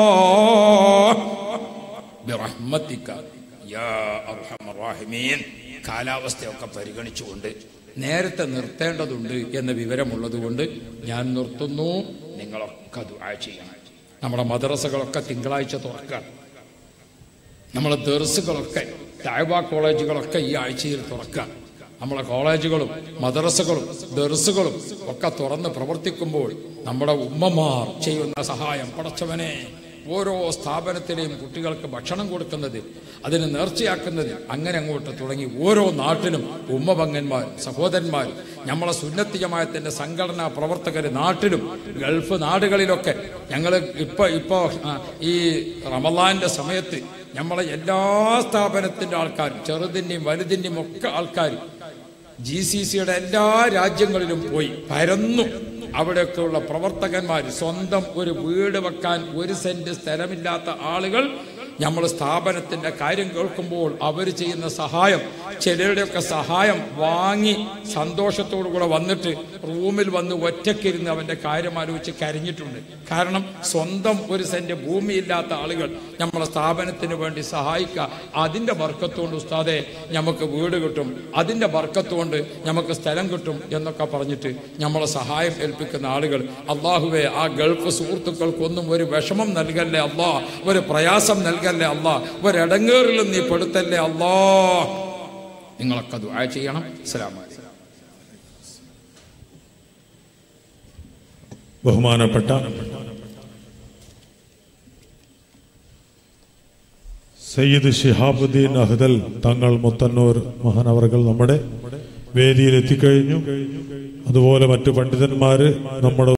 ബിറഹ്മത്തിക യാ അർഹമർ റാഹിമീൻ കാലാവസ്ഥയൊക്കെ പരിഗണിച്ചുകൊണ്ട് നേരത്തെ നിർത്തേണ്ടതുണ്ട് എന്ന വിവരമുള്ളതുകൊണ്ട് ഞാൻ നിർത്തുന്നു നിങ്ങളൊക്കെ ദുആ ചെയ്യണം നമ്മുടെ മദ്രസകളൊക്കെ തിങ്കളാഴ്ച തുറക്കാം നമ്മളെ ദർസുകളൊക്കെ താഴ്വ കോളേജുകളൊക്കെ ഈ ആഴ്ചയിൽ തുറക്കാം നമ്മളെ കോളേജുകളും മദ്രസകളും ദർസുകളും ഒക്കെ തുറന്ന് പ്രവർത്തിക്കുമ്പോൾ നമ്മുടെ ഉമ്മമാർ ചെയ്യുന്ന സഹായം പടച്ചവനെ ഓരോ സ്ഥാപനത്തിലെയും കുട്ടികൾക്ക് ഭക്ഷണം കൊടുക്കുന്നത് അതിന് നേർച്ചയാക്കുന്നത് അങ്ങനെ അങ്ങോട്ട് തുടങ്ങി ഓരോ നാട്ടിലും ഉമ്മപങ്ങന്മാർ സഹോദരന്മാർ നമ്മളെ സുന്നത്തിയമായത്തിന്റെ സംഘടനാ പ്രവർത്തകർ നാട്ടിലും ഗൾഫ് നാടുകളിലൊക്കെ ഞങ്ങൾ ഇപ്പൊ ഇപ്പോ ആ, ഈ റമലാന്റെ സമയത്ത് നമ്മളെ എല്ലാ സ്ഥാപനത്തിന്റെ ആൾക്കാരും ചെറുതിന്റെയും വലുതിന്റെയും ഒക്കെ ആൾക്കാർ ജി സി സിയുടെ എല്ലാ രാജ്യങ്ങളിലും പോയി പരന്നു അവിടെയൊക്കെയുള്ള പ്രവർത്തകന്മാർ സ്വന്തം ഒരു വീട് വെക്കാൻ ഒരു സെന്റ് സ്ഥലമില്ലാത്ത ആളുകൾ നമ്മൾ സ്ഥാപനത്തിന്റെ കാര്യം കേൾക്കുമ്പോൾ അവർ ചെയ്യുന്ന സഹായം ചിലരുടെയൊക്കെ സഹായം വാങ്ങി സന്തോഷത്തോടു കൂടെ വന്നിട്ട് റൂമിൽ വന്ന് ഒറ്റയ്ക്കിരുന്ന് അവന്റെ കാര്യം ആലോചിച്ച് കരഞ്ഞിട്ടുണ്ട് കാരണം സ്വന്തം ഒരു സെന്റ് ഭൂമിയില്ലാത്ത ആളുകൾ നമ്മളെ സ്ഥാപനത്തിന് വേണ്ടി സഹായിക്കുക അതിന്റെ ബർക്കത്തുകൊണ്ട് ഉസ്താദെ നമുക്ക് വീട് കിട്ടും അതിന്റെ ബർക്കത്തുകൊണ്ട് നമുക്ക് സ്ഥലം കിട്ടും എന്നൊക്കെ പറഞ്ഞിട്ട് നമ്മളെ സഹായം ഏൽപ്പിക്കുന്ന ആളുകൾ അള്ളാഹുവെ ആ ഗൾഫ് സുഹൃത്തുക്കൾക്കൊന്നും ഒരു വിഷമം നൽകല്ലേ അള്ളാ ഒരു പ്രയാസം നൽകല്ലേ അള്ളാ ഒരിടങ്ങേറിലും നീ പെടുത്തല്ലേ അള്ളാ നിങ്ങളൊക്കെ ദുആ ചെയ്യണം അസ്സലാമു അലൈക്കും ബഹുമാനപ്പെട്ട സയ്യിദ് ഷിഹാബുദ്ദീൻ അഹ്ദൽ തങ്ങൾ മുത്തന്നൂർ മഹാനവറുകൾ നമ്മുടെ വേദിയിൽ എത്തിക്കഴിഞ്ഞു അതുപോലെ മറ്റു പണ്ഡിതന്മാര് നമ്മുടെ